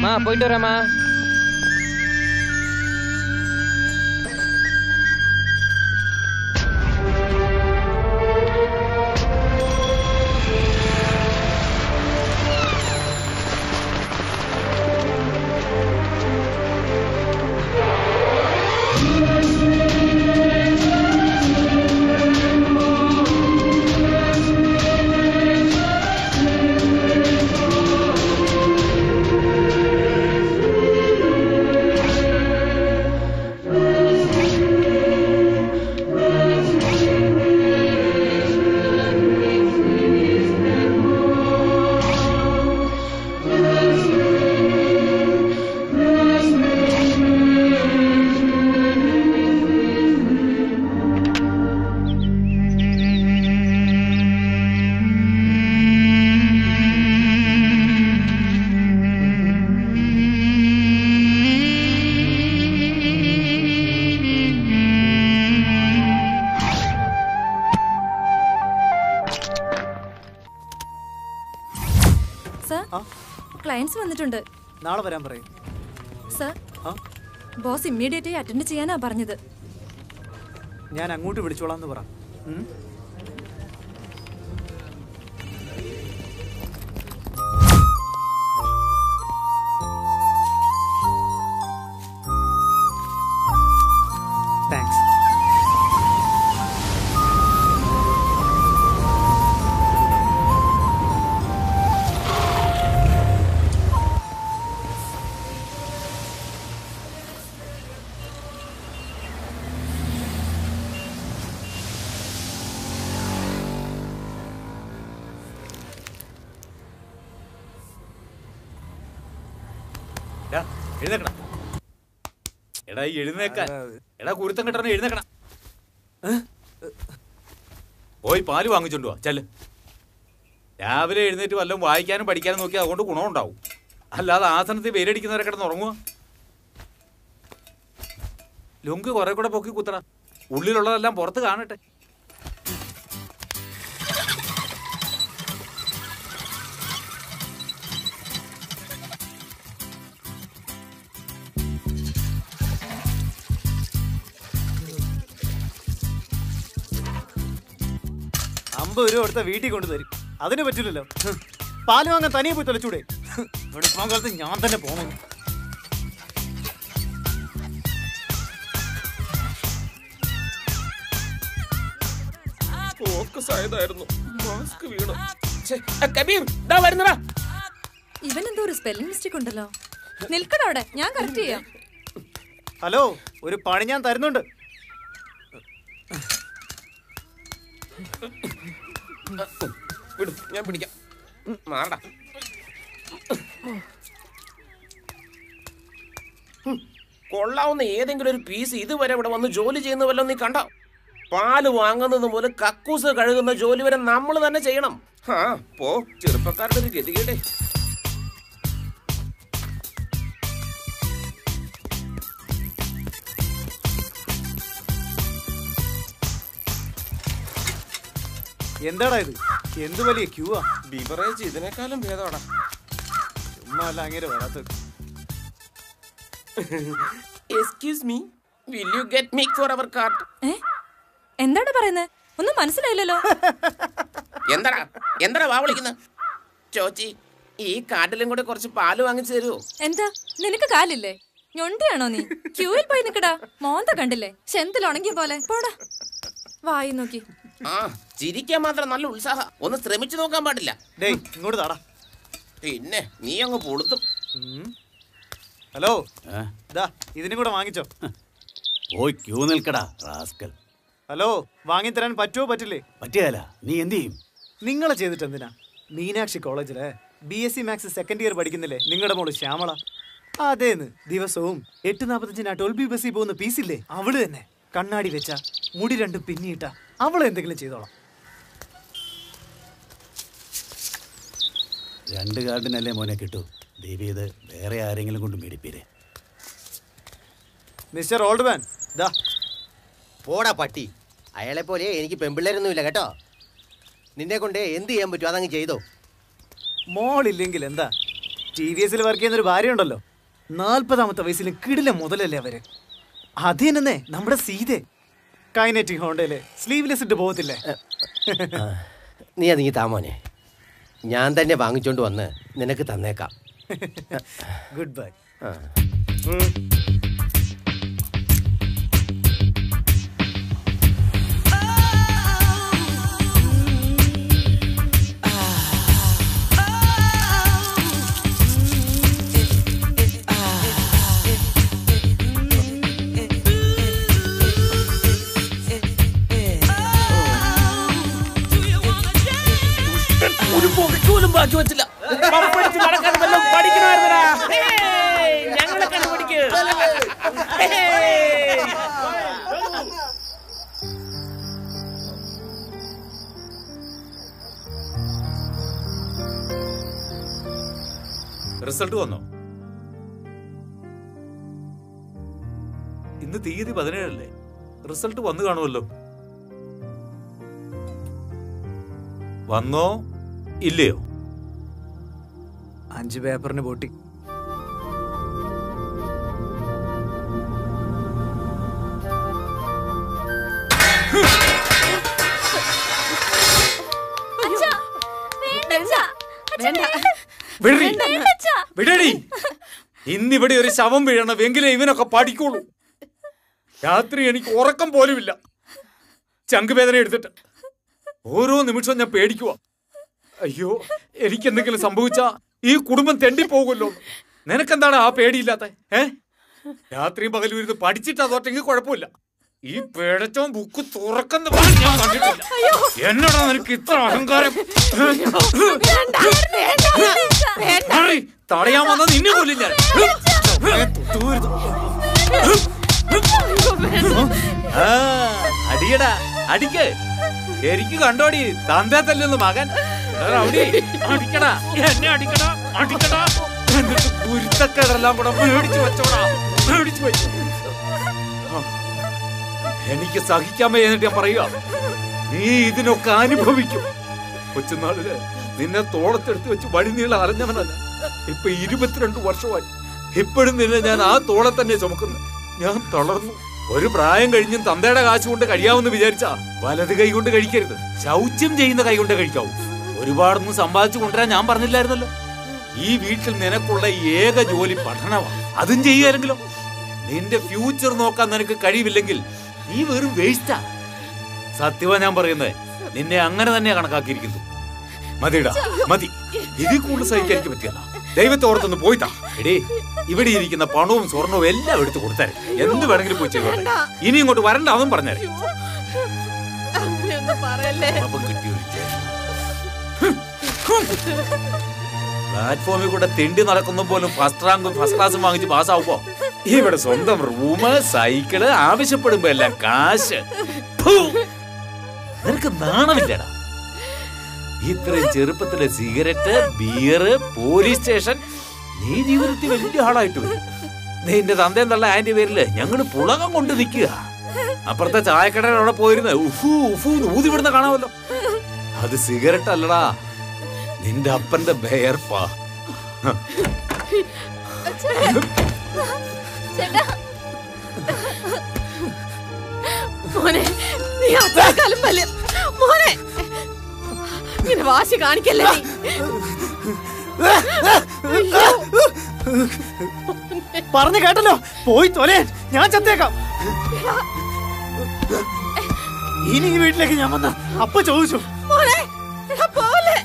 அம்மா போயிட்டு வரேம்மா സർ ക്ലയൻസ് വന്നിട്ടുണ്ട് നാളെ വരാൻ പറയും സർ ആ ബോസ് ഇമ്മീഡിയറ്റ് ആയി അറ്റൻഡ് ചെയ്യാനാ പറഞ്ഞത് ഞാൻ അങ്ങോട്ട് വിളിച്ചോളാം എന്ന് പറ ഉം? താങ്ക്സ് എടാ, എഴുന്നേക്കടാ എടാ ഈ എഴുന്നേക്കാൻ എടാ കുരുത്തം കെട്ടണ എഴുന്നേക്കണ പോയി പാല് വാങ്ങിച്ചോണ്ട് വാ ചെല്ല് രാവിലെ എഴുന്നേറ്റ് വല്ലതും വായിക്കാനും പഠിക്കാനും നോക്കി അതുകൊണ്ട് ഗുണമുണ്ടാവും അല്ലാതെ ആസനത്തിൽ പേരടിക്കുന്നവരെ കിടന്ന് ഉറങ്ങുക ലുങ്ക് കുറെ കൂടെ പൊക്കി കുത്തട ഉള്ളിലുള്ളതെല്ലാം പുറത്ത് കാണട്ടെ അമ്പത് രൂപ കൊടുത്ത വീട്ടിൽ കൊണ്ടുതരും അതിന് പറ്റില്ലല്ലോ ഹ്. പാല് വാങ്ങാൻ തനിയെ പോയി തൊലച്ചൂടെ ഹ്. ഇവിടെ പോകാൻ കാലത്ത് ഞാൻ തന്നെ പോകണം ഫോക്കസ് ആയതായിരുന്നു മാസ്ക് വീണു ഛെ, ആ, കബീർ ദാ വരുന്നടാ ഇവൻ എന്തോ ഒരു സ്പെല്ലിംഗ് മിസ്റ്റേക്ക് ഉണ്ടല്ലോ നിൽക്കട അവിടെ ഞാൻ കറക്റ്റ് ചെയ്യാം ഹലോ ഒരു പണി ഞാൻ തരുന്നുണ്ട് വിടും ഞാൻ പിടിക്കാം മാറടാ ഹും, കൊള്ളാവുന്ന ഏതെങ്കിലും ഒരു പീസ് ഇതുവരെ ഇവിടെ വന്ന് ജോലി ചെയ്യുന്ന വല്ലതും നീ കണ്ടോ പാല് വാങ്ങുന്നത് മുതൽ കക്കൂസ് കഴുകുന്ന ജോലി വരെ നമ്മൾ തന്നെ ചെയ്യണം ആ പോ ചെറുപ്പക്കാരുടെ ഒരു ഗതികേടേ എന്താടാ ഇത് എന്ത് വലിയ ക്യൂ ആ ബിവറേജ് ഇതിനേക്കാളും ഭേദമാടാ ചുമ്മാ അല്ല അങ്ങനെ വരാത്തത് excuse me will you get me for our cart ഏ എന്താണ് പറയുന്നത് ഒന്നും മനസ്സിലായില്ലല്ലോ എന്താടാ എന്താടാ വാ വിളിക്കുന്നത് ചോച്ചി ഈ കാട്ടിലും കൂടെ കുറച്ച് പാല് വാങ്ങിച്ചു തരുമോ എന്താ നിനക്ക് കാലില്ലേ ഞൊണ്ടിയാണോ നീ ക്യൂവിൽ പോയി നിക്കടാ മോന്ത കണ്ടില്ലേ ചെന്തിൽ ഉണങ്ങിയ പോലെ പോടാ വായി നോക്കി ആ ചിരിക്കാൻ മാത്രം നല്ല ഉത്സാഹ ഒന്ന് ശ്രമിച്ചു നോക്കാൻ പാടില്ല ഡേയ് ഇങ്ങോട്ട് താടാ പിന്നെ നീ അങ്ങ് പൊളുത്തും ഉം. ഹലോ ദാ ഇതിനും കൂടെ വാങ്ങിച്ചോ പോയി ക്യൂ നിൽക്കടാ റാസ്കൽ ഹലോ വാങ്ങിത്തരാൻ പറ്റുമോ പറ്റില്ലേ പറ്റിയല്ല നീ എന്ത് ചെയ്യും നിങ്ങളെ ചെയ്തിട്ട് എന്തിനാ മീനാക്ഷി കോളേജിലെ B S C maths second year പഠിക്കുന്നില്ലേ നിങ്ങളുടെ മോള് ശ്യാമള അതേന്ന് ദിവസവും എട്ട് നാപ്പത്തഞ്ചിന് ടോൾ ബി ബസ്സിൽ പോകുന്ന പീസില്ലേ അവള് തന്നെ കണ്ണാടി വെച്ച മുടി രണ്ടും പിന്നിയിട്ട അവളെ എന്തെങ്കിലും ചെയ്തോളാം രണ്ട് കാർഡിനല്ലേ മോനെ കിട്ടൂ ദേവി ഇത് വേറെ ആരെങ്കിലും കൊണ്ട് മേടിപ്പീരെ മിസ്റ്റർ ഓൾഡ് മാൻ ദാ പോടാ പട്ടി അയാളെ പോലെ എനിക്ക് പെമ്പിള്ളേരൊന്നുമില്ല കേട്ടോ നിന്നെ കൊണ്ട് എന്ത് ചെയ്യാൻ പറ്റും അതങ്ങ് ചെയ്തോ മോളില്ലെങ്കിൽ എന്താ ടി വി എസിൽ വർക്ക് ചെയ്യുന്ന ഒരു ഭാര്യ ഉണ്ടല്ലോ നാൽപ്പതാമത്തെ വയസ്സിൽ കിടില മുതലല്ലേ അവര് അത് തന്നെ നമ്മുടെ സീതെ കൈനറ്റിക് ഹോണ്ടയില് സ്ലീവ്ലെസ് ഇട്ട് പോകത്തില്ലേ നീ അത് നീ താമോനെ ഞാൻ തന്നെ വാങ്ങിച്ചോണ്ട് വന്ന് നിനക്ക് തന്നേക്കാം ഗുഡ് ബൈ ആ. ഒരു പോക്കറ്റ് പോലും ബാക്കി വെച്ചില്ല പമ്പടിച്ച് നടക്കാൻ വല്ലതും പഠിക്കണമായിരുന്നടാ ഹേയ്, ഞങ്ങളെ കണ്ടുപിടിക്ക് ഹേയ്. റിസൾട്ട് വന്നോ ഇന്ന് തീയതി പതിനേഴല്ലേ റിസൾട്ട് വന്നു കാണുമല്ലോ വന്നോ ഇല്ലയോ അഞ്ച് പേപ്പറിന് പൊട്ടി അച്ഛാ, വേണ്ട അച്ഛാ. അച്ഛാ, വേണ്ട. വിടറി വേണ്ട അച്ഛാ. വിടടി ഇന്നിവിടെ ഒരു ശവം വീഴണം എങ്കിലേ ഇവനൊക്കെ പഠിക്കുള്ളൂ രാത്രി എനിക്ക് ഉറക്കം പോലുമില്ല ചങ്കുവേദന എടുത്തിട്ട് ഓരോ നിമിഷവും ഞാൻ പേടിക്കുക അയ്യോ എനിക്ക് എന്തെങ്കിലും സംഭവിച്ചാ ഈ കുടുംബം തെണ്ടിപ്പോകുമല്ലോ നിനക്കെന്താണ് ആ പേടിയില്ലാത്ത ഏ രാത്രിയും പകലും ഇരുന്ന് പഠിച്ചിട്ട് അതോട്ടെങ്കിൽ കുഴപ്പമില്ല ഈ പേടച്ചോൻ ബുക്ക് തുറക്കുന്ന പോലെ ഞാൻ കണ്ടിട്ടില്ല എന്നോടാ നിനക്ക് ഇത്ര അഹങ്കാരം മാറി, തടയാൻ വന്ന നിന്നെ കൊല്ലും ഞാൻ ആ, അടിയടാ അടിക്ക് ശരിക്ക് കണ്ടോടി തന്തേ തല്ലുന്നു മകൻ എടാ റൗഡി, അടിക്കടാ എന്നെ അടിക്കടാ അടിക്കടാ എന്നിട്ട് കുരുത്തക്കേടെല്ലാം കൂടെ മേടിച്ചു വെച്ചോടാ മേടിച്ചു വെച്ചു ആ, എനിക്ക് സഹിക്കാൻ വയ്യെന്നിട്ട് ഞാൻ പറയുക നീ ഇതിനൊക്കെ അനുഭവിക്കും കൊച്ചുനാളില് നിന്നെ തോളത്തെടുത്ത് വെച്ച് വഴി നീളം അറിഞ്ഞവനല്ല ഇപ്പൊ ഇരുപത്തിരണ്ട് വർഷമായി ഇപ്പോഴും നിന്നെ ഞാൻ ആ തോളെ തന്നെ ചുമക്കുന്നു ഞാൻ തളർന്നു ഒരു പ്രായം കഴിഞ്ഞും തന്തയുടെ കാശ് കൊണ്ട് കഴിയാമെന്ന് വിചാരിച്ചാ വലത് കൈ കൊണ്ട് കഴിക്കരുത് ശൗച്യം ചെയ്യുന്ന കൈ കൊണ്ട് കഴിക്കാവൂ ഒരുപാടൊന്നും സമ്പാദിച്ചു കൊണ്ടുവരാൻ ഞാൻ പറഞ്ഞില്ലായിരുന്നല്ലോ ഈ വീട്ടിൽ നിനക്കുള്ള ഏക ജോലി പഠനമാണ് അതും ചെയ്യുമായിരുന്നല്ലോ നിന്റെ ഫ്യൂച്ചർ നോക്കാൻ നിനക്ക് കഴിവില്ലെങ്കിൽ നീ വെറും വേസ്റ്റാ സത്യമാ ഞാൻ പറയുന്നത് നിന്നെ അങ്ങനെ തന്നെ കണക്കാക്കിയിരിക്കുന്നു മതിടാ മതി ഇതിൽ കൂടുതൽ സഹിക്കാൻ എനിക്ക് പറ്റിയല്ല ദൈവത്തെ ഓർത്തൊന്ന് പോയിട്ടാ എടേ ഇവിടെ ഇരിക്കുന്ന പണവും സ്വർണവും എല്ലാം എടുത്തു കൊടുത്താൽ എന്ത് വേണമെങ്കിലും പോയി ചെയ്തോട്ടെ ഇനി ഇങ്ങോട്ട് വരണ്ട അവൻ പറഞ്ഞാൽ അങ്ങനെയൊന്നും പറയല്ലേ പാപം കിട്ടിയ ഒരു ജന്മം. പ്ലാറ്റ്ഫോമിൽ കൂടെ തെണ്ടി നടക്കുന്ന പോലും ഫസ്റ്റ് റാങ്കും ഫസ്റ്റ് ക്ലാസ്സും വാങ്ങിച്ച് പാസ്സാവുമ്പോ ഇവിടെ സ്വന്തം റൂമ് സൈക്കിള് ആവശ്യപ്പെടുമ്പോ എല്ലാം കാശ് ഫു! നിനക്ക് നാണമില്ലടാ ഇത്രയും ചെറുപ്പത്തിലെ സിഗരറ്റ് ബിയറ് പോലീസ് സ്റ്റേഷൻ നീ ജീവിതത്തിൽ വലിയ ആളായിട്ട് വരും നിന്റെ തന്തയും തള്ള ആന്റെ പേരില് ഞങ്ങള് പുളകം കൊണ്ട് നിൽക്കുക അപ്പുറത്തെ ചായക്കടയുടെ അവിടെ പോയിരുന്ന് ഉഫു ഉഫു എന്ന് ഊതി വിടുന്ന കാണാമല്ലോ അത് സിഗരറ്റ് അല്ലടാ നിന്റെ അപ്പന്റെ ബെയർപ്പാ ചേട്ടാ മോനെ നീ അത്രക്കാലം വലിയ മോനെ ഇങ്ങനെ വാശി കാണിക്കല്ലേ നീ അയ്യോ. പറഞ്ഞു കേട്ടല്ലോ പോയി തൊലയാൻ ഞാൻ ചത്തേക്കാം ഇനി ഈ വീട്ടിലേക്ക് ഞാൻ വന്ന അപ്പൊ ചോദിച്ചു മോനെ എടാ പോലെ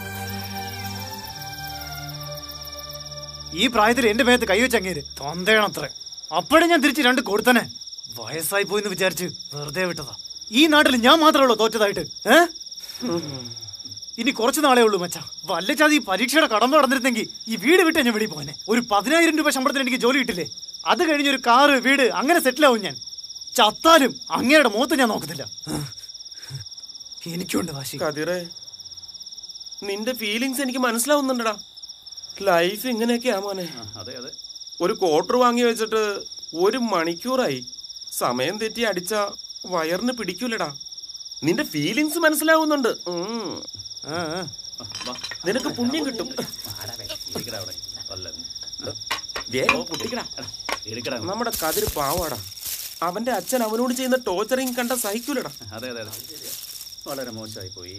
ഈ പ്രായത്തിൽ എന്റെ മേത്ത് കൈവച്ചങ്ങേര് തൊന്തയണത്രേ അപ്പോഴേ ഞാൻ തിരിച്ച് രണ്ട് കൊടുത്തനെ വയസ്സായി പോയിന്ന് വിചാരിച്ച് വെറുതെ വിട്ടതാ ഈ നാട്ടിൽ ഞാൻ മാത്രമേ ഉള്ളൂ തോറ്റതായിട്ട് ഏ ഇനി കുറച്ച് നാളേ ഉള്ളൂ മച്ചാ വല്ല ചാതി ഈ പരീക്ഷയുടെ കടമ്പ നടന്നിരുന്നെങ്കിൽ ഈ വീട് വിട്ട് ഞാൻ വെളി പോനെ ഒരു പതിനായിരം രൂപ ശമ്പളത്തിന് എനിക്ക് ജോലി കിട്ടില്ലേ അത് കഴിഞ്ഞ് ഒരു കാറ് വീട് അങ്ങനെ സെറ്റിൽ ആവും ഞാൻ ചത്താലും അങ്ങയുടെ മുഖത്ത് ഞാൻ നോക്കത്തില്ല എനിക്കുണ്ട് വാശി കതിറേ നിന്റെ ഫീലിങ്സ് എനിക്ക് മനസ്സിലാവുന്നുണ്ടടാ ലൈഫ് ഇങ്ങനെയൊക്കെയാ മോനെ അതെ അതെ ഒരു ക്വാർട്ടർ വാങ്ങി വെച്ചിട്ട് ഒരു മണിക്കൂറായി സമയം തെറ്റി അടിച്ച വയറിന് പിടിക്കൂലടാ നിന്റെ ഫീലിങ്സ് മനസ്സിലാവുന്നുണ്ട് ഉം. ആ, ആ. നിനക്ക് പുണ്യം കിട്ടും വേഗം പൊട്ടിക്കടാ എടുക്കടാ നമ്മുടെ കതിര് പാവാടാ അവന്റെ അച്ഛൻ അവനോട് ചെയ്യുന്ന ടോർച്ചറിങ് കണ്ട സഹിക്കൂലടാ അതെ അതെ അതെ വളരെ മോശമായി പോയി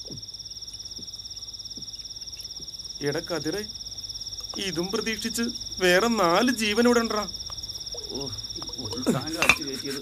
എടാ കതിരെ ഇതും പ്രതീക്ഷിച്ച് വേറെ നാല് ജീവനോടെ ഉണ്ടാ ഓ ഫുൾ ടാങ്ക് അടിച്ച് കയറ്റിയത്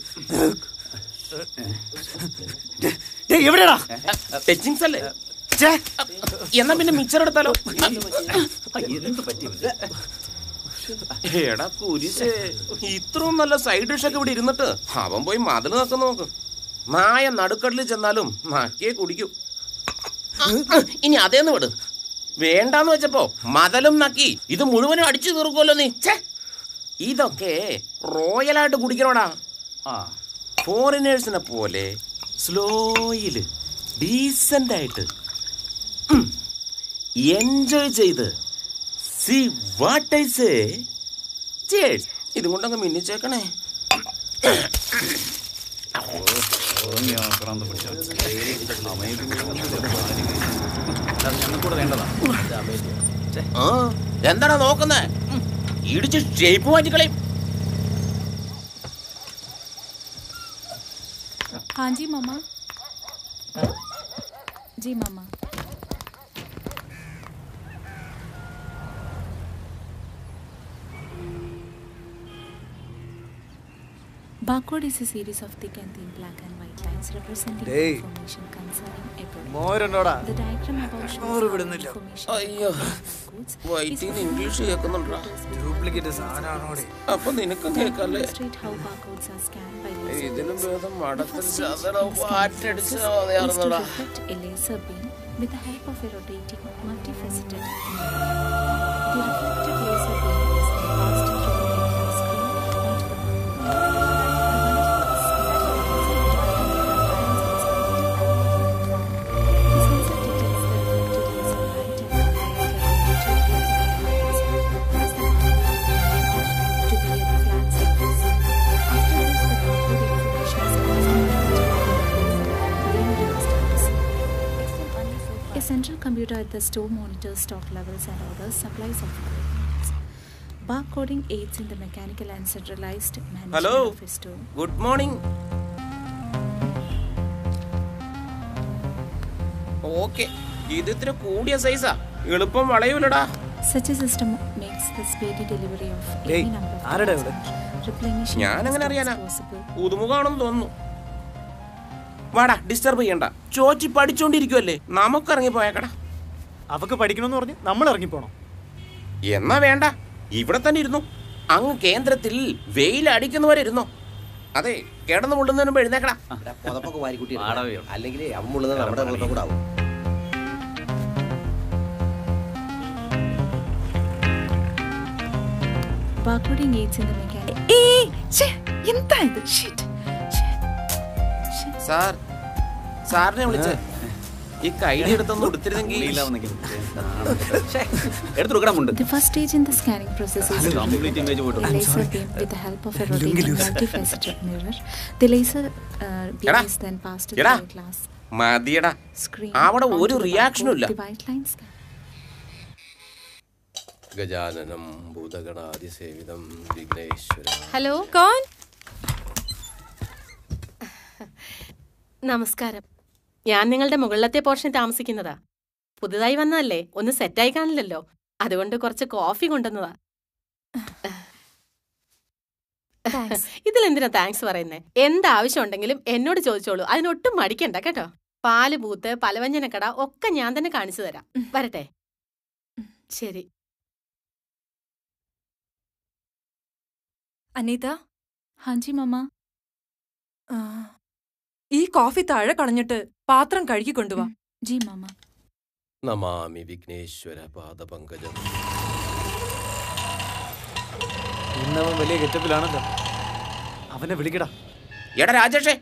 ഡേയ്, എവിടെടാ ടച്ചിങ്സ് അല്ലേ ഛേ, എന്നാ പിന്നെ മിച്ചർ എടുത്താലോ എന്ത് പറ്റി ഇവന്? എടാ കുരിശേ ഇത്രയും നല്ല സൈഡ് ഡിഷ് ഒക്കെ ഇവിടെ ഇരുന്നിട്ട് അവൻ പോയി മതിൽ നോക്കുന്ന നോക്ക് നായ നടുക്കടലിൽ ചെന്നാലും നക്കിയെ കുടിക്കൂ ഇനി അതേന്ന് വിട് വേണ്ടാന്ന് വെച്ചപ്പോ മതലും നക്കി ഇത് മുഴുവനും അടിച്ചു തീർക്കുമല്ലോ നീ ഛേ ഇതൊക്കെ റോയലായിട്ട് കുടിക്കണോടാ ആ ഫോറിനേഴ്സിനെ പോലെ സ്ലോയില് ഡീസന്റ് ആയിട്ട് എൻജോയ് ചെയ്ത് see what I say cheers ഇതും കൊണ്ടങ്ങ് മിന്നിച്ചേക്കണേ ഓർമ്മയോ പ്രാന്ത് പിടിച്ചോ അത് ഞങ്ങൾക്കൂടെ വേണ്ടതാ ആ എന്താടാ നോക്കുന്നേ ഇടിച്ച് ഷേപ്പ് മാറ്റിക്കളയും हाँ जी मामा जी मामा Barcode is a series of thick and thin black and white lines representing Hey. information concerning a product. മോരുണ്ടോടാ The diagram above shows ചോറ് how the വിടുന്നില്ല. information അയ്യോ barcodes വൈറ്റിന്ന് ഇംഗ്ലീഷ് കേൾക്കുന്നുണ്ടോ ഡ്യൂപ്ലിക്കേറ്റ് സാധനമാണോടെ അപ്പൊ നിനക്കും കേൾക്കല്ലേ illustrate how barcodes are scanned by laser ഇതിലും beams. ഭേദം The മടത്തിൽ first stage ചതറ in the scanning വാറ്റടിച്ച process is to മതിയാർന്നടാ reflect a laser beam with the help of a rotating multifaceted mirror. The reflected laser beam is then passed through a laser screen onto the A central computer at the store monitors stock levels and orders supplies of equipment. Barcoding aids in the mechanical and centralized management Hello? of a store. Good morning okay ഇത് ഇത്ര കൂടിയ സൈസാ എളുപ്പം വളയൂലടാ Such a system makes the speedy delivery of Hey, any number of ആരെടാ products ഇവിടെ? and replenishing ഞാൻ as എങ്ങനെ fast അറിയാനാ as possible. പുതുമുഖാണെന്ന് തോന്നുന്നു വാടാ disturb ചെയ്യണ്ട ചോച്ചി പഠിച്ചോണ്ടിരിക്കുവല്ലേ നമുക്ക് ഇറങ്ങി പോയേക്കടാ അവക്ക് പഠിക്കണമെന്ന് പറഞ്ഞ് നമ്മൾ ഇറങ്ങിപ്പോണം എന്നാ വേണ്ട ഇവിടെ തന്നെ ഇരുന്നു അങ്ങ് കേന്ദ്രത്തിൽ വെയിൽ അടിക്കുന്നവരെ ഇരുന്നോ അതെ കിടന്നു മുള്ളുന്നതിന് മുമ്പ് എഴുന്നേക്കടാ പുതപ്പൊക്കെ വാരിക്കൂട്ടി വാടകയോ? അല്ലെങ്കിൽ അവൻ മുള്ളുന്നത് നമ്മുടെ പുറത്തും കൂടെ ആവും Barcoding aids in the mechanical. എന്താ ഇത് ഷിറ്റ് സാർ സാറിനെ വിളിച്ച് ഈ കൈഡി എടുത്തൊന്ന് കൊടുത്തിരുന്നെങ്കിൽ എടുത്തുകൊടുക്കണമുണ്ട് The first stage in the scanning process is to complete image പോയിട്ട് a laser beam with the help of a rotating multifaceted mirror. The laser uh, beam എടാ, is then passed to എടാ. the glass മതിയടാ screen. അവിടെ onto ഒരു the റിയാക്ഷനും ഇല്ല barcode. The white line scan. ഗജാനനം ഭൂതഗണാതിസേവിതം വിഘ്നേശ്വര ഹലോ Gone? നമസ്കാരം ഞാൻ നിങ്ങളുടെ മുകളിലത്തെ പോർഷൻ താമസിക്കുന്നതാ പുതുതായി വന്നതല്ലേ ഒന്ന് സെറ്റായി കാണില്ലല്ലോ അതുകൊണ്ട് കുറച്ച് കോഫി കൊണ്ടുവന്നതാ Thanks. ഇതിലെന്തിനാ താങ്ക്സ് പറയുന്നേ എന്താവശ്യം ഉണ്ടെങ്കിലും എന്നോട് ചോദിച്ചോളൂ അതിനൊട്ടും മടിക്കണ്ട കേട്ടോ പാല് ബൂത്ത് പലവ്യഞ്ജനക്കട ഒക്കെ ഞാൻ തന്നെ കാണിച്ചു തരാം വരട്ടെ ശരി അനീത ഹാഞ്ചി മമ്മ ഈ കോഫി താഴെ കളഞ്ഞിട്ട് പാത്രം കഴുകി കൊണ്ടുവാ ജി മമ്മ നമാമി വിഘ്നേശ്വര പാദപങ്കജം ഇന്നവൻ വലിയ ഗെറ്റപ്പിലാണല്ലോ അവനെ വിളിക്കടാ എടാ രാജേഷേ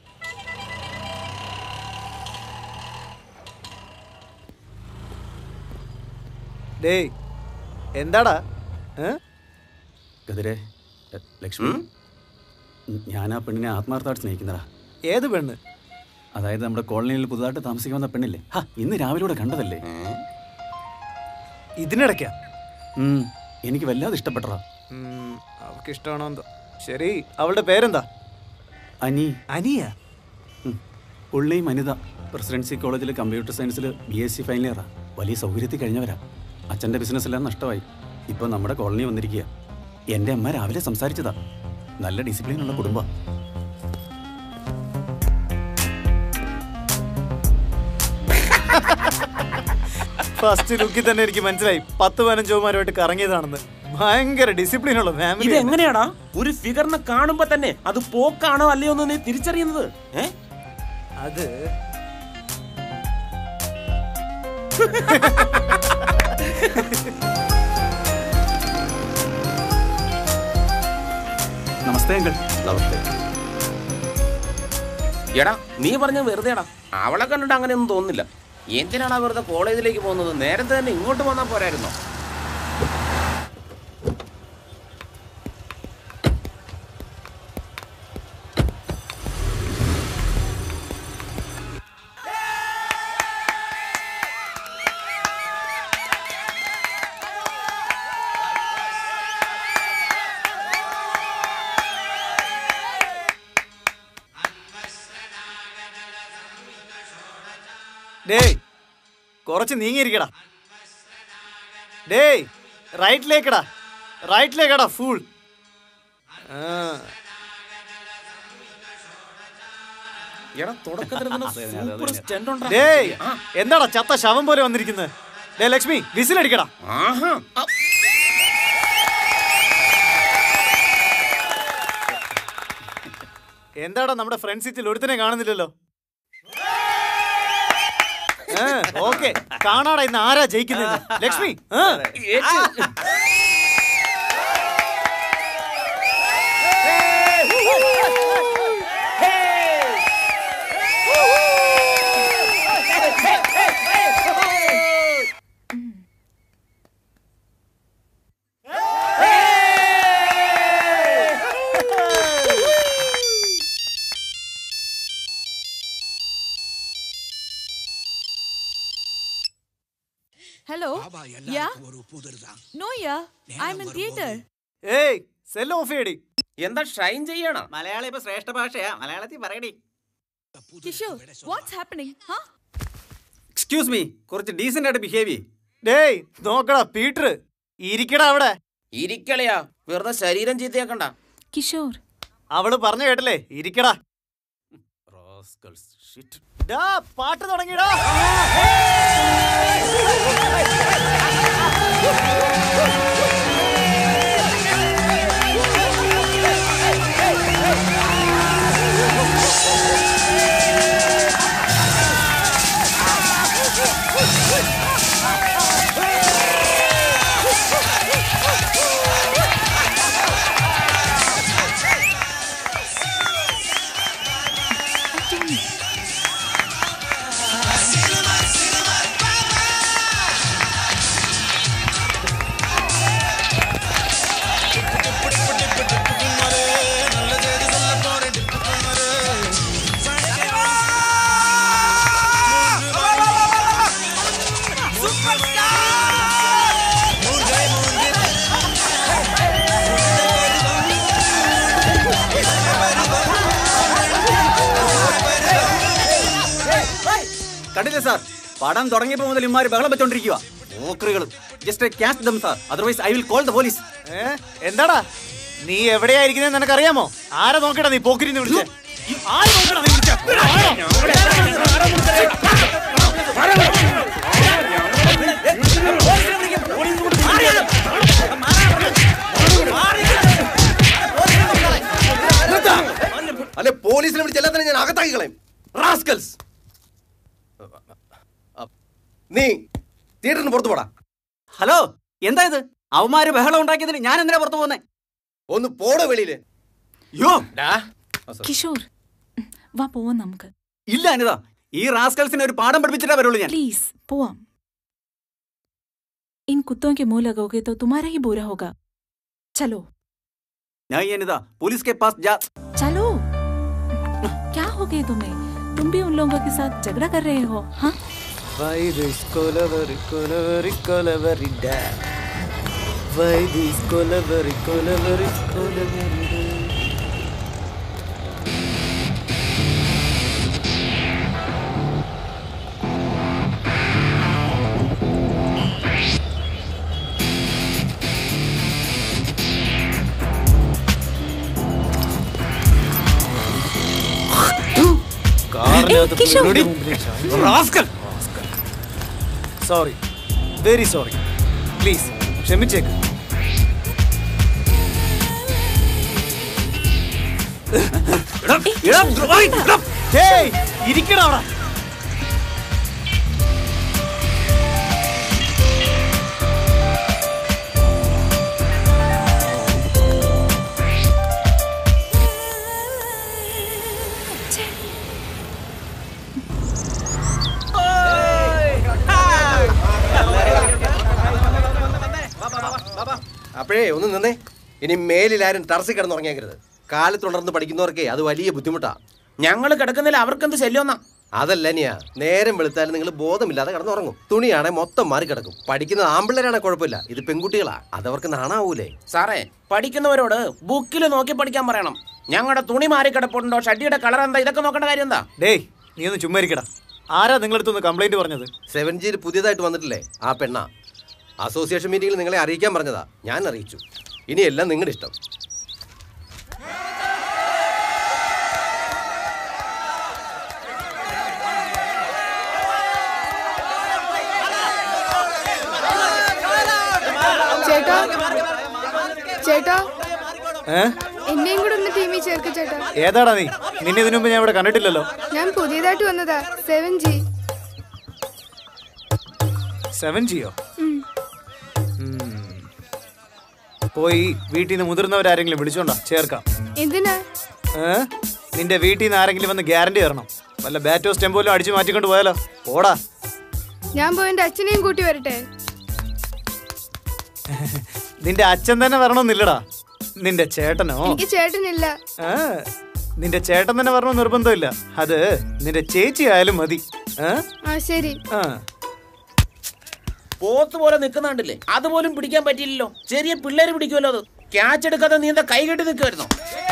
ഡേയ് എന്താടാ ഏ? കതിരെ എ, ലക്ഷ്മി ഞാൻ ആ പെണ്ണിനെ ആത്മാർത്ഥമായിട്ട് സ്നേഹിക്കുന്നതാ ഏത് പെണ്ണ് അതായത് നമ്മുടെ കോളനിയിൽ പുതുതായിട്ട് താമസിക്കാൻ വന്ന പെണ്ണില്ലേ ഹാ ഇന്ന് രാവിലെ കൂടെ കണ്ടതല്ലേ ഇതിനിടയ്ക്കാ ഉം. എനിക്ക് വല്ലാതെ ഇഷ്ടപ്പെട്ടതാ ഉം, അവൾക്ക് ഇഷ്ടമാണോ എന്തോ ശരി അവളുടെ പേരെന്താ അനി അനിയ ഉം. പുള്ളിയും അനിത പ്രസിഡൻസി കോളേജിൽ കമ്പ്യൂട്ടർ സയൻസിൽ ബി എസ് സി ഫൈനൽ ഇയറാ വലിയ സൗകര്യത്തിൽ കഴിഞ്ഞവരാ അച്ഛൻ്റെ ബിസിനസ് എല്ലാം നഷ്ടമായി ഇപ്പോൾ നമ്മുടെ കോളനി വന്നിരിക്കുക എൻ്റെ അമ്മ രാവിലെ സംസാരിച്ചതാ നല്ല ഡിസിപ്ലിനുള്ള കുടുംബം ഫസ്റ്റ് ലുക്കിൽ തന്നെ എനിക്ക് മനസ്സിലായി പത്ത് പതിനഞ്ചോമാരുമായിട്ട് കറങ്ങിയതാണെന്ന് ഭയങ്കര ഡിസിപ്ലിൻ ഉള്ള ഇത് ഫാമിലി എങ്ങനെയാടാ ഒരു ഫിഗറിനെ കാണുമ്പോ തന്നെ അത് പോക്കാണോ അല്ലയോ എന്ന് നീ തിരിച്ചറിയുന്നത് ഏ അത് നമസ്തേ അങ്കിൾ നമസ്തേ എടാ നീ പറഞ്ഞ വെറുതെടാ അവളെ കണ്ടിട്ട് അങ്ങനെയൊന്നും തോന്നുന്നില്ല എന്തിനാടാ വെറുതെ കോളേജിലേക്ക് പോകുന്നത് നേരത്തെ തന്നെ ഇങ്ങോട്ട് വന്നാൽ പോരായിരുന്നോ ഡേയ് കുറച്ച് നീങ്ങിയിരിക്കടാ ഡേയ് റൈറ്റിലേക്കടാ റൈറ്റിലേക്കടാ ഫൂൾ എടാ തുടക്കത്തിൽ തന്നെ സൂപ്പർ സ്റ്റെൻഡ് ഉണ്ടാ ഡേയ് എന്താടാ ചത്ത ശവം പോലെ വന്നിരിക്കുന്നത് ഡേ ലക്ഷ്മി വിസിലടിക്കടാ ആഹാ ആ, എന്താടാ നമ്മുടെ ഫ്രണ്ട് സീറ്റിൽ ഒരുത്തനെ കാണുന്നില്ലല്ലോ ഓക്കെ കാണാടാ ഇന്ന് ആരാ ജയിക്കുന്നത് ലക്ഷ്മി ആ. ഏറ്റ്. Hello? Yeah? No, yeah. I'm in theater. ഏയ് സെൽ ഓഫ് ചെയ്യടി എന്താ ഷൈൻ ചെയ്യണ മലയാളം ഇപ്പൊ ശ്രേഷ്ഠ ഭാഷയാ മലയാളത്തിൽ പറയടി Kishore, what's happening? Huh? Excuse me കുറച്ച് ഡീസന്റ് ആയിട്ട് ബിഹേവ് ചെയ്യ് ഡേയ് നോക്കടാ പീറ്റർ ഇരിക്കടാ അവിടെ ഇരിക്കളിയാ വെറുതെ ശരീരം ചീത്തയാക്കണ്ട Kishore. അവള് പറഞ്ഞു കേട്ടല്ലേ ഇരിക്കടാ Rascals. Shit. ഡാ പാട്ട് തുടങ്ങിടാ കണ്ടില്ലേ സാർ പടം തുടങ്ങിയപ്പോ മുതൽ ഇമാര് ബഹളം വെച്ചോണ്ടിരിക്കുക ഓക്കറുകളും just catch them sir otherwise I will call the police ഏ എന്താടാ നീ എവിടെയായിരിക്കുന്നത് നിനക്കറിയാമോ ആരെ നോക്കടാ നീ പോക്കിരിന്ന് വിളിച്ചേ ആരെ നോക്കടാ നീ വിളിച്ചേ? ആരോ? അല്ലെ പോലീസിനെ വിളിച്ച് എല്ലാത്തിനും ഞാൻ അകത്താക്കി കളയും റാസ്കൽസ് നീ തിയേറ്ററിന് പുറത്തു പോടാ ഹലോ എന്താ ഇത് അവന്മാര് ബഹളം ഉണ്ടാക്കിയതിന് ഞാൻ എന്തിനാ പുറത്തു പോകുന്നേ ഒന്ന് പോടോ വെളിയില് യോ Kishore. വാ പോവാം നമുക്ക് ഇല്ല അനിത ഈ റാസ്കൽസിനെ ഒരു പാഠം പഠിപ്പിച്ചിട്ടാ വരുള്ളൂ ഞാൻ प्लीज പോവാം इन कुत्तों के मुंह लगोगे तो तुम्हारा ही बुरा होगा चलो ഞാൻ ഈ അനിത പോലീസ് के पास जा चलो क्या हो गए तुम्हें तुम भी उन लोगों के साथ झगड़ा कर रहे हो हाँ വൈ ദിസ് കൊലവെറി കൊലവെറി കൊലവെറി ഡാ. Why this kolaveri kolaveri kolaveri sorry very sorry please ക്ഷമിച്ചേക്ക് ഹേയ്, ഇരിക്കടാ അവിടെ. അപ്പോഴേ ഒന്ന് നിന്നേ ഇനി മേലിലാരും ടർസി കിടന്നുറങ്ങിയേക്കരുത് കാലത്തുണർന്ന് പഠിക്കുന്നവർക്കേ അത് വലിയ ബുദ്ധിമുട്ടാ ഞങ്ങൾ കിടക്കുന്നില്ല അവർക്കെന്ത് ശല്യമെന്നാ അതല്ല നിയാ നേരം വെളുത്താലും നിങ്ങൾ ബോധമില്ലാതെ കിടന്നുറങ്ങും തുണിയാണെ മൊത്തം മാറി കിടക്കും പഠിക്കുന്ന ആമ്പിള്ളേരാണെ കുഴപ്പമില്ല ഇത് പെൺകുട്ടികളാ അതവർക്ക് നാണാവൂലേ സാറേ പഠിക്കുന്നവരോട് ബുക്കിൽ നോക്കി പഠിക്കാൻ പറയണം ഞങ്ങളുടെ തുണി മാറി കിടപ്പുണ്ടോ ഷഡിയുടെ കളർ എന്താ ഇതൊക്കെ നോക്കേണ്ട കാര്യം എന്താ ഡേയ് നീ ഒന്ന് ചുമ്മാ ഇരിക്കടാ ആരാ നിങ്ങളടുത്തൊന്ന് കംപ്ലൈന്റ് പറഞ്ഞത് സെവൻ ജിയിൽ പുതിയതായിട്ട് വന്നിട്ടില്ലേ ആ പെണ്ണ അസോസിയേഷൻ മീറ്റിംഗിൽ നിങ്ങളെ അറിയിക്കാൻ പറഞ്ഞതാ ഞാൻ അറിയിച്ചു ഇനിയെല്ലാം നിങ്ങളുടെ ഇഷ്ടം ചേട്ടാ ചേട്ടാ ഏ എന്നെയും കൂടെ ഒന്ന് ടീമിൽ ചേർക്ക് ചേട്ടാ ഏതാടാ നീ നിന്നെ ഇതിനു മുമ്പ് ഞാൻ ഇവിടെ കണ്ടിട്ടില്ലല്ലോ ഞാൻ പുതിയതായിട്ട് വന്നതാ സെവൻ ജി സെവൻ ജിയോ പോയി വീട്ടിൽ നിന്ന് മുതിർന്നവരാരെങ്കിലും വിളിച്ചോണ്ടാ ചേർക്കാം എന്തിനാ ഏ നിന്റെ വീട്ടിൽ നിന്ന് ആരെങ്കിലും വന്ന് ഗ്യാരണ്ടി തരണം വല്ല ബാറ്റോ സ്റ്റെമ്പോലും അടിച്ചു മാറ്റിക്കൊണ്ട് പോയാലോ പോടാ ഞാൻ പോയി എന്റെ അച്ഛനെയും കൂട്ടി വരട്ടെ നിന്റെ അച്ഛൻ തന്നെ വരണമെന്നില്ലടാ നിന്റെ ചേട്ടനോ എനിക്ക് ചേട്ടനില്ല ആ നിന്റെ ചേട്ടൻ തന്നെ വരണം നിർബന്ധമില്ല അത് നിന്റെ ചേച്ചി ആയാലും മതി ഏ? ആ ശരി ആ പോത്ത് പോലെ നിൽക്കുന്നുണ്ടല്ലേ അതുപോലും പിടിക്കാൻ പറ്റിയില്ലല്ലോ ചെറിയ പിള്ളേര് പിടിക്കുമല്ലോ അത് ക്യാച്ച് എടുക്കാതെ നീ എന്താ കൈ കെട്ടി നിൽക്കുമായിരുന്നോ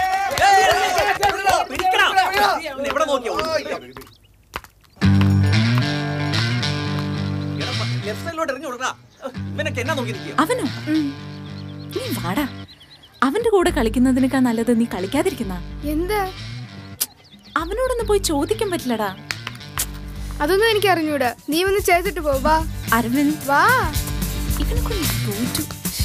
അവനോ നീ വാടാ അവന്റെ കൂടെ കളിക്കുന്നതിനേക്കാൾ നല്ലത് നീ കളിക്കാതിരിക്കുന്ന എന്താ അവനോടൊന്ന് പോയി ചോദിക്കാൻ പറ്റില്ലടാ അതൊന്നും എനിക്ക് അറിഞ്ഞൂടാ നീ ഒന്ന് ചേർത്തിട്ട് പോ വാ അരവിന്ദ് വാ ഇവനൊക്കെ ഒന്ന് തോറ്റു ശ്ശെ.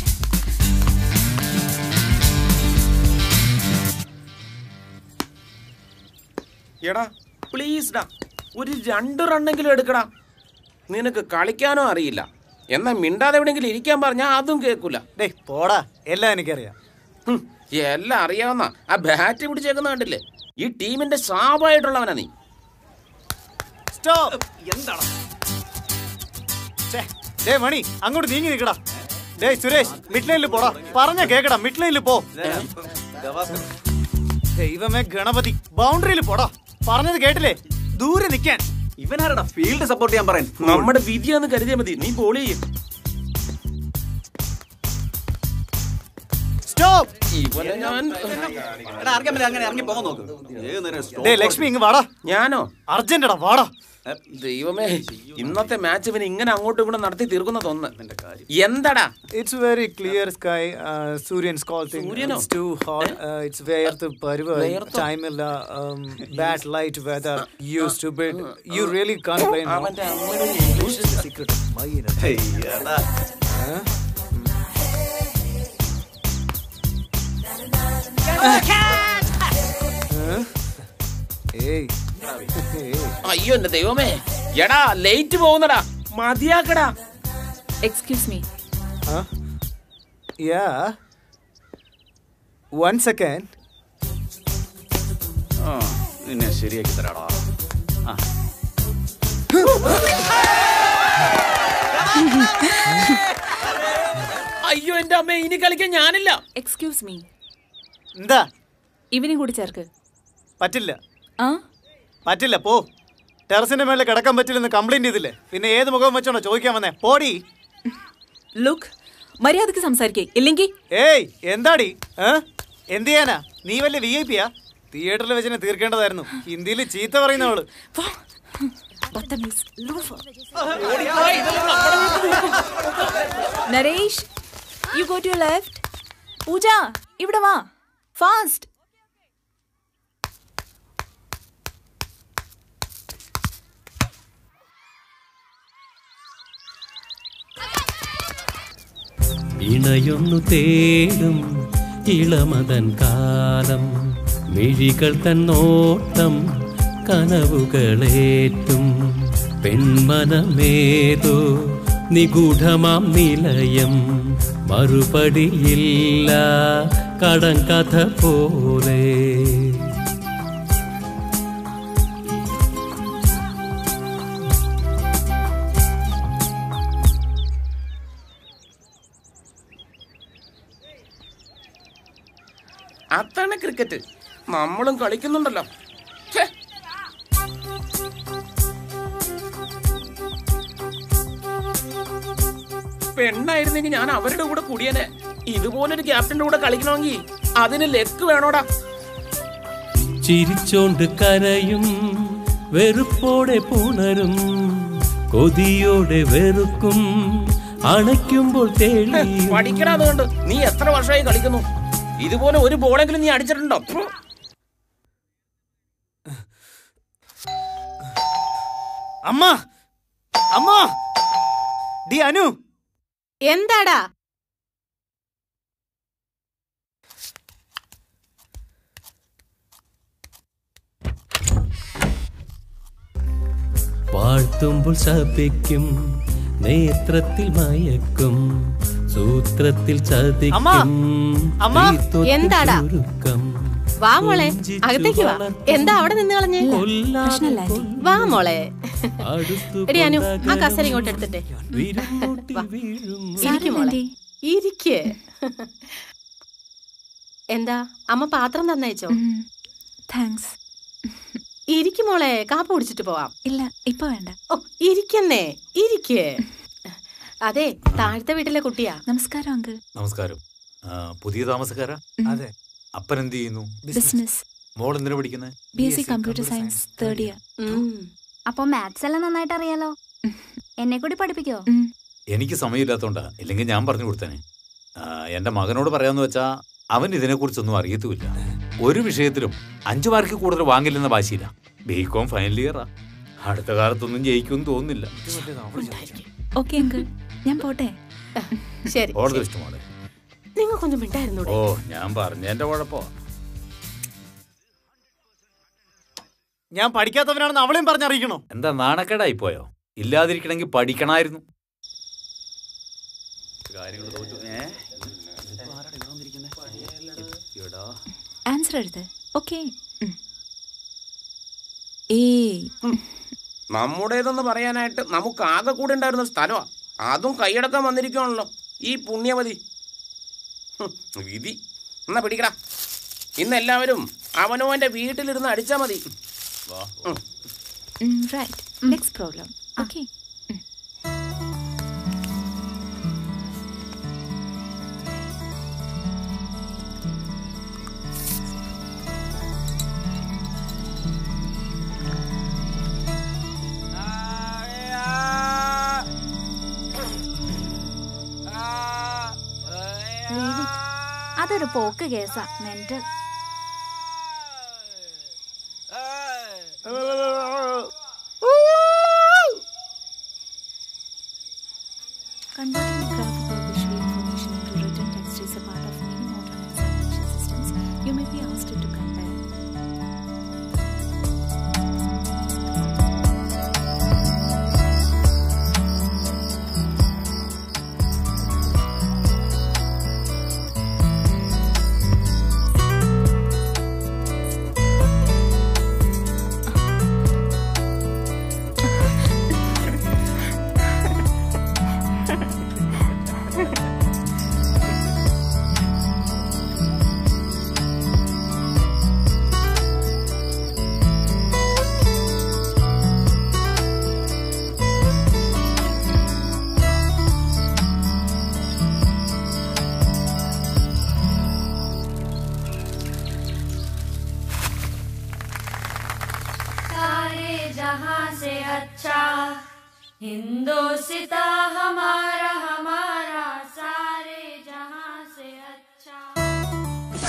എടാ പ്ലീസ് ഡാ ഒരു രണ്ട് റണ്ണെങ്കിലും എടുക്കടാ നിനക്ക് കളിക്കാനോ അറിയില്ല എന്നാ മിണ്ടാതെ എവിടെയെങ്കിലും ഇരിക്കാൻ പറഞ്ഞാ അതും കേൾക്കൂല ഡേ പോടാ എല്ലാം എനിക്കറിയാം ഹും, എല്ലാം അറിയാവുന്ന ആ ബാറ്റ് പിടിച്ചേക്കുന്ന കണ്ടില്ലേ ഈ ടീമിന്റെ ശാപമായിട്ടുള്ളവനാ നീ സ്റ്റോപ്പ് എന്താണ് ഡേ മണി അങ്ങോട്ട് നീങ്ങി നിൽക്കടാ ഡേ സുരേഷ് മിഡ് ലൈനിൽ പോടാ പറഞ്ഞ കേക്കടാ മിഡ് ലൈനിൽ പോ ദൈവമേ ഗണപതി ബൗണ്ടറിയിൽ പോടാ പറഞ്ഞത് കേട്ടില്ലേ ദൂരെ നിൽക്കാൻ ഇവനാരടാ ഫീൽഡ് സപ്പോർട്ട് ചെയ്യാൻ പറയാൻ നമ്മുടെ വിധിയാന്ന് കരുതിയാ മതി നീ ബോൾ ചെയ്യും സ്റ്റോപ്പ് ഇവനെ ഞാൻ എടാ അറിയാൻ പറ്റില്ല അങ്ങനെ ഇറങ്ങി പോകാൻ നോക്ക് ഏത് നേരം stop ഡേ ലക്ഷ്മി ഇങ്ങ് വാടാ ഞാനോ അർജന്റടാ വാടാ ദൈവമേ ഇന്നത്തെ മാച്ച് ഇവൻ ഇങ്ങനെ അങ്ങോട്ടും ഇങ്ങോട്ടും നടത്തി തീർക്കുന്ന തോന്നുന്നു എന്താടാ ഇറ്റ്സ് വെരി ക്ലിയർ സ്കൈ സൂര്യൻ സ്കോൾട്ടിംഗ് സൂര്യനോ? It's too hot it's worth പരുവ വേർത്തോ? ടൈമില്ല bad light weather use to bid you really can play അവന്റെ അമ്മയുടെ ഒരു ഇംഗ്ലീഷ് സീക്രട്ട് മൈന ഹെയ്യടാ. ഏയ് ഏയ് അയ്യോ എന്റെ ദൈവമേ എടാ ലേറ്റ് പോകുന്നടാ മതിയാക്കടാ excuse me Huh? Yeah. One second. ആ, നിന്നെ ശരിയാക്കി തരാടാ ആ അയ്യോ എന്റെ അമ്മ ഇനി കളിക്കാൻ ഞാനില്ല എക്സ്ക്യൂസ് മീ എന്താ ഇവനെയും കൂടി ചേർക്ക് പറ്റില്ല ആ പറ്റില്ല പോ ടെറസിന്റെ മേലെ കിടക്കാൻ പറ്റില്ലെന്ന് കംപ്ലൈന്റ് ചെയ്തില്ലേ പിന്നെ ഏത് മുഖം വെച്ചോണ്ടോ ചോദിക്കാൻ വന്നേ പോടി ലുക്ക് മര്യാദക്ക് സംസാരിക്കേ ഇല്ലെങ്കിൽ ഏയ് എന്താടി ഏ? എന്ത് ചെയ്യാനാ നീ വല്ല വി ഐ പിയാ തിയേറ്ററിൽ വെച്ച് തീർക്കേണ്ടതായിരുന്നു ഹിന്ദിയിൽ ചീത്ത പറയുന്നവള് Naresh you go to left Pooja ഇവിടെ വാ ഫാസ്റ്റ് ഇണയൊന്നു തേടും ഇളമതൻ കാലം മിഴികൾ തന്നോട്ടം കനവുകളേറ്റും പെൺമനമേതോ നിഗൂഢമാം നിലയം മറുപടിയില്ല കടങ്കഥ പോലെ അതാണ് ക്രിക്കറ്റ് നമ്മളും കളിക്കുന്നുണ്ടല്ലോ ഛേ. പെണ്ണായിരുന്നെങ്കിൽ ഞാൻ അവരുടെ കൂടെ കൂടിയനെ ഇതുപോലൊരു ക്യാപ്റ്റന്റെ കൂടെ കളിക്കണമെങ്കിൽ അതിന് ലെക്ക് വേണോടാ ചിരിച്ചോണ്ട് കരയും വെറുപ്പോടെ പുണരും കൊതിയോടെ വെറുക്കും അണയ്ക്കുമ്പോൾ തെളിയും പഠിക്കണം അതുകൊണ്ട് നീ എത്ര വർഷമായി കളിക്കുന്നു ഇതുപോലെ ഒരു ബോളെങ്കിലും നീ അടിച്ചിട്ടുണ്ടോ ഫു. അമ്മ അമ്മ ഡി അനു എന്താടാ വാഴ്ത്തുമ്പോൾ ശപിക്കും നേത്രത്തിൽ മയക്കും സൂത്രത്തിൽ ചതിക്കും അമ്മ, തീർത്തൊത്തിൽ എന്താടാ? ചുരുക്കം. വാ മോളെ അകത്തേക്ക് വാ എന്താ അവിടെ നിന്ന് കളഞ്ഞേ വാ മോളെ എടി അനു ആ കസര ഇങ്ങോട്ട് എടുത്തിട്ടെ വാ. ഇരിക്ക് മോളെ ഇരിക്ക് എന്താ അമ്മ പാത്രം തന്നയച്ചോ താങ്ക്സ് ഇരിക്ക് മോളെ കാപ്പ കുടിച്ചിട്ട് പോവാം ഇല്ല ഇപ്പൊ വേണ്ട ഓ ഇരിക്കുന്നേ ഇരിക്ക് അതെ താഴത്തെ വീട്ടിലെ കുട്ടിയാ നമസ്കാരം അങ്കിൾ നമസ്കാരം ആ, പുതിയ താമസക്കാരാ അതെ അപ്പൻ എന്ത് ചെയ്യുന്നു ബിസിനസ് മോൾ എന്തിനാ പഠിക്കുന്നത് B S C computer science third year അപ്പൊ മാത്സ് എല്ലാം നന്നായിട്ട് അറിയാലോ എന്നെ കൂടി പഠിപ്പിക്കോ എനിക്ക് സമയമില്ലാത്തോണ്ടാ ഇല്ലെങ്കിൽ ഞാൻ പറഞ്ഞു കൊടുത്തേനെ ആ, എന്റെ മകനോട് പറയാന്ന് വെച്ചാ അവൻ ഇതിനെക്കുറിച്ചൊന്നും അറിയത്തുമില്ല ഒരു വിഷയത്തിലും അഞ്ചു മാർക്ക് കൂടുതൽ വാങ്ങില്ലെന്ന വാശിയില്ല ബികോം ഫൈനൽ ഇയറാ അടുത്ത കാലത്തൊന്നും ജയിക്കുമെന്ന് തോന്നുന്നില്ല ഓക്കെ അങ്കിൾ ഞാൻ പോട്ടെ ശരി ഓൾ ദ ബെസ്റ്റ് മോളെ നിങ്ങൾ കൊഞ്ചം മിണ്ടായിരുന്നൂടെ ഓ ഞാൻ പറഞ്ഞതിന്റെ കുഴപ്പോ ഞാൻ പഠിക്കാത്തവനാണെന്ന് അവളെയും പറഞ്ഞറിയിക്കണോ എന്താ നാണക്കേടായി പോയോ ഇല്ലാതിരിക്കണമെങ്കിൽ പഠിക്കണമായിരുന്നു ആൻസർ എഴുത് ഓക്കെ ഏയ് നമ്മുടേതെന്ന് പറയാനായിട്ട് നമുക്ക് ആകെ കൂടെ ഉണ്ടായിരുന്ന സ്ഥലമാ അതും കൈയടക്കാൻ വന്നിരിക്കുകയാണല്ലോ ഈ പുണ്യമതി ഹും, വിധി എന്നാ പിടിക്കടാ ഇന്ന് എല്ലാവരും അവനവന്റെ വീട്ടിലിരുന്ന് അടിച്ചാ മതി ഉം. Right next problem okay Leave it. അതൊരു പോക്ക് കേസാ mental Converting graphic or visual information into written text is a part of many modern examination systems. You may be asked to compare. Hindustan हमारा हमारा सारे जहां से अच्छा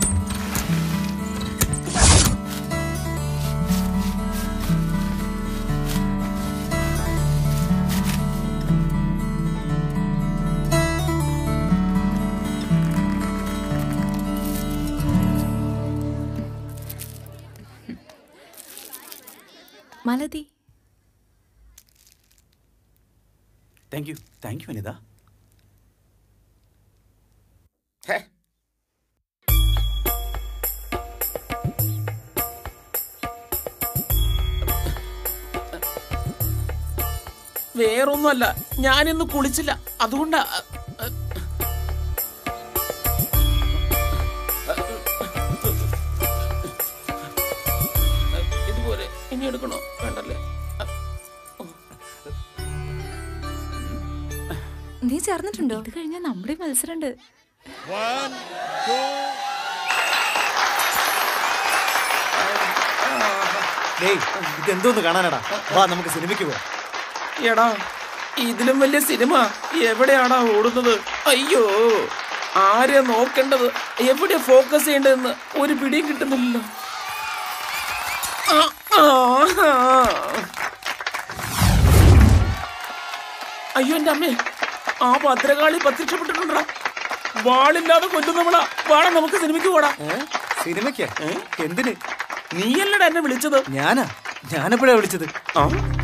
Malathi thank you thank you Anitha വേറൊന്നുമല്ല ഞാനിന്ന് കുളിച്ചില്ല അതുകൊണ്ടാ ഇതുപോലെ ഇനി എടുക്കണോ വേണ്ടല്ലേ നീ ചേർന്നിട്ടുണ്ടോ ഇത് കഴിഞ്ഞാൽ നമ്മുടെ മത്സരമുണ്ട് ഡേയ് ഇതെന്തോന്ന് കാണാനടാ വാ നമുക്ക് സിനിമയ്ക്ക് പോവാം എടാ ഇതിലും വലിയ സിനിമ എവിടെയാടാ ഓടുന്നത് അയ്യോ ആരെ നോക്കേണ്ടത് എവിടെ ഫോക്കസ് ചെയ്യേണ്ടതെന്ന് ഒരു പിടിയും കിട്ടുന്നില്ലല്ലോ ആ, ആ, ആ. അയ്യോ എന്റെ അമ്മേ ആ ഭദ്രകാളി പ്രത്യക്ഷപ്പെട്ടിട്ടുണ്ടോ വാളില്ലാതെ കൊല്ലുന്നവളാ വാടാ നമുക്ക് സിനിമയ്ക്ക് പോടാ സിനിമയ്ക്ക് എന്തിന് നീയല്ലടാ എന്നെ വിളിച്ചത് ഞാനാ ഞാനെപ്പോഴാ വിളിച്ചത് ആ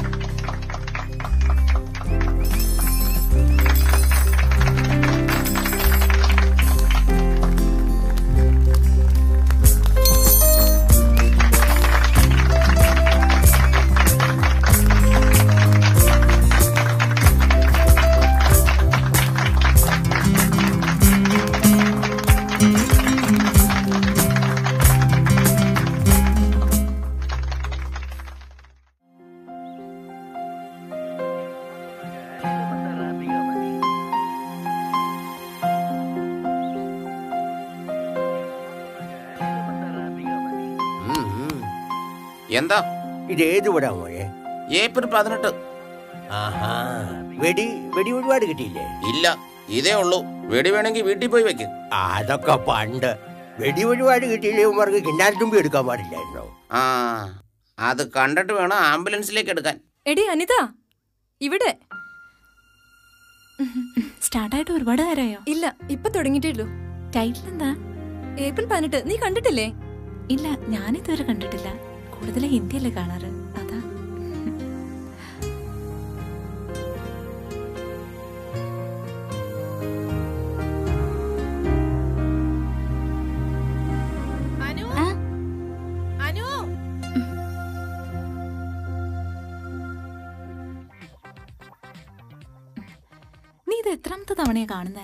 എന്താ ഇത് ഏത് വിടാ മോയെ ഏപ്രിൽ പതിനെട്ട് ആഹാ വെടി വെടി ഒരുപാട് കിട്ടിയില്ലേ ഇല്ല ഇതേ ഉള്ളൂ വെടി വേണമെങ്കിൽ വീട്ടിൽ പോയി വെക്ക് അതൊക്കെ പണ്ട് വെടി ഒരുപാട് കിട്ടിയില്ലേ ഉമ്മർക്ക് കിണ്ടാരത്തുമ്പി എടുക്കാൻ പാടില്ലായിരുന്നോ ആ അത് കണ്ടിട്ട് വേണം ആംബുലൻസിലേക്ക് എടുക്കാൻ എടി അനിത ഇവിടെ സ്റ്റാർട്ടായിട്ട് ഒരുപാട് നേരമായോ ഇല്ല ഇപ്പൊ തുടങ്ങിയിട്ടേ ഉള്ളൂ ടൈറ്റിൽ എന്താ ഏപ്രിൽ പതിനെട്ട് നീ കണ്ടിട്ടില്ലേ ഇല്ല ഞാനിതുവരെ കണ്ടിട്ടില്ല കൂടുതൽ ഹിന്ദിയല്ലേ കാണാറ് അതാ അനു അനു നീ ഇത് എത്രാമത്തെ തവണയാ കാണുന്നേ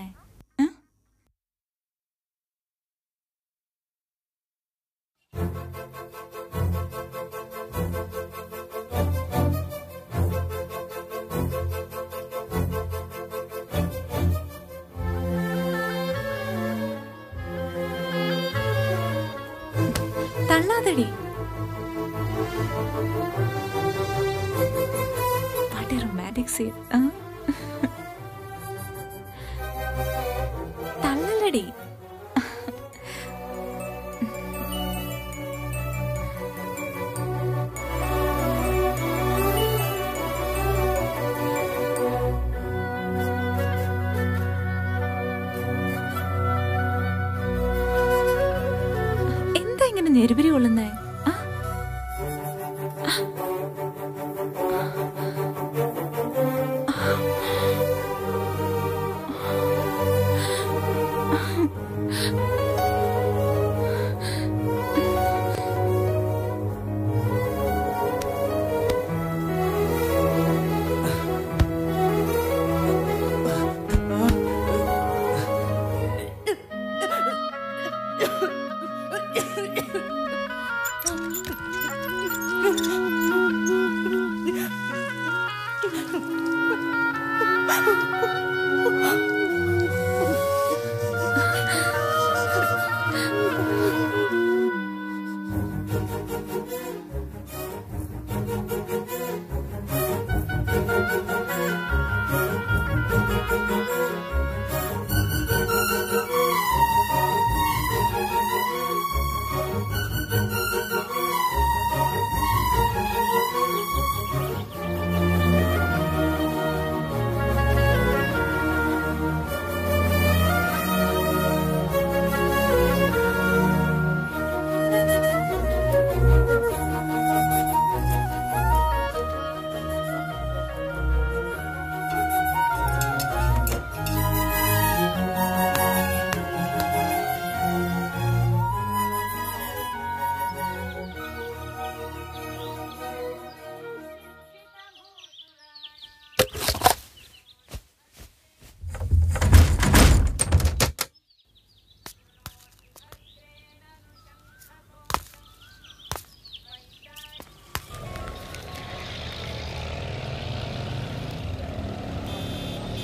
തള്ളാതെടി വാട്ട് റൊമാൻറ്റിക് സീൻ തള്ളലടി എന്താ ഇങ്ങനെ ഞെരുപിരി കൊള്ളുന്നേ ആ? ആ.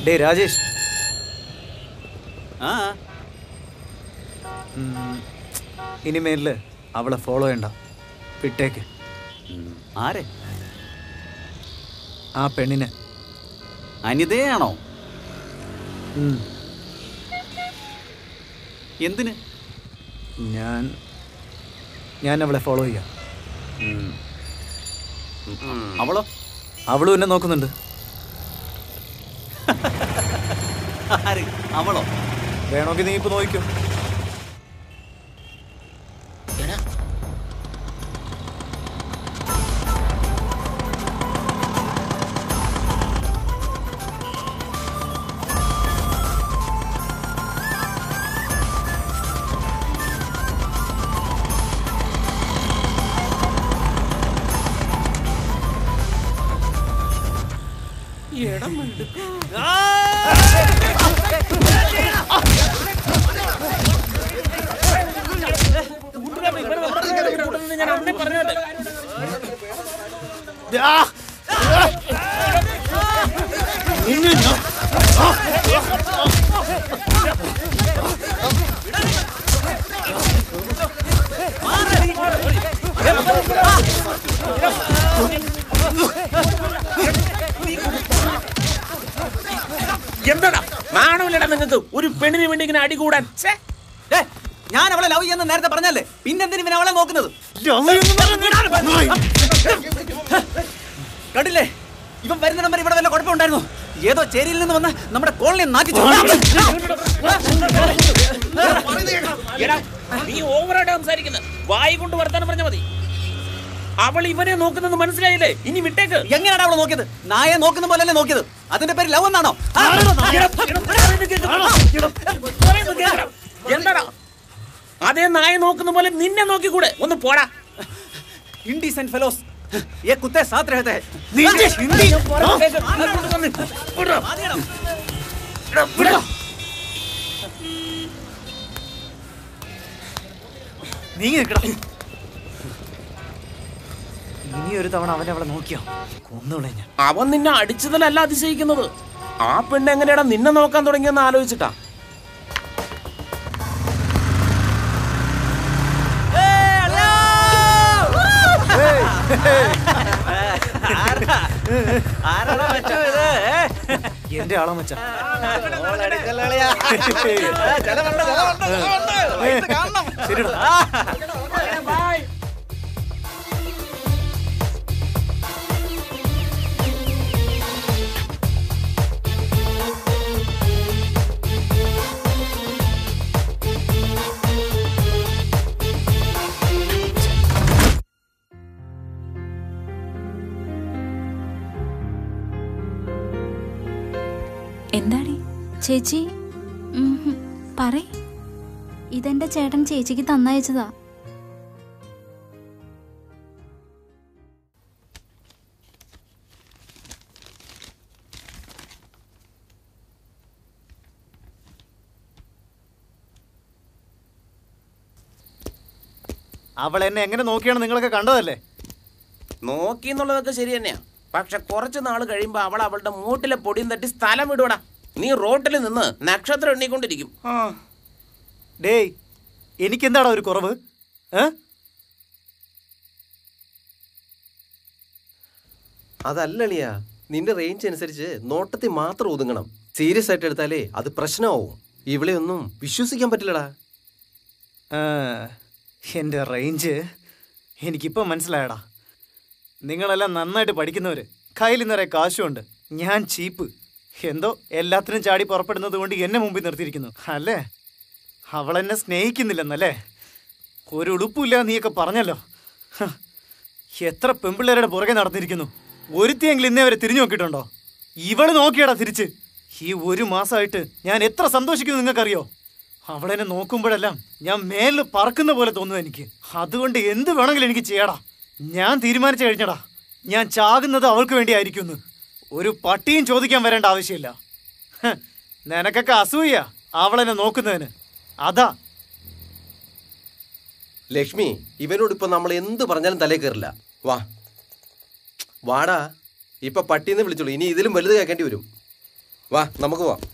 ഡേ രാജേഷ് ആ ഉം, ഇനിമേലില് അവളെ ഫോളോ ചെയ്യണ്ട വിട്ടേക്ക് ആരെ ആ പെണ്ണിനെ അനിതയാണോ ഉം, എന്തിന് ഞാൻ ഞാൻ അവളെ ഫോളോ ചെയ്യാം അവളോ അവളും എന്നെ നോക്കുന്നുണ്ട് ആര് അവളോ വേണമെങ്കിൽ നീ ഇപ്പൊ നോക്കിക്കോ ഞാൻ അന്നേ പറഞ്ഞോട്ടെ എന്താടാ നാണമില്ലടാ നിങ്ങൾക്ക് ഒരു പെണ്ണിന് വേണ്ടി ഇങ്ങനെ അടികൂടാൻ ഛേ ഞാൻ അവളെ ലവ് ചെയ്യുന്ന നേരത്തെ പറഞ്ഞല്ലേ പിന്നെന്തിനു ഇവൻ അവളെ നോക്കുന്നത് കണ്ടില്ലേ ഇവൻ വരുന്ന നമ്പർ ഇവിടെ വല്ല കുഴപ്പമുണ്ടായിരുന്നു ഏതോ ചേരിയിൽ നിന്ന് വന്ന് നമ്മുടെ കോളനി നാട്ടി എടാ, നീ ഓവറായിട്ട് സംസാരിക്കുന്നത് വായി കൊണ്ട് വർത്താനം പറഞ്ഞാ മതി അവൾ ഇവനെ നോക്കുന്നത് മനസ്സിലായില്ലേ ഇനി വിട്ടേക്ക് എങ്ങനെയാണ് അവളെ നോക്കിയത് നായെ നോക്കുന്ന പോലെ അല്ലേ നോക്കിയത് അതിന്റെ പേര് ലവ് എന്നാണോ എന്താടാ അതേ നായ നോക്കുന്ന പോലെ നിന്നെ നോക്കിക്കൂടെ ഒന്ന് പോടാ ഇൻഡീസെന്റ് ഫെലോസ് ये कुत्ते साथ रहते हैं നീ നിൽക്കടാ ഇനി ഒരു തവണ അവൻ അവളെ നോക്കിയോ കൊന്നുകളെ ഞാൻ അവൻ നിന്നെ അടിച്ചതിലല്ല അതിശയിക്കുന്നത് ആ പെണ്ണ് എങ്ങനെയാടാ നിന്നെ നോക്കാൻ തുടങ്ങിയെന്ന് ആലോചിച്ചിട്ടാ എന്റെ ആളാ മച്ചാ ശരിടാ എന്താടി ചേച്ചി പറ ഇതെന്റെ ചേട്ടൻ ചേച്ചിക്ക് തന്നയച്ചതാ അവൾ എന്നെ എങ്ങനെ നോക്കിയാണ് നിങ്ങളൊക്കെ കണ്ടതല്ലേ നോക്കി എന്നുള്ളതൊക്കെ ശരി തന്നെയാ പക്ഷെ കുറച്ച് നാൾ കഴിയുമ്പോ അവൾ അവളുടെ മൂട്ടിലെ പൊടിയും തട്ടി സ്ഥലം വിടൂടാ നീ റോട്ടിൽ നിന്ന് നക്ഷത്രം എണ്ണിക്കൊണ്ടിരിക്കും ആ ഡേയ് എനിക്കെന്താടാ ഒരു കുറവ് ഏ അതല്ലളിയാ നിന്റെ റേഞ്ച് അനുസരിച്ച് നോട്ടത്തിൽ മാത്രം ഒതുങ്ങണം സീരിയസ് ആയിട്ട് എടുത്താലേ അത് പ്രശ്നമാവും ഇവിടെ ഒന്നും വിശ്വസിക്കാൻ പറ്റില്ലടാ ആ, എൻ്റെ റേഞ്ച് എനിക്കിപ്പം മനസ്സിലായടാ നിങ്ങളെല്ലാം നന്നായിട്ട് പഠിക്കുന്നവര് കയ്യിൽ നിറയെ കാശുണ്ട് ഞാൻ ചീപ്പ് എന്തോ എല്ലാത്തിനും ചാടി പുറപ്പെടുന്നത് കൊണ്ട് എന്നെ മുമ്പിൽ നിർത്തിയിരിക്കുന്നു അല്ലേ അവളെന്നെ സ്നേഹിക്കുന്നില്ലെന്നല്ലേ ഒരു ഉളുപ്പില്ല നീയൊക്കെ പറഞ്ഞല്ലോ ഹ, എത്ര പെമ്പിള്ളേരുടെ പുറകെ നടന്നിരിക്കുന്നു ഒരുത്തിയെങ്കിലും ഇന്നേ വരെ തിരിഞ്ഞു നോക്കിയിട്ടുണ്ടോ ഇവള് നോക്കിയടാ തിരിച്ച് ഈ ഒരു മാസമായിട്ട് ഞാൻ എത്ര സന്തോഷിക്കുന്നു നിങ്ങൾക്കറിയോ അവളെന്നെ നോക്കുമ്പോഴെല്ലാം ഞാൻ മേലിൽ പറക്കുന്ന പോലെ തോന്നുന്നു എനിക്ക് അതുകൊണ്ട് എന്ത് വേണമെങ്കിലും എനിക്ക് ചെയ്യടാ ഞാൻ തീരുമാനിച്ചു കഴിഞ്ഞടാ ഞാൻ ചാകുന്നത് അവൾക്ക് വേണ്ടിയായിരിക്കുമെന്ന് ഒരു പട്ടിയും ചോദിക്കാൻ വരേണ്ട ആവശ്യമില്ല ഹ്, നിനക്കൊക്കെ അസൂയ അവളെന്നെ നോക്കുന്നതിന് അതാ ലക്ഷ്മി ഇവനോട് ഇപ്പൊ നമ്മൾ എന്ത് പറഞ്ഞാലും തലേ കയറില്ല വാ വാടാ ഇപ്പൊ പട്ടീന്ന് വിളിച്ചോളൂ ഇനി ഇതിലും വലുത് കേൾക്കേണ്ടി വരും വാ നമുക്ക് പോവാം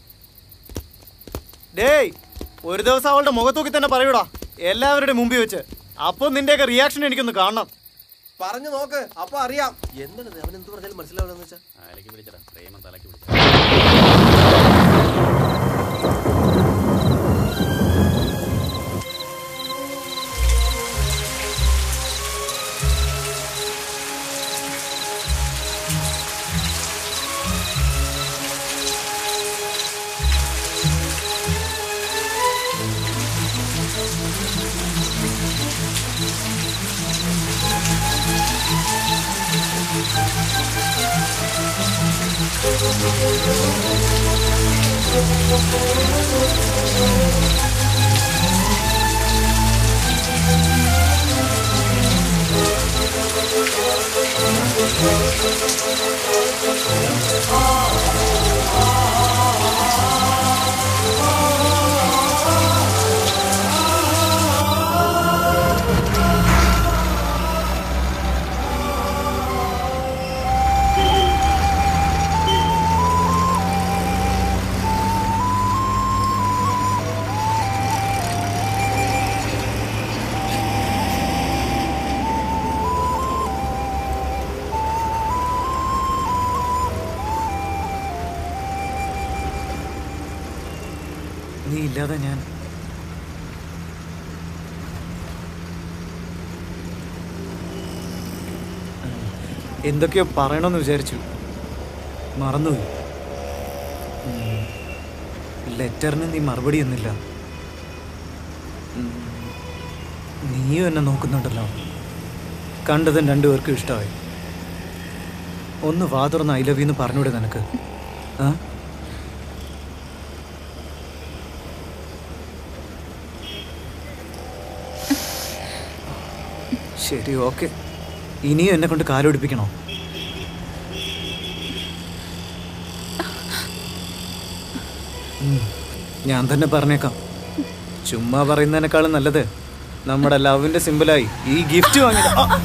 ഡേയ് ഒരു ദിവസം അവളുടെ മുഖത്തൂക്കി തന്നെ പറയൂടാ എല്ലാവരുടെ മുമ്പിൽ വെച്ച് അപ്പൊ നിന്റെയൊക്കെ റിയാക്ഷൻ എനിക്കൊന്ന് കാണണം പറഞ്ഞു നോക്ക് അപ്പൊ അറിയാം എന്താണ് അവൻ എന്ത് പറഞ്ഞാലും മനസ്സിലാവില്ലെന്ന് വെച്ചാ തലയ്ക്ക് പിടിച്ചടാ പ്രേമം തലയ്ക്ക് പിടിച്ച നീ ഇല്ലാതെ ഞാൻ എന്തൊക്കെയോ പറയണമെന്ന് വിചാരിച്ചു മറന്നുപോയി ഉം. ലെറ്ററിന് നീ മറുപടി എന്നില്ല ഉം. നീയും എന്നെ നോക്കുന്നുണ്ടല്ലോ കണ്ടതും രണ്ടുപേർക്കും ഇഷ്ടമായി ഒന്ന് വാ തുറന്ന് ഐ ലവ് യു എന്ന് പറഞ്ഞൂടെ നിനക്ക് ആ ശരി ഓക്കെ ഇനിയും എന്നെ കൊണ്ട് കാലൊടിപ്പിക്കണോ ഉം, ഞാൻ തന്നെ പറഞ്ഞേക്കാം ചുമ്മാ പറയുന്നതിനേക്കാളും നല്ലത് നമ്മുടെ ലവിന്റെ സിമ്പിളായി ഈ ഗിഫ്റ്റ് വാങ്ങി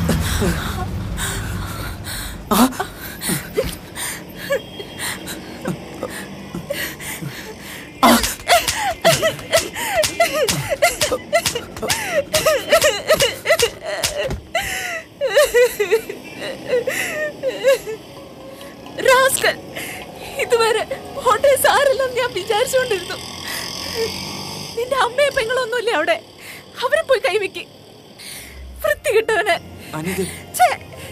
റാസ്കൽ ഇതുവരെ ഹോട്ടൽ സാറില്ലെന്ന് ഞാൻ വിചാരിച്ചുകൊണ്ടിരുന്നു നിന്റെ അമ്മയെ പെങ്ങളൊന്നുമില്ല അവിടെ അവരെ പോയി കൈവയ്ക്ക് വൃത്തി കിട്ടവന് അനിത് ഛേ.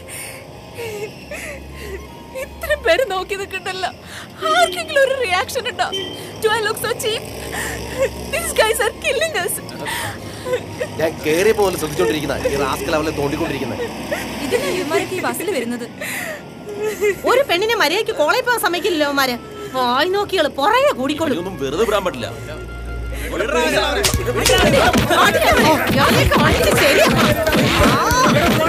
ഇത്രയും പേര് നോക്കി നിൽക്കണ്ടല്ലോ ആർക്കെങ്കിലും ഒരു റിയാക്ഷൻ ഉണ്ടോ do I look so cheap these guys are killing us ഞാൻ കേറിയ പോലെ ശ്രദ്ധിച്ചോണ്ടിരിക്കുന്ന ഈ റാസ്കൽ അവളെ തോണ്ടിക്കൊണ്ടിരിക്കുന്നത് ഇതിനാ ഇവന്മാരൊക്കെ ഈ ബസ്സിൽ വരുന്നത് ഒരു പെണ്ണിനെ മര്യാദയ്ക്ക് കോളേജ് പോകാൻ സമ്മതിക്കില്ലല്ലോ അവന്മാര് വായി നോക്കികള് പുറകെ കൂടിക്കോളും ഒന്നും വെറുതെ വിടാൻ പറ്റില്ല ഞാനൊക്കെ വണ്ടി ശരിയാക്കാം.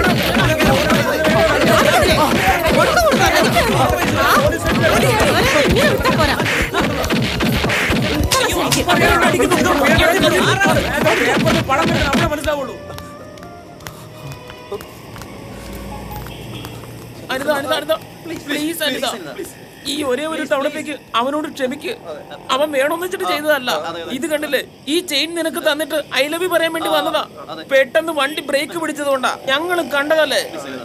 അനിത അനിത അനിത പ്ലീസ് അനിത ഈ ഒരേ ഒരു തവണത്തേക്ക് അവനോട് ക്ഷമിക്ക് അവൻ വേണമെന്ന് വെച്ചിട്ട് ചെയ്തതല്ല ഇത് കണ്ടില്ലേ ഈ ചെയിൻ നിനക്ക് തന്നിട്ട് ഐ ലവ് യു പറയാൻ വേണ്ടി വന്നതാ പെട്ടെന്ന് വണ്ടി ബ്രേക്ക് പിടിച്ചതുകൊണ്ടാ ഞങ്ങളും കണ്ടതല്ലേ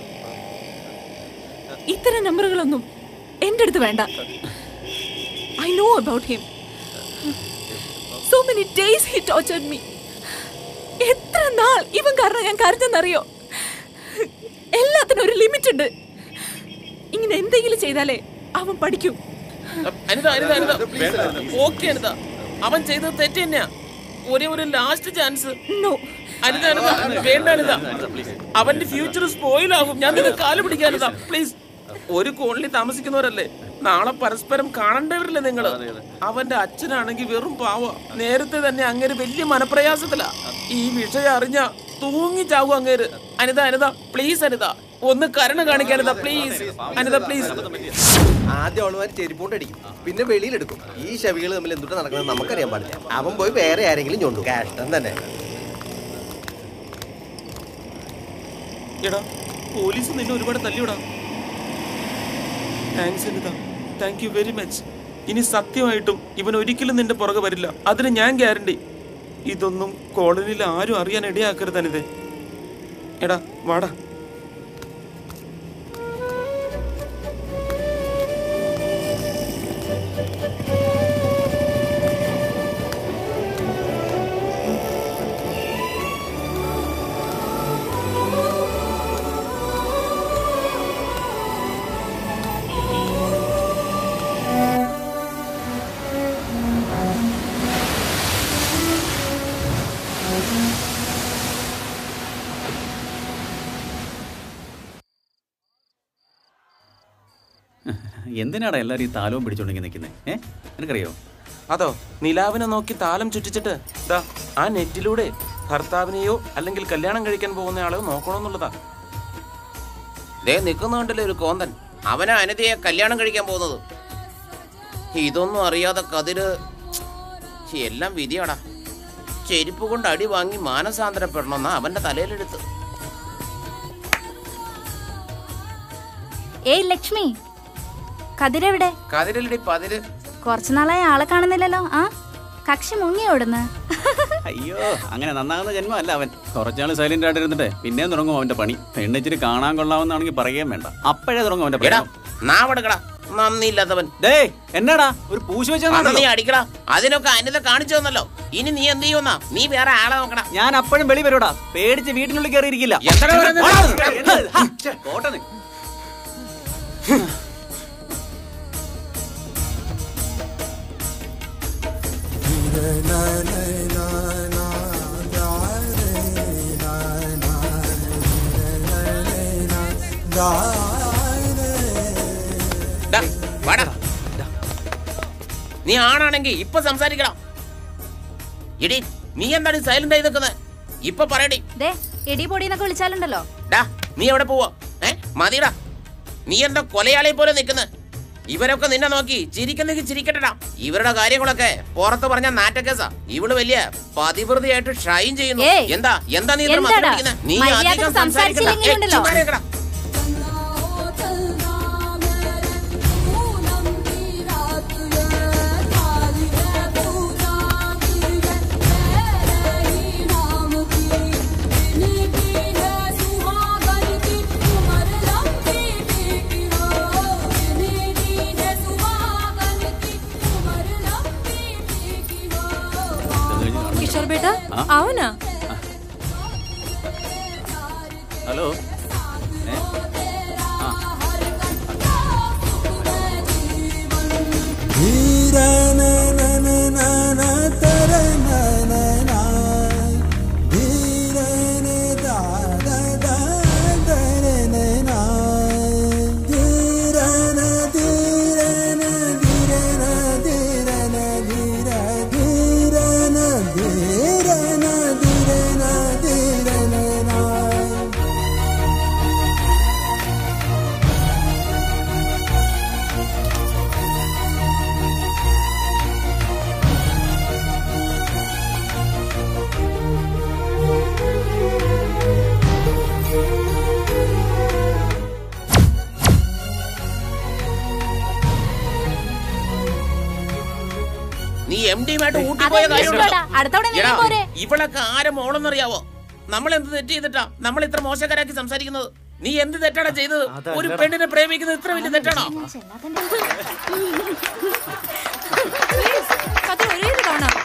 ഇത്തരം നമ്പറുകളൊന്നും എൻ്റെ അടുത്ത് വേണ്ട I know about him so many days he tortured me എത്ര നാൾ ഇവൻ കാരണം ഞാൻ കരുതെന്നറിയോ എല്ലാത്തിനും ഒരു ലിമിറ്റ് ഉണ്ട് ഇങ്ങനെ എന്തെങ്കിലും ചെയ്താലേ അവൻ പഠിക്കും അനിത അനിത അനിത ഓക്കെ അനിത അവൻ ചെയ്തത് തെറ്റ് തന്നെയാ ഒരേ ഒരു last chance no Anitha Anitha വേണ്ട അനിത അവന്റെ ഫ്യൂച്ചർ സ്പോയിൽ ആകും ഞാൻ നിന്റെ കാല് പിടിക്കാനിത പ്ലീസ് ഒരു കോളനി താമസിക്കുന്നവരല്ലേ നാളെ പരസ്പരം കാണേണ്ടവരല്ലേ നിങ്ങള് അവന്റെ അച്ഛനാണെങ്കിൽ വെറും പാവ നേരത്തെ തന്നെ അങ്ങേര് വലിയ മനപ്രയാസത്തിലാ ഈ വിഷയം അറിഞ്ഞ തൂങ്ങി ചാവും അങ്ങേര് അനിത അനിത പ്ലീസ് അനിത ഒന്ന് കരുണ കാണിക്കാനിത പ്ലീസ് അനിത പ്ലീസ് ആദ്യം അവളുമാർ ചെരിപ്പോണ്ട് അടിക്കും പിന്നെ വെളിയിലെടുക്കും ഈ ശവികൾ തമ്മിൽ എന്തുട്ട് നടക്കുന്നത് നമുക്കറിയാൻ പാടില്ല അവൻ പോയി വേറെ ആരെങ്കിലും ചൊണ്ടു കഷ്ടം തന്നെ എടാ പോലീസ് നിന്നെ ഒരുപാട് തല്ലിവിടാ thanks Anitha thank you very much ഇനി സത്യമായിട്ടും ഇവൻ ഒരിക്കലും നിന്റെ പുറകെ വരില്ല അതിന് ഞാൻ ഗ്യാരണ്ടി ഇതൊന്നും കോളനിയിൽ ആരും അറിയാൻ ഇടയാക്കരുത് അനിതേ എടാ വാടാ എന്തിനാടാ എല്ലാവരും ഈ താലവും പിടിച്ചോണ്ടെങ്കിൽ നിൽക്കുന്നത് ഏ നിനക്കറിയോ അതോ നിലാവിനെ നോക്കി താലം ചുറ്റിച്ചിട്ട് ദാ ആ നെറ്റിലൂടെ ഭർത്താവിനെയോ അല്ലെങ്കിൽ കല്യാണം കഴിക്കാൻ പോകുന്ന ആളെയോ നോക്കണമെന്നുള്ളതാ ദേ നിൽക്കുന്നുണ്ടല്ലേ ഒരു കോന്തൻ അവനാ അനിതയെ കല്യാണം കഴിക്കാൻ പോകുന്നത് ഇതൊന്നും അറിയാതെ കതിര് ഛെ, എല്ലാം വിധിയാടാ ചെരുപ്പ് കൊണ്ട് അടി വാങ്ങി മാനസാന്തരപ്പെടണമെന്നാ അവന്റെ തലയിലെടുത്ത് ഏയ് ലക്ഷ്മി കതിരെവിടെ കതിരലടി പതിര് കുറച്ചു നാളായി ആളെ കാണുന്നില്ലല്ലോ ആ കക്ഷി മുങ്ങി ഓടുന്ന് അയ്യോ അങ്ങനെ നന്നാകുന്ന ജന്മമല്ല അവൻ കുറച്ചാൾ സൈലന്റ് ആയിട്ട് ഇരുന്നിട്ട് പിന്നെയും തുടങ്ങും അവന്റെ പണി പെണ്ണിച്ചിരി കാണാൻ കൊള്ളാവുന്നാണെങ്കിൽ പറയുകയും വേണ്ട അപ്പോഴേ തുടങ്ങും അവന്റെ എടാ പണി നാവെടുക്കടാ നന്ദിയില്ലാത്തവൻ ഡേ എന്നാടാ ഒരു പൂശ് അന്ന് നീ അടിക്കടാ അതിനൊക്കെ അനിത കാണിച്ചു തന്നല്ലോ ഇനി നീ എന്ത് ചെയ്യുന്ന നീ വേറെ ആളെ നോക്കടാ ഞാൻ അപ്പോഴും വെളി വരൂടാ പേടിച്ച് വീട്ടിനുള്ളിൽ കയറിയിരിക്കില്ല എത്ര പറയുന്നത്? കോട്ടെ നീ. ഡാ, വാടാ. നീ ആണാണെങ്കി ഇപ്പൊ സംസാരിക്കണം ഇടി നീ എന്താണ് സൈലന്റ് ആയി നിൽക്കുന്നത് ഇപ്പൊ പറയടി ദേ എടി പൊടിന്നൊക്കെ വിളിച്ചാലുണ്ടല്ലോ ഡാ നീ എവിടെ പോവാ ഏ മതിടാ നീ എന്താ കൊലയാളി പോലെ നിൽക്കുന്നത് ഇവരൊക്കെ നിന്നെ നോക്കി ചിരിക്കുന്നെങ്കിൽ ചിരിക്കട്ടടാ ഇവരുടെ കാര്യങ്ങളൊക്കെ പുറത്ത് പറഞ്ഞ നാറ്റക്കേസാ ഇവള് വലിയ പതിവൃതിയായിട്ട് ഷൈൻ ചെയ്യുന്നു ഏയ്, എന്താ എന്താ നീ ഇത്ര എന്താടാ? മത്സരിക്കുന്നത്? നീ മര്യാദയ്ക്ക് അധികം സംസാരിക്കണ്ട. സംസാരിച്ചില്ലെങ്കിൽ ഏയ്, ഉണ്ടല്ലോ. ചുമ്മാ ഇരിക്കടാ. കിഷോർ ബേട്ട ആ? അവനാ ഹലോ ഏ? ആ. നീ എം ഡിയുമായിട്ട് ഊട്ടി പോയ അതെന്ത് കാര്യമുണ്ടോ? ഇഷ്ടമാടാ? അടുത്തവണ നീ എടാ, പോരെ? ഇവളൊക്കെ ആരെ മോളെന്നറിയാവോ നമ്മൾ എന്ത് തെറ്റ് ചെയ്തിട്ടാ നമ്മൾ ഇത്ര മോശക്കാരാക്കി സംസാരിക്കുന്നത് നീ എന്ത് തെറ്റാണ് ചെയ്തത് ഒരു പെണ്ണിനെ പ്രേമിക്കുന്നത് ഇത്ര വലിയ തെറ്റാണോ അത് ഒരേ ഒരു തവണ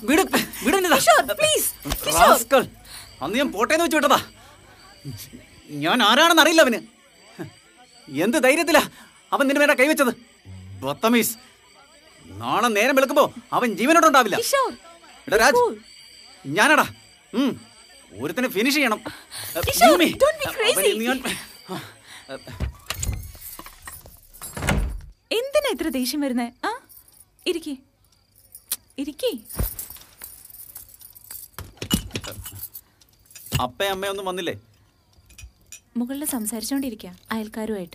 വിട് വിട് അനിത. Please rascal. അന്ന് ഞാൻ പോട്ടേന്ന് വെച്ച് വിട്ടതാ ഞാൻ ആരാണെന്ന് അറിയില്ല അവന് എന്ത് ധൈര്യത്തിലാ അവൻ നിന്റെ മേലെ കൈവച്ചത് ബത്തമീസ് നാളെ നേരം വെളുക്കുമ്പോ അവൻ ജീവനോടുണ്ടാവില്ല എടാ രാജ് ഞാനടാ ഉം. ഒരുത്തനെ ഫിനിഷ് ചെയ്യണം കിഷോർ, യൂമി, don't be crazy. അവനെ ഇന്ന് ഞാൻ- എന്തിനാ ഇത്ര ദേഷ്യം വരുന്നേ ആ ഇരിക്കേ ഇരിക്കേ അപ്പയും അമ്മയൊന്നും വന്നില്ലേ മുകളിൽ സംസാരിച്ചോണ്ടിരിക്കുക അയൽക്കാരുമായിട്ട്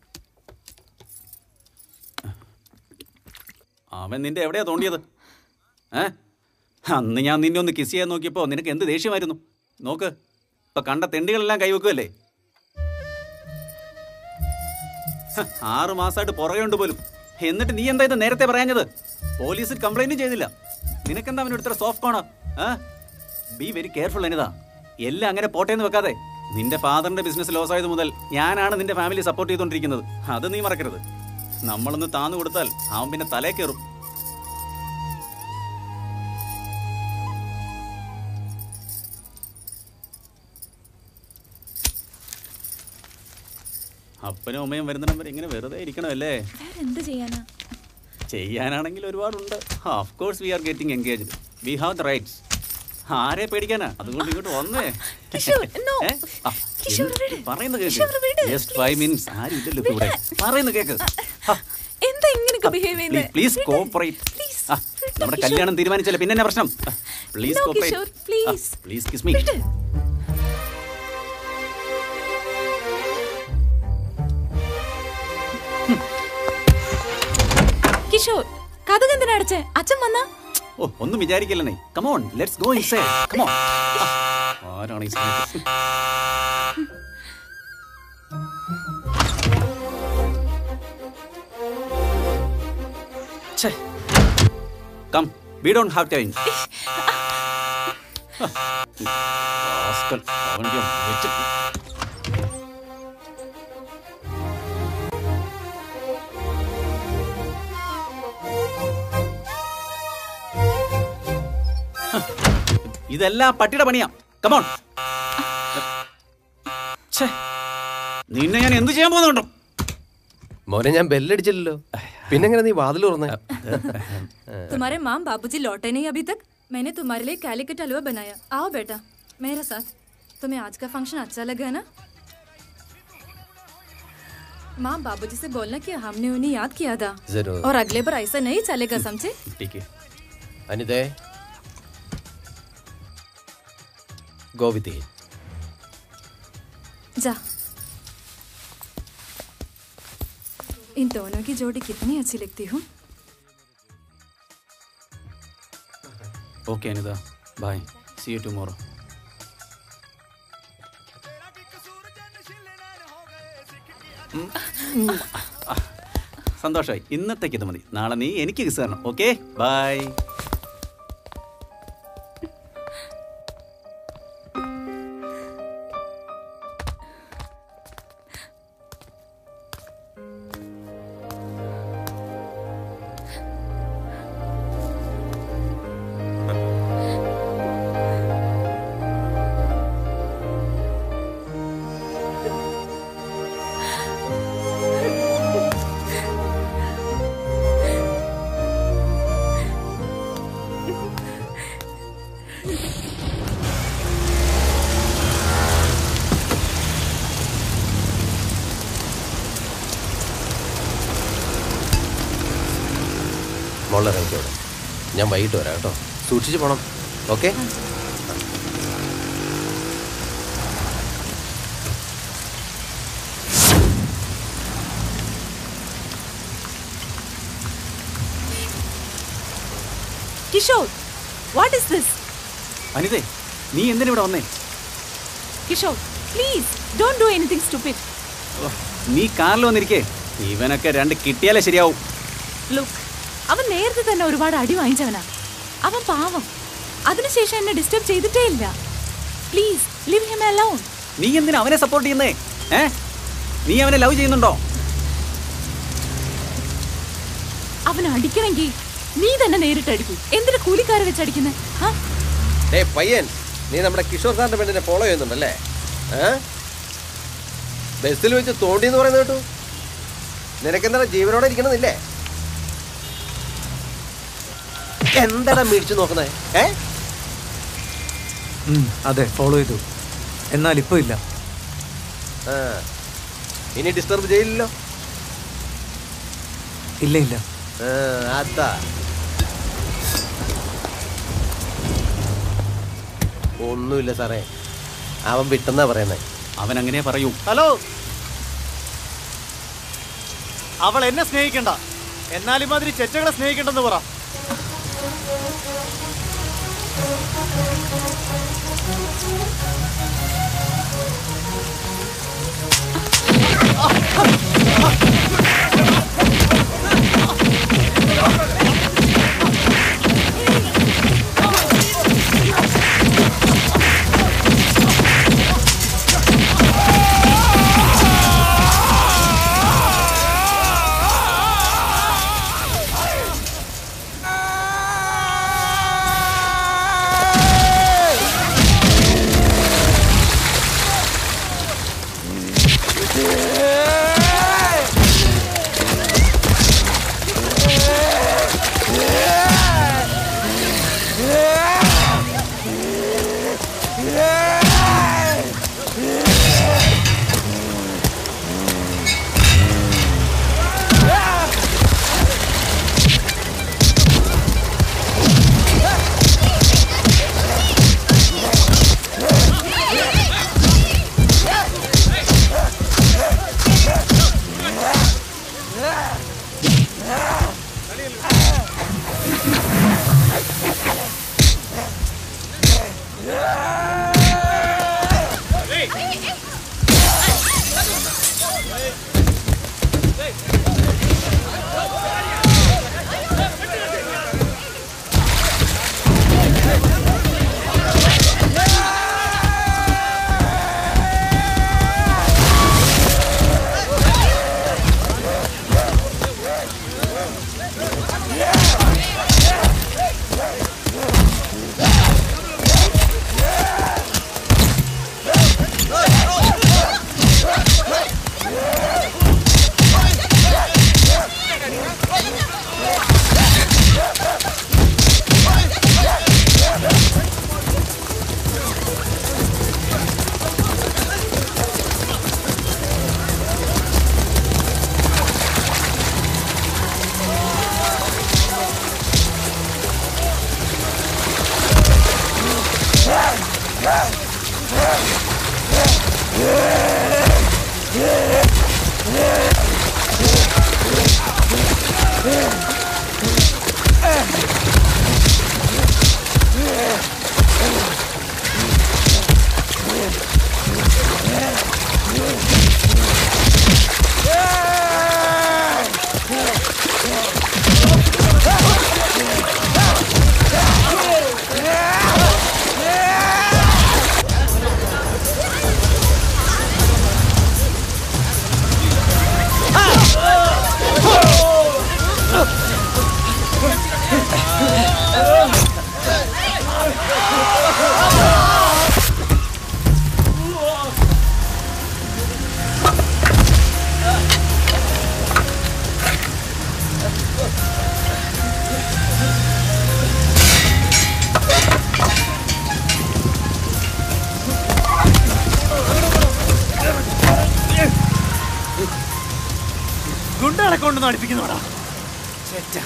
അവൻ നിന്റെ എവിടെയാ തോണ്ടിയത് ഏ അന്ന് ഞാൻ നിന്നെ ഒന്ന് കിസ് ചെയ്യാൻ നോക്കിയപ്പോ നിനക്ക് എന്ത് ദേഷ്യമായിരുന്നു നോക്ക് ഇപ്പൊ കണ്ട തെണ്ടികളെല്ലാം കൈവെക്കുമല്ലേ ഹ, ആറ് മാസമായിട്ട് പുറകെ ഉണ്ട് പോലും എന്നിട്ട് നീ എന്താ ഇത് നേരത്തെ പറയാഞ്ഞത് പോലീസിൽ കംപ്ലൈന്റും ചെയ്തില്ല നിനക്കെന്താ അവനോട് ഇത്ര സോഫ്റ്റ് കോണാ ബി വെരി കെയർഫുൾ എനിതാ എല്ലാം അങ്ങനെ പോട്ടേന്ന് വെക്കാതെ നിന്റെ ഫാദറിന്റെ ബിസിനസ് ലോസ് ആയത് മുതൽ ഞാനാണ് നിന്റെ ഫാമിലി സപ്പോർട്ട് ചെയ്തുകൊണ്ടിരിക്കുന്നത് അത് നീ മറക്കരുത് നമ്മളൊന്ന് താന്നു കൊടുത്താൽ അവൻ പിന്നെ തലേ കയറും അപ്പനും അമ്മയും വരുന്നിടം വരെ ഇങ്ങനെ വെറുതെ ഇരിക്കണമല്ലേ വേറെ എന്ത് ചെയ്യാനാ ചെയ്യാനാണെങ്കിൽ ഒരുപാടുണ്ട് of course we are getting engaged we have the rights ആരെ പേടിക്കാനാ അതുകൊണ്ട് ഇങ്ങോട്ട് വന്നേ കിഷോർ, no. ഏ? ആ, കിഷോർ, എന്ത് വിട്. പറയുന്ന കിഷോർ, വിട്. കേക്ക് ജസ്റ്റ് ഫൈവ് മിനിറ്റ്സ് ആരും ഇല്ലല്ലോ ഇപ്പൊ ഇവിടെ പറയുന്ന കേക്ക് എന്താ ഇങ്ങനെയൊക്കെ ബിഹേവ് ചെയ്യുന്നത് പ്ലീസ് കോപ്പറേറ്റ് നമ്മുടെ കിഷോർ. കല്യാണം തീരുമാനിച്ചല്ലേ പിന്നെ എന്നാ പ്രശ്നം please No, Kishore, please. Please kiss me Kishore കഥക് എന്തിനാ അടച്ചേ അച്ഛൻ വന്നാ ഓ ഒന്നും വിചാരിക്കില്ലെന്നേ come on let's go inside come on ആരാണ് ഈ സമയത്ത് ഛേ come we don't have time rascal അവൻ്റെ വെച്ച് ഇതെല്ലാം പട്ടിയുടെ പണിയാ കമോൺ നിന്നെ ഞാൻ എന്ത് ചെയ്യാൻ പോകുന്നുണ്ടോ മോനെ ഞാൻ ബെല്ലടിച്ചില്ലല്ലോ പിന്നെങ്ങനെ നീ വാതിൽ തുറന്നേ तुम्हारे माँ बाबूजी लौटे नहीं अभी तक मैंने तुम्हारे लिए कैलिकट हलवा बनाया आओ बेटा मेरे साथ तुम्हें आज का फंक्शन अच्छा लगा ना माँ बाबूजी से बोलना कि हमने उन्हें याद किया था जरूर। और अगले बार ऐसा नहीं चलेगा समझे ठीक है അനിതേ ഗോവിതേ जा इन दोनों की जोड़ी कितनी अच्छी लगती हूँ okay Anitha bye see you tomorrow സന്തോഷമായി ഇന്നത്തേക്ക് ഇത് മതി നാളെ നീ എനിക്ക് കിസ് തരണം ഓക്കെ ബൈ മോളെ ഇറങ്ങിക്കോടെ ഞാൻ വൈകിട്ട് വരാം കേട്ടോ സൂക്ഷിച്ച് പോണം okay Kishore what is this അനിതേ നീ എന്തിനാ ഇവിടെ വന്നേ Kishore please don't do anything stupid ഓ, നീ കാറിൽ വന്നിരിക്കേ ഇവനൊക്കെ രണ്ട് കിട്ടിയാലേ ശരിയാവും ലുക്ക് അവൻ നേരത്തെ തന്നെ ഒരുപാട് അടി വാങ്ങിച്ചവനാ അവൻ പാവം അതിനുശേഷം എന്നെ ഡിസ്റ്റർബ് ചെയ്തിട്ടേ ഇല്ല പ്ലീസ് ലിവ് ഹിം അലോൺ നീ എന്തിനാ അവനെ സപ്പോർട്ട് ചെയ്യുന്നേ ഏ നീ അവനെ ലവ് ചെയ്യുന്നുണ്ടോ അവൻ അടിക്കണമെങ്കിൽ നീ തന്നെ നേരിട്ട് അടിക്കൂ എന്തിനാ കൂലിക്കാരെ വെച്ച് അടിക്കുന്നേ ആ ഏ പയ്യൻ നീ നമ്മുടെ കിഷോർ സാറിന്റെ പെണ്ണിനെ ഫോളോ ചെയ്യുന്നുണ്ടല്ലേ ഏ ബസ്സിൽ വെച്ച് തോണ്ടി എന്ന് പറയുന്നത് കേട്ടു നിനക്കെന്താ ജീവനോടെ ഇരിക്കണമെന്നില്ലേ എന്താടാ മേടിച്ചു നോക്കുന്നേ ഏ ഉം, അതെ ഫോളോ ചെയ്തു എന്നാൽ ഇപ്പൊ ഇല്ല ആ. ഇനി ഡിസ്റ്റർബ് ചെയ്യില്ലല്ലോ ഇല്ല ഇല്ല ആ, അതാ ഒന്നുമില്ല സാറേ അവൻ വിട്ടെന്നാ പറയുന്നേ അവൻ അങ്ങനെ പറയൂ ഹലോ അവൾ എന്നെ സ്നേഹിക്കണ്ട എന്നാൽ ഇമാതിരി ചെറ്റകളെ സ്നേഹിക്കണ്ടെന്ന് പറ ഗുണ്ടകളെ കൊണ്ട് നടിപ്പിക്കുന്നോടാ ചെറ്റ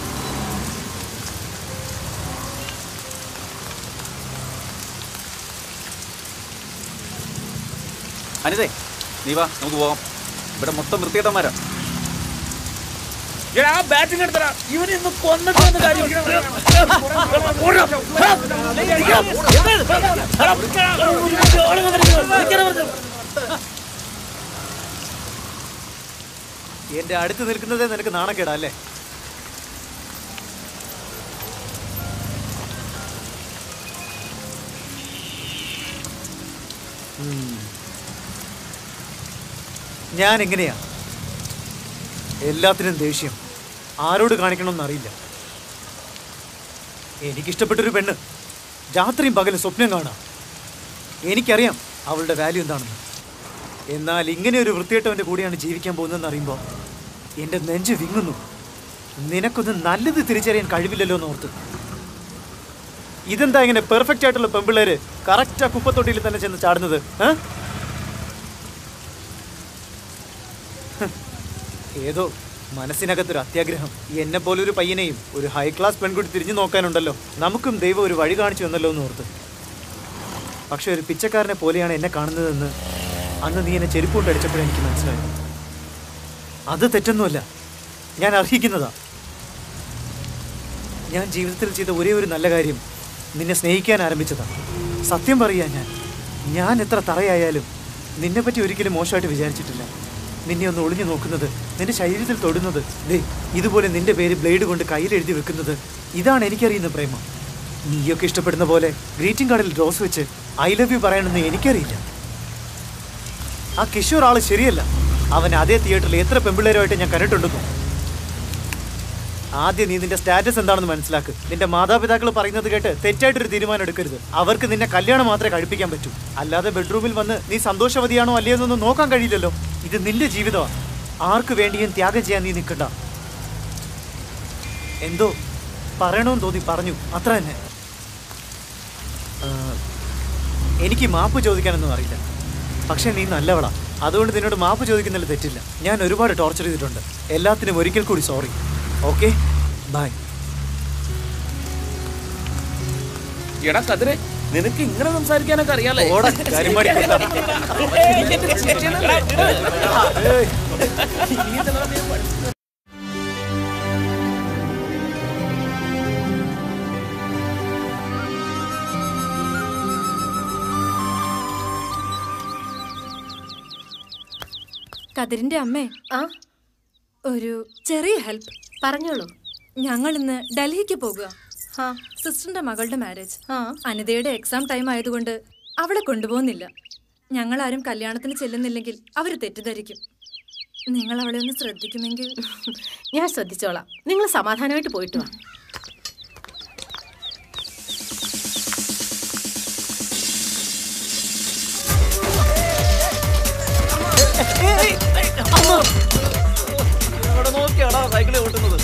അനിതേ നീ വാ നമുക്ക് പോവാം ഇവിടെ മൊത്തം വൃത്തികെട്ടന്മാരാ എടാ ബാറ്റിംഗ് എടുത്തടാ ഇവനെ ഇന്ന് കൊന്നിട്ട് വന്ന് കാര്യം എന്റെ അടുത്ത് നിൽക്കുന്നതേ നിനക്ക് നാണക്കേടാ അല്ലേ ഉം. ഞാൻ എങ്ങനെയാ എല്ലാത്തിനും ദേഷ്യം ആരോട് കാണിക്കണമെന്ന് അറിയില്ല എനിക്കിഷ്ടപ്പെട്ടൊരു പെണ്ണ് രാത്രിയും പകലും സ്വപ്നം കാണാം എനിക്കറിയാം അവളുടെ വാല്യൂ എന്താണെന്ന് എന്നാൽ ഇങ്ങനെ ഒരു വൃത്തികെട്ടവൻ്റെ കൂടെയാണ് ജീവിക്കാൻ പോകുന്നതെന്ന് അറിയുമ്പോൾ എൻ്റെ നെഞ്ച് വിങ്ങുന്നു നിനക്കൊന്നും നല്ലത് തിരിച്ചറിയാൻ കഴിവില്ലല്ലോ എന്ന് ഓർത്ത് ഇതെന്താ ഇങ്ങനെ പെർഫെക്റ്റ് ആയിട്ടുള്ള പെമ്പിള്ളേര് കറക്റ്റ് ആ കുപ്പത്തൊട്ടിയിൽ തന്നെ ചെന്ന് ചാടുന്നത് ഏ? ഹ്. ഏതോ മനസ്സിനകത്തൊരു അത്യാഗ്രഹം എന്നെ പോലെ ഒരു പയ്യനെയും ഒരു ഹൈ ക്ലാസ് പെൺകുട്ടി തിരിഞ്ഞു നോക്കാനുണ്ടല്ലോ നമുക്കും ദൈവം ഒരു വഴി കാണിച്ചു തന്നല്ലോ എന്ന് ഓർത്ത് പക്ഷെ ഒരു പിച്ചക്കാരനെ പോലെയാണ് എന്നെ കാണുന്നതെന്ന് അന്ന് നീ എന്നെ ചെരുപ്പുകൊണ്ട് അടിച്ചപ്പോഴേ എനിക്ക് മനസ്സിലായി അത് തെറ്റൊന്നുമല്ല ഞാൻ അർഹിക്കുന്നതാ ഞാൻ ജീവിതത്തിൽ ചെയ്ത ഒരേ ഒരു നല്ല കാര്യം നിന്നെ സ്നേഹിക്കാൻ ആരംഭിച്ചതാണ് സത്യം പറയാ ഞാൻ ഞാൻ എത്ര തറയായാലും നിന്നെപ്പറ്റി ഒരിക്കലും മോശമായിട്ട് വിചാരിച്ചിട്ടില്ല നിന്നെ ഒന്ന് ഒളിഞ്ഞു നോക്കുന്നത് നിന്റെ ശരീരത്തിൽ തൊടുന്നത് ദേ ഇതുപോലെ നിന്റെ പേര് ബ്ലേഡ് കൊണ്ട് കയ്യിൽ എഴുതി വെക്കുന്നത് ഇതാണ് എനിക്കറിയുന്ന പ്രേമം നീയൊക്കെ ഇഷ്ടപ്പെടുന്ന പോലെ ഗ്രീറ്റിംഗ് കാർഡിൽ റോസ് വെച്ച് ഐ ലവ് യു പറയണമെന്ന് എനിക്കറിയില്ല ആ കിഷോർ ആള് ശരിയല്ല അവൻ അതേ തിയേറ്ററിൽ എത്ര പെമ്പിള്ളേരുമായിട്ട് ഞാൻ കണ്ടിട്ടുണ്ടെന്നു ആദ്യം നീ നിന്റെ സ്റ്റാറ്റസ് എന്താണെന്ന് മനസ്സിലാക്ക് നിന്റെ മാതാപിതാക്കൾ പറയുന്നത് കേട്ട് തെറ്റായിട്ടൊരു തീരുമാനം എടുക്കരുത് അവർക്ക് നിന്നെ കല്യാണം മാത്രമേ കഴിപ്പിക്കാൻ പറ്റൂ അല്ലാതെ ബെഡ്റൂമിൽ വന്ന് നീ സന്തോഷവതിയാണോ അല്ലയോ എന്നൊന്നും നോക്കാൻ കഴിയില്ലല്ലോ ഇത് നിന്റെ ജീവിതമാണ് ആർക്ക് വേണ്ടിയും ത്യാഗം ചെയ്യാൻ നീ നിൽക്കണ്ട എന്തോ പറയണമെന്ന് തോന്നി പറഞ്ഞു അത്ര തന്നെ ആ, എനിക്ക് മാപ്പ് ചോദിക്കാനൊന്നും അറിയില്ല പക്ഷെ നീ നല്ലവളാ അതുകൊണ്ട് നിന്നോട് മാപ്പ് ചോദിക്കുന്നതിൽ തെറ്റില്ല ഞാൻ ഒരുപാട് ടോർച്ചർ ചെയ്തിട്ടുണ്ട് എല്ലാത്തിനും ഒരിക്കൽ കൂടി സോറി ഓക്കെ ബൈ എടാ കതിരെ നിനക്ക് ഇങ്ങനെ സംസാരിക്കാനൊക്കെ അറിയാലേ ഓടാ, കരിമ്പാടി കൊത്താ. കതിരിന്റെ അമ്മേ ആ ഒരു ചെറിയ ഹെൽപ്പ് പറഞ്ഞോളൂ ഞങ്ങൾ ഇന്ന് ഡൽഹിക്ക് പോകുക സിസ്റ്ററിന്റെ മകളുടെ മാരേജ് അനിതയുടെ എക്സാം ടൈം ആയതുകൊണ്ട് അവളെ കൊണ്ടുപോകുന്നില്ല ഞങ്ങൾ ആരും കല്യാണത്തിന് ചെല്ലുന്നില്ലെങ്കിൽ അവർ തെറ്റിദ്ധരിക്കും നിങ്ങൾ അവളെ ഒന്ന് ശ്രദ്ധിക്കുമെങ്കിൽ ഞാൻ ശ്രദ്ധിച്ചോളാം നിങ്ങൾ സമാധാനമായിട്ട് പോയിട്ട് വാ നോക്കിയാടാ സൈക്കിളിൽ ഓട്ടുന്നത്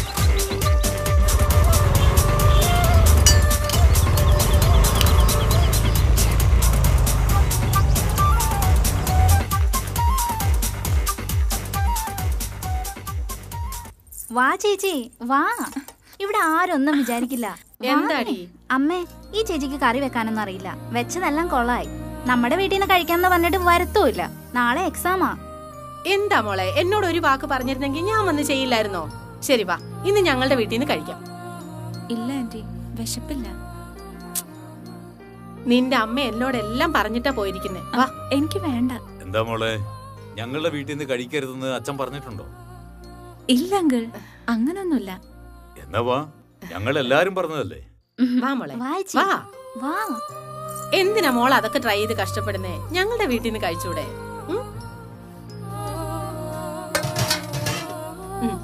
വാ ചേച്ചി വാ ഇവിടെ ആരൊന്നും വിചാരിക്കില്ല വാ എന്താടി? നീ. അമ്മേ ഈ ചേച്ചിക്ക് കറി വെക്കാനൊന്നും അറിയില്ല വെച്ചതെല്ലാം കൊള്ളായി നമ്മുടെ വീട്ടിൽ നിന്ന് കഴിക്കാന്ന് പറഞ്ഞിട്ട് വരത്തുമില്ല നാളെ എക്സാമാ എന്താ മോളെ എന്നോട് ഒരു വാക്ക് പറഞ്ഞിരുന്നെങ്കിൽ ഞാൻ വന്ന് ചെയ്യില്ലായിരുന്നോ ശരി വാ ഇന്ന് ഞങ്ങളുടെ വീട്ടിൽ നിന്ന് കഴിക്കാം ഇല്ല ആന്റി വിശപ്പില്ല നിന്റെ അമ്മ എന്നോട് എല്ലാം പറഞ്ഞിട്ടാ പോയിരിക്കുന്നേ വാ എനിക്ക് വേണ്ട എന്താ മോളെ ഞങ്ങളുടെ വീട്ടിൽ നിന്ന് കഴിക്കരുതെന്ന് അച്ഛൻ പറഞ്ഞിട്ടുണ്ടോ ഇല്ല അങ്കിൾ അങ്ങനൊന്നുമില്ല എന്നാ വാ ഞങ്ങൾ എല്ലാരും പറഞ്ഞതല്ലേ വാ മോളെ വാ ചേച്ചി. വാ വാ എന്തിനാ മോൾ അതൊക്കെ ട്രൈ ചെയ്ത് കഷ്ടപ്പെടുന്നേ ഞങ്ങളുടെ വീട്ടിൽ നിന്ന് കഴിച്ചൂടെ ഉം? ഉം.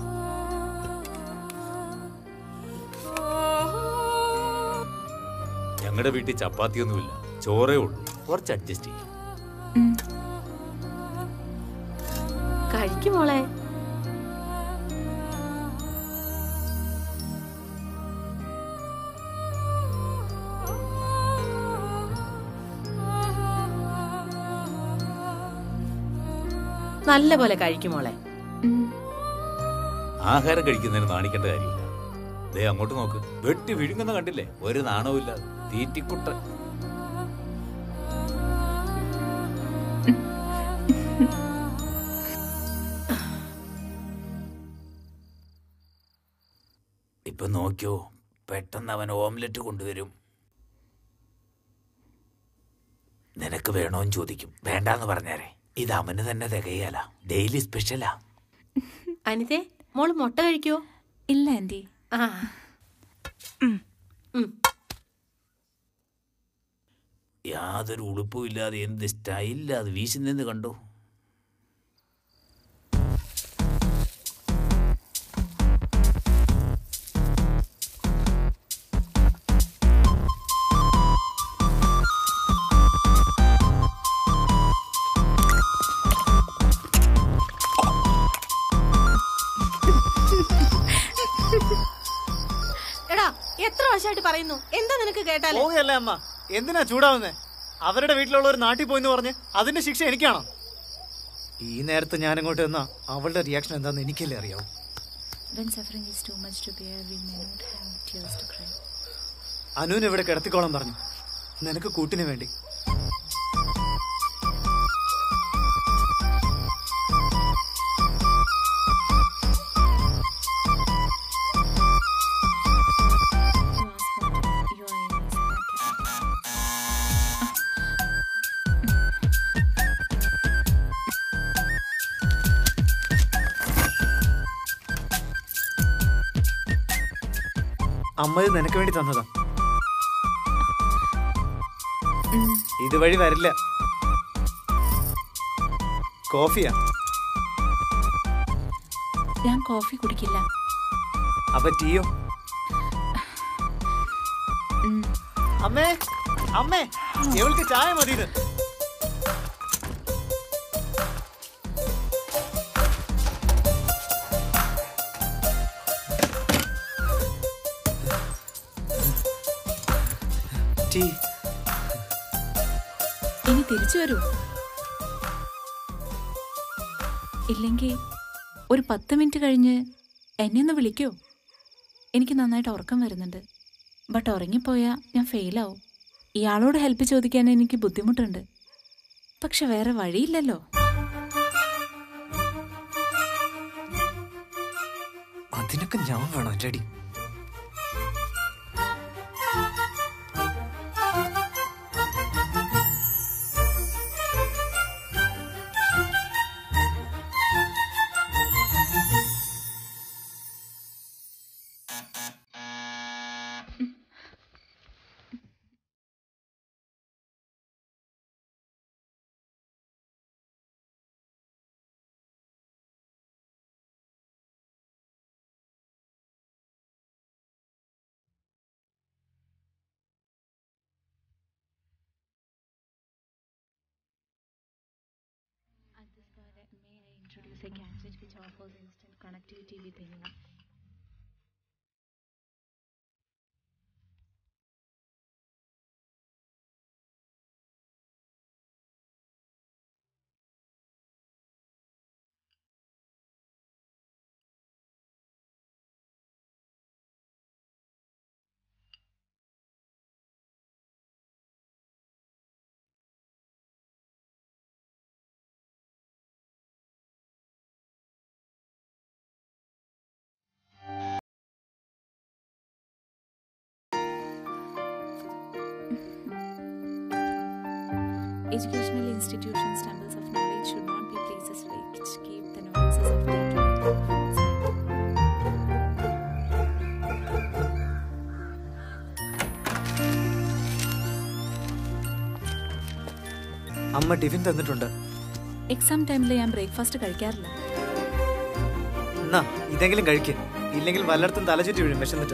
ഞങ്ങളുടെ വീട്ടിൽ ചപ്പാത്തിയൊന്നുമില്ല ചോറേ ഉള്ളൂ കുറച്ച് അഡ്ജസ്റ്റ് ചെയ്യും കഴിക്കും മോളെ നല്ല പോലെ കഴിക്കും മോളെ ആഹാരം കഴിക്കുന്നതിന് നാണിക്കേണ്ട കാര്യമില്ല ദേ അങ്ങോട്ട് നോക്ക് വെട്ടി വിഴുങ്ങുന്ന കണ്ടില്ലേ ഒരു നാണവുമില്ല തീറ്റിക്കുട്ട ഇപ്പൊ നോക്കിയോ പെട്ടെന്ന് അവൻ ഓംലെറ്റ് കൊണ്ടുവരും നിനക്ക് വേണോന്ന് ചോദിക്കും വേണ്ടാന്ന് പറഞ്ഞാരേ ഇത് അവന് തന്നെ തികയല ഡെയിലി സ്പെഷ്യലാ അനിതേ മോള് മുട്ട കഴിക്കോ ഇല്ല ആന്റി ആ യാതൊരു ഉളുപ്പും ഇല്ലാതെ എന്ത് സ്റ്റൈലില്ല അത് വീശി നിന്ന് കണ്ടോ വശമായിട്ട് പറയുന്നു എന്താ നിനക്ക് കേട്ടാലേ പോവുകയല്ലേ അമ്മ എന്തിനാ ചൂടാവുന്നേ അവരുടെ വീട്ടിലുള്ളവർ നാട്ടിൽ പോയിന്ന് പറഞ്ഞ് അതിന്റെ ശിക്ഷ എനിക്കാണോ ഈ നേരത്ത് ഞാൻ അങ്ങോട്ട് വന്നാ അവളുടെ റിയാക്ഷൻ എന്താന്ന് എനിക്കല്ലേ അറിയാവൂ When suffering is too much to bear, we may not have tears to cry. അനുവിനെ ഇവിടെ കിടത്തിക്കോളാൻ പറഞ്ഞു നിനക്ക് കൂട്ടിന് വേണ്ടി അമ്മ ഇത് നിനക്ക് വേണ്ടി തന്നതാ ഇതുവഴി വരില്ല കോഫിയാ ഞാൻ കോഫി കുടിക്കില്ല അപ്പൊ ടീയോ ഉം. അമ്മേ അമ്മേ ഇവൾക്ക് ചായ മതി ടീ ഇനി തിരിച്ചു വരൂ ഇല്ലെങ്കിൽ ഒരു പത്ത് മിനിറ്റ് കഴിഞ്ഞ് എന്നെ ഒന്ന് വിളിക്കോ എനിക്ക് നന്നായിട്ട് ഉറക്കം വരുന്നുണ്ട് ബട്ട് ഉറങ്ങിപ്പോയാൽ ഞാൻ ഫെയിലാവും ഇയാളോട് ഹെൽപ്പ് ചോദിക്കാൻ എനിക്ക് ബുദ്ധിമുട്ടുണ്ട് പക്ഷെ വേറെ വഴിയില്ലല്ലോ അതിനൊക്കെ ഞാൻ വേണം ready introduce a gadget which offers instant connectivity with anyone. Educational institutions, temples of knowledge should not be places which keep the nuances of day-to-day life inside. അമ്മ ടിഫിൻ തന്നിട്ടുണ്ട് എക്സാം ടൈമിൽ ഞാൻ ബ്രേക്ക്ഫാസ്റ്റ് കഴിക്കാറില്ല എന്നാ ഇതെങ്കിലും കഴിക്ക് ഇല്ലെങ്കിൽ വല്ലയിടത്തും തലചുറ്റി വീഴും വിശന്നിട്ട്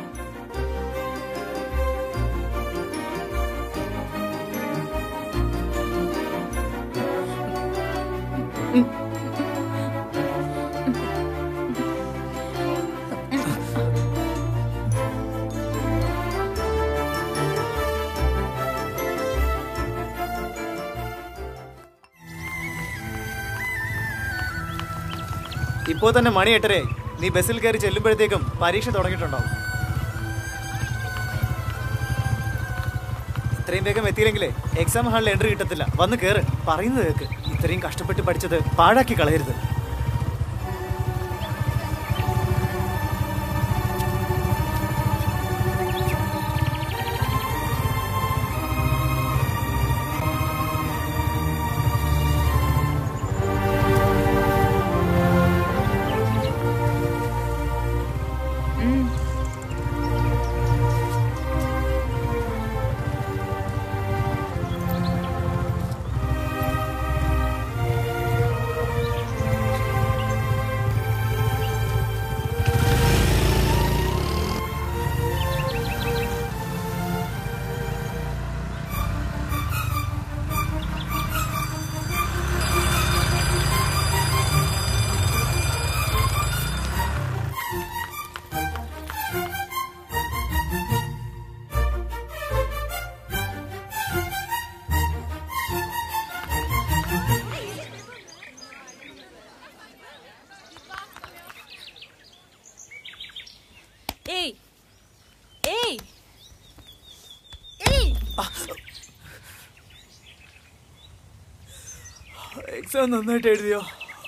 ഇപ്പോ തന്നെ മണി എട്ടരേ നീ ബസ്സിൽ കയറി ചെല്ലുമ്പോഴത്തേക്കും പരീക്ഷ തുടങ്ങിയിട്ടുണ്ടാവും ഇത്രയും വേഗം എത്തിയില്ലെങ്കിലേ എക്സാം ഹാളിൽ എൻട്രി കിട്ടത്തില്ല വന്ന് കേറ് പറയുന്നത് കേക്ക് ഇത്രയും കഷ്ടപ്പെട്ട് പഠിച്ചത് പാഴാക്കി കളയരുത് Mm. എക്സാം നന്നായിട്ട് എഴുതിയോ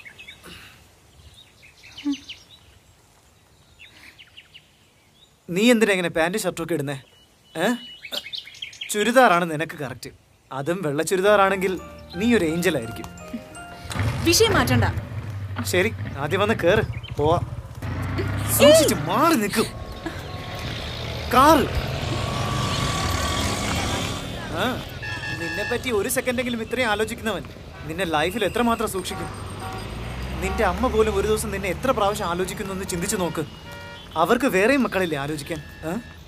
നീ എന്തിനാ ഇങ്ങനെ പാൻറ് ഷർട്ടൊക്കെ ഇടുന്നേ ഏ ചുരിദാറാണ് നിനക്ക് കറക്റ്റ് അതും വെള്ള ചുരിദാറാണെങ്കിൽ നീ ഒരു ഏഞ്ചൽ ആയിരിക്കും വിഷയം മാറ്റണ്ട ശരി ആദ്യം വന്ന് കേറ് പോവാ സൂക്ഷിച്ച് മാറി നിൽക്കും കാറ് ആ നിന്നെ പറ്റി ഒരു സെക്കൻഡെങ്കിലും ഇത്രയും ആലോചിക്കുന്നവൻ നിന്നെ ലൈഫിൽ എത്രമാത്രം സൂക്ഷിക്കും നിന്റെ അമ്മ പോലും ഒരു ദിവസം നിന്നെ എത്ര പ്രാവശ്യം ആലോചിക്കുന്നു എന്ന് ചിന്തിച്ചു നോക്ക് അവർക്ക് വേറെയും മക്കളില്ലേ ആലോചിക്കാൻ ഏ?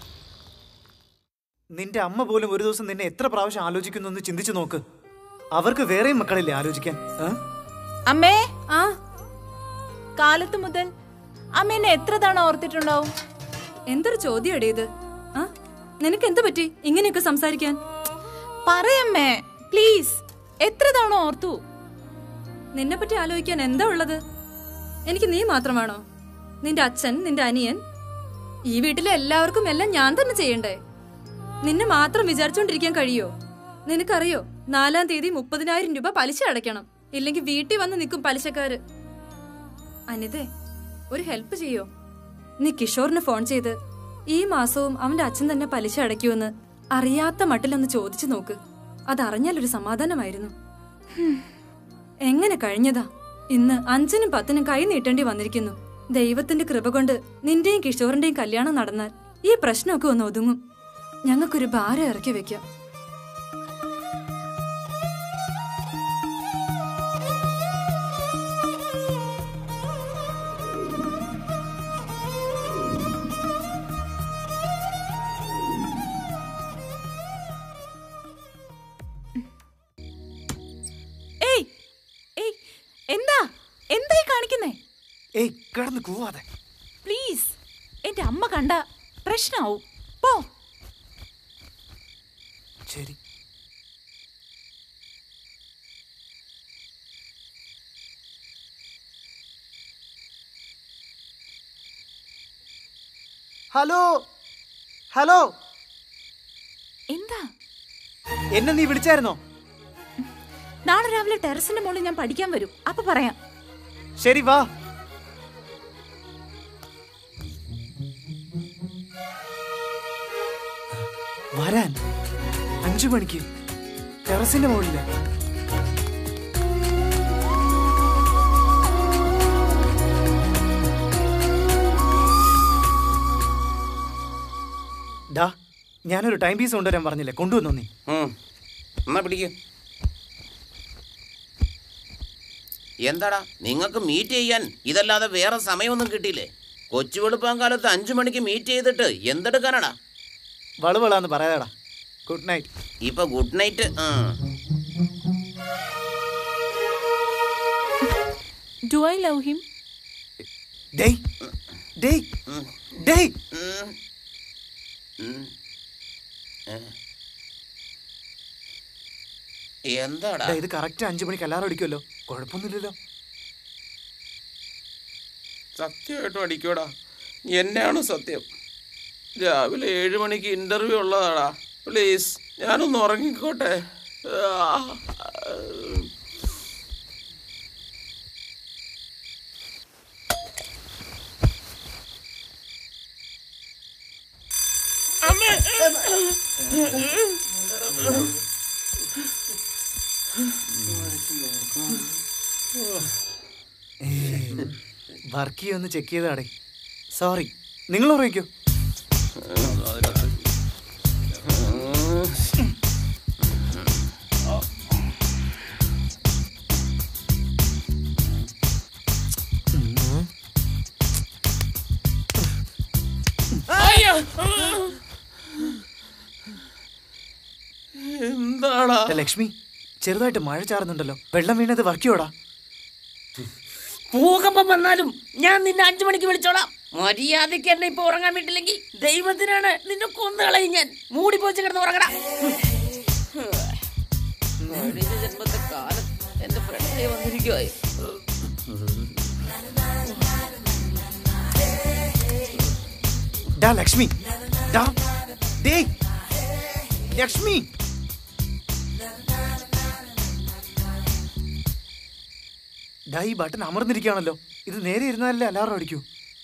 നിന്റെ അമ്മ പോലും ഒരു ദിവസം നിന്നെ എത്ര പ്രാവശ്യം ആലോചിക്കുന്നു എന്ന് ചിന്തിച്ചു നോക്ക് അവർക്ക് വേറെയും മക്കളില്ലേ ആലോചിക്കാൻ ഏ? അമ്മേ ആ കാലത്ത് മുതൽ അമ്മ എന്നെ എത്ര തവണ ഓർത്തിട്ടുണ്ടാവും എന്തൊരു ചോദ്യം ഇത് ആ നിനക്ക് എന്ത് പറ്റി ഇങ്ങനെയൊക്കെ സംസാരിക്കാൻ പറയമ്മേ പ്ലീസ് എത്ര തവണ ഓർത്തു നിന്നെ പറ്റി ആലോചിക്കാൻ എന്താ ഉള്ളത് എനിക്ക് നീ മാത്രമാണോ നിന്റെ അച്ഛൻ നിന്റെ അനിയൻ ഈ വീട്ടിലെ എല്ലാവർക്കും എല്ലാം ഞാൻ തന്നെ ചെയ്യണ്ടേ നിന്നെ മാത്രം വിചാരിച്ചോണ്ടിരിക്കാൻ കഴിയോ നിനക്കറിയോ നാലാം തീയതി മുപ്പതിനായിരം രൂപ പലിശ അടയ്ക്കണം ഇല്ലെങ്കിൽ വീട്ടിൽ വന്ന് നിൽക്കും പലിശക്കാര് അനിതേ ഒരു ഹെൽപ്പ് ചെയ്യോ നീ കിഷോറിന് ഫോൺ ചെയ്ത് ഈ മാസവും അവന്റെ അച്ഛൻ തന്നെ പലിശ അടയ്ക്കുമെന്ന് അറിയാത്ത മട്ടിലൊന്ന് ചോദിച്ചു നോക്ക് അതറിഞ്ഞാലൊരു സമാധാനമായിരുന്നു എങ്ങനെ കഴിഞ്ഞതാ ഇന്ന് അഞ്ചിനും പത്തിനും കൈ നീട്ടേണ്ടി വന്നിരിക്കുന്നു ദൈവത്തിന്റെ കൃപ കൊണ്ട് നിന്റെയും കിഷോറിന്റെയും കല്യാണം നടന്നാൽ ഈ പ്രശ്നമൊക്കെ ഒന്ന് ഒതുങ്ങും ഞങ്ങൾക്കൊരു ഭാരം ഇറക്കി വെക്കാം ഏയ് ഏയ് എന്താ എന്തായി കാണിക്കുന്നേ ഏയ് കിടന്ന് കൂവാതെ പ്ലീസ് എന്റെ അമ്മ കണ്ട പ്രശ്നാവും പോ ശരി ഹലോ ഹലോ എന്താ എന്നെ നീ വിളിച്ചായിരുന്നോ നാളെ രാവിലെ ടെറസിന്റെ മുകളിൽ ഞാൻ പഠിക്കാൻ വരും അപ്പൊ പറയാം ശരി വാ വരാൻ അഞ്ചു മണിക്ക് ടെറസിന്റെ മുകളില് ഡാ ഞാനൊരു ടൈം പീസ് കൊണ്ടുവരാൻ പറഞ്ഞില്ലേ കൊണ്ടുവന്നോ നീ ഉം. എന്നാ പിടിക്ക് എന്താടാ നിങ്ങൾക്ക് മീറ്റ് ചെയ്യാൻ ഇതല്ലാതെ വേറെ സമയമൊന്നും കിട്ടിയില്ലേ കൊച്ചു വെളുപ്പാൻ കാലത്ത് അഞ്ചു മണിക്ക് മീറ്റ് ചെയ്തിട്ട് എന്തെടുക്കാനാടാ വളവളാന്ന് പറയാടാ ഗുഡ് നൈറ്റ് ഇപ്പൊ good night do I love him ഡേയ് ഡേയ് ഡേയ് എന്താടാ ഡാ, ഇത് കറക്റ്റ് അഞ്ചു മണിക്ക് അലാറം അടിക്കുമല്ലോ കുഴപ്പമൊന്നുമില്ലല്ലോ സത്യമായിട്ടും അടിക്കൂടാ എന്നെയാണ് സത്യം രാവിലെ ഏഴ് മണിക്ക് ഇന്റർവ്യൂ ഉള്ളതാടാ പ്ലീസ് ഞാനൊന്ന് ഉറങ്ങിക്കോട്ടെ ആ. വർക്ക് ചെയ്യൊന്ന് ചെക്ക് ചെയ്താടേ സോറി നിങ്ങൾ ഉറങ്ങിക്കോ എന്താടാ ഡാ, ലക്ഷ്മി ചെറുതായിട്ട് മഴ ചാറുന്നുണ്ടല്ലോ വെള്ളം വീണത് വർക്ക് ചെയ്യോടാ ഭൂകമ്പം വന്നാലും ഞാൻ നിന്നെ അഞ്ചു മണിക്ക് വിളിച്ചോളാം മര്യാദയ്ക്ക് എന്നെ ഇപ്പൊ ഉറങ്ങാൻ വിട്ടില്ലെങ്കിൽ ദൈവത്തിനാണ് നിന്നെ കൊന്നുകളയും ഞാൻ മൂടി പോച്ച് കിടന്ന് ഉറങ്ങടാ കഴിഞ്ഞ ജന്മത്തെ കാലം എന്റെ ഫ്രണ്ടേ വന്നിരിക്കുവായി ഡാ ലക്ഷ്മി ഡാ ഡേ ലക്ഷ്മി ഡാ ഈ ബട്ടൺ അമർന്നിരിക്കുകയാണല്ലോ ഇത് നേരെ ഇരുന്നാലല്ലേ അലാറം അടിക്കൂ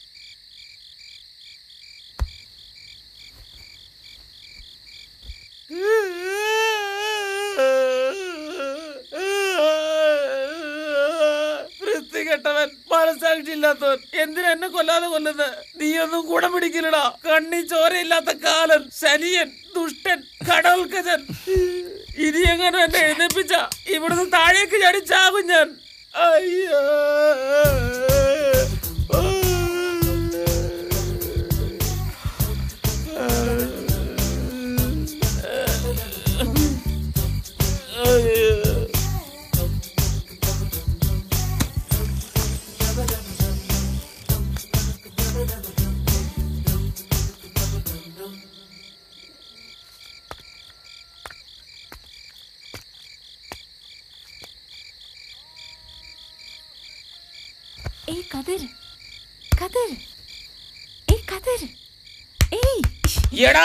വൃത്തികെട്ടവൻ മനസാക്ഷി ഇല്ലാത്തവൻ എന്തിനാ എന്നെ കൊല്ലാതെ കൊല്ലുന്നത് നീയൊന്നും കൂടെ പിടിക്കില്ലടാ കണ്ണി ചോരയില്ലാത്ത കാലൻ ശനിയൻ ദുഷ്ടൻ കടൽക്കജൻ ഇനി എങ്ങനെ എന്നെ എഴുന്നേപ്പിച്ച ഇവിടുന്ന് താഴേക്ക് ചാടി ചാകും ഞാൻ അയ്യോ ഏയ് കതിർ കതിർ ഏയ് കതിർ ഏയ് എടാ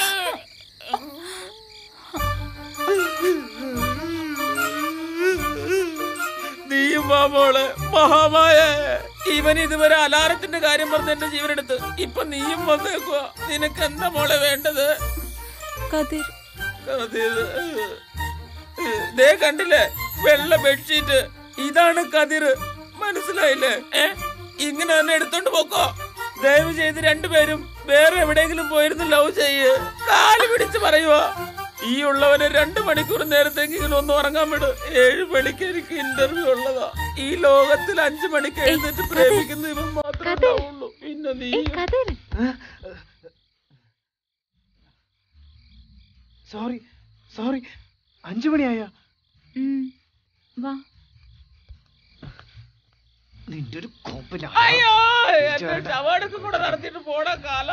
നീയും വാ മോളെ മഹാമായ ഇവൻ ഇതുവരെ അലാറത്തിന്റെ കാര്യം പറഞ്ഞ് എന്റെ ജീവനെടുത്ത് ഇപ്പൊ നീയും വന്നേക്കുക നിനക്ക് എന്താ മോളെ വേണ്ടത് കതിർ കതിര്. ദേ കണ്ടില്ലേ വെള്ള ബെഡ്ഷീറ്റ് ഇതാണ് കതിര് മനസ്സിലായില്ലേ ഏ ഇങ്ങനെ തന്നെ എടുത്തോണ്ട് പോക്കോ ദയവ് ചെയ്ത് രണ്ടുപേരും വേറെ എവിടെയെങ്കിലും പോയിരുന്ന് ലവ് ചെയ്യ് കാല് പിടിച്ച് പറയുവാ ഈ ഉള്ളവനെ രണ്ടു മണിക്കൂർ നേരത്തെങ്കിലും ഒന്ന് ഉറങ്ങാൻ വിട് ഏഴ് മണിക്ക് എനിക്ക് ഇന്റർവ്യൂ ഉള്ളതാ ഈ ലോകത്തിൽ അഞ്ചു മണിക്ക് എഴുന്നേറ്റ് പ്രേമിക്കുന്ന ഇവൻ മാത്രമേ ഉണ്ടാവുള്ളൂ പിന്നെ നീ സോറി സോറി അഞ്ചു മണിയായ വാ നിന്റെ ഒരു കോപ്പില അയ്യോ എന്റെ ശവടക്ക് കൂടെ നടത്തിയിട്ട് പോണ കാല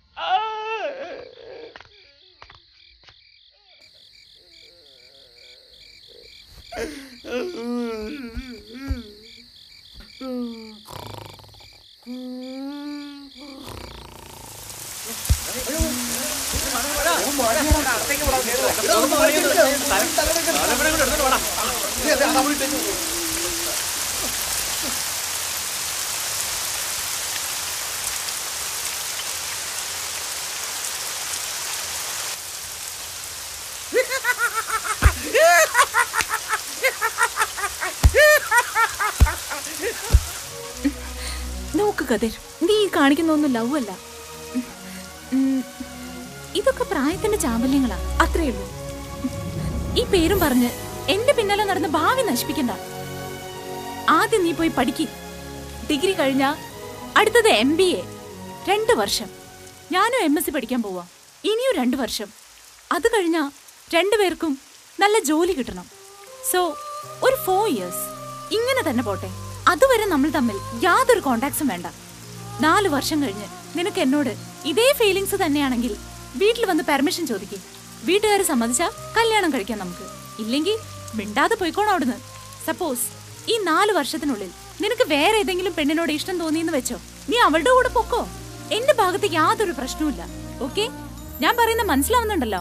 നോക്ക് കതിർ നീ ഈ കാണിക്കുന്നൊന്നും ലവ് അല്ല ഉം, ഇതൊക്കെ പ്രായത്തിന്റെ ചാമ്പല്യങ്ങളാ അത്രേ ഉള്ളൂ ഈ പേരും പറഞ്ഞ് എന്റെ പിന്നാലെ നടന്ന് ഭാവി നശിപ്പിക്കണ്ട ആദ്യം നീ പോയി പഠിക്ക് ഡിഗ്രി കഴിഞ്ഞ അടുത്തത് എം ബി എ രണ്ട് വർഷം ഞാനും എം എസ് സി പഠിക്കാൻ പോവാ ഇനിയും രണ്ട് വർഷം അത് കഴിഞ്ഞാ രണ്ടുപേർക്കും നല്ല ജോലി കിട്ടണം സോ ഒരു ഫോർ ഇയേഴ്സ് ഇങ്ങനെ തന്നെ പോട്ടെ അതുവരെ നമ്മൾ തമ്മിൽ യാതൊരു കോണ്ടാക്ട്സും വേണ്ട നാല് വർഷം കഴിഞ്ഞ് നിനക്ക് എന്നോട് ഇതേ ഫീലിങ്സ് തന്നെയാണെങ്കിൽ വീട്ടിൽ വന്ന് പെർമിഷൻ ചോദിക്കും വീട്ടുകാർ സമ്മതിച്ചാ കല്യാണം കഴിക്കാം നമുക്ക് ഇല്ലെങ്കിൽ മിണ്ടാതെ പോയിക്കോണം അവിടുന്ന് സപ്പോസ് ഈ നാല് വർഷത്തിനുള്ളിൽ നിനക്ക് വേറെ ഏതെങ്കിലും പെണ്ണിനോട് ഇഷ്ടം തോന്നിയെന്ന് വെച്ചോ നീ അവളുടെ കൂടെ പൊക്കോ എന്റെ ഭാഗത്ത് യാതൊരു പ്രശ്നവുമില്ല ഓക്കെ ഞാൻ പറയുന്ന മനസ്സിലാവുന്നുണ്ടല്ലോ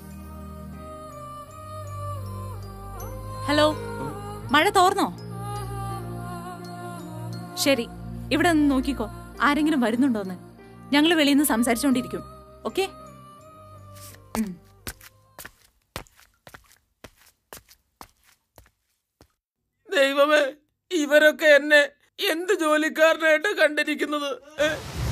ഹലോ മഴ തോർന്നോ ശരി ഇവിടെ നിന്ന് നോക്കിക്കോ ആരെങ്കിലും വരുന്നുണ്ടോന്ന് ഞങ്ങൾ വെളിയിൽ നിന്ന് സംസാരിച്ചോണ്ടിരിക്കും ഓക്കെ ദൈവമേ ഇവരൊക്കെ എന്നെ എന്ത് ജോലിക്കാരനായിട്ട് കണ്ടിരിക്കുന്നത് ഏ?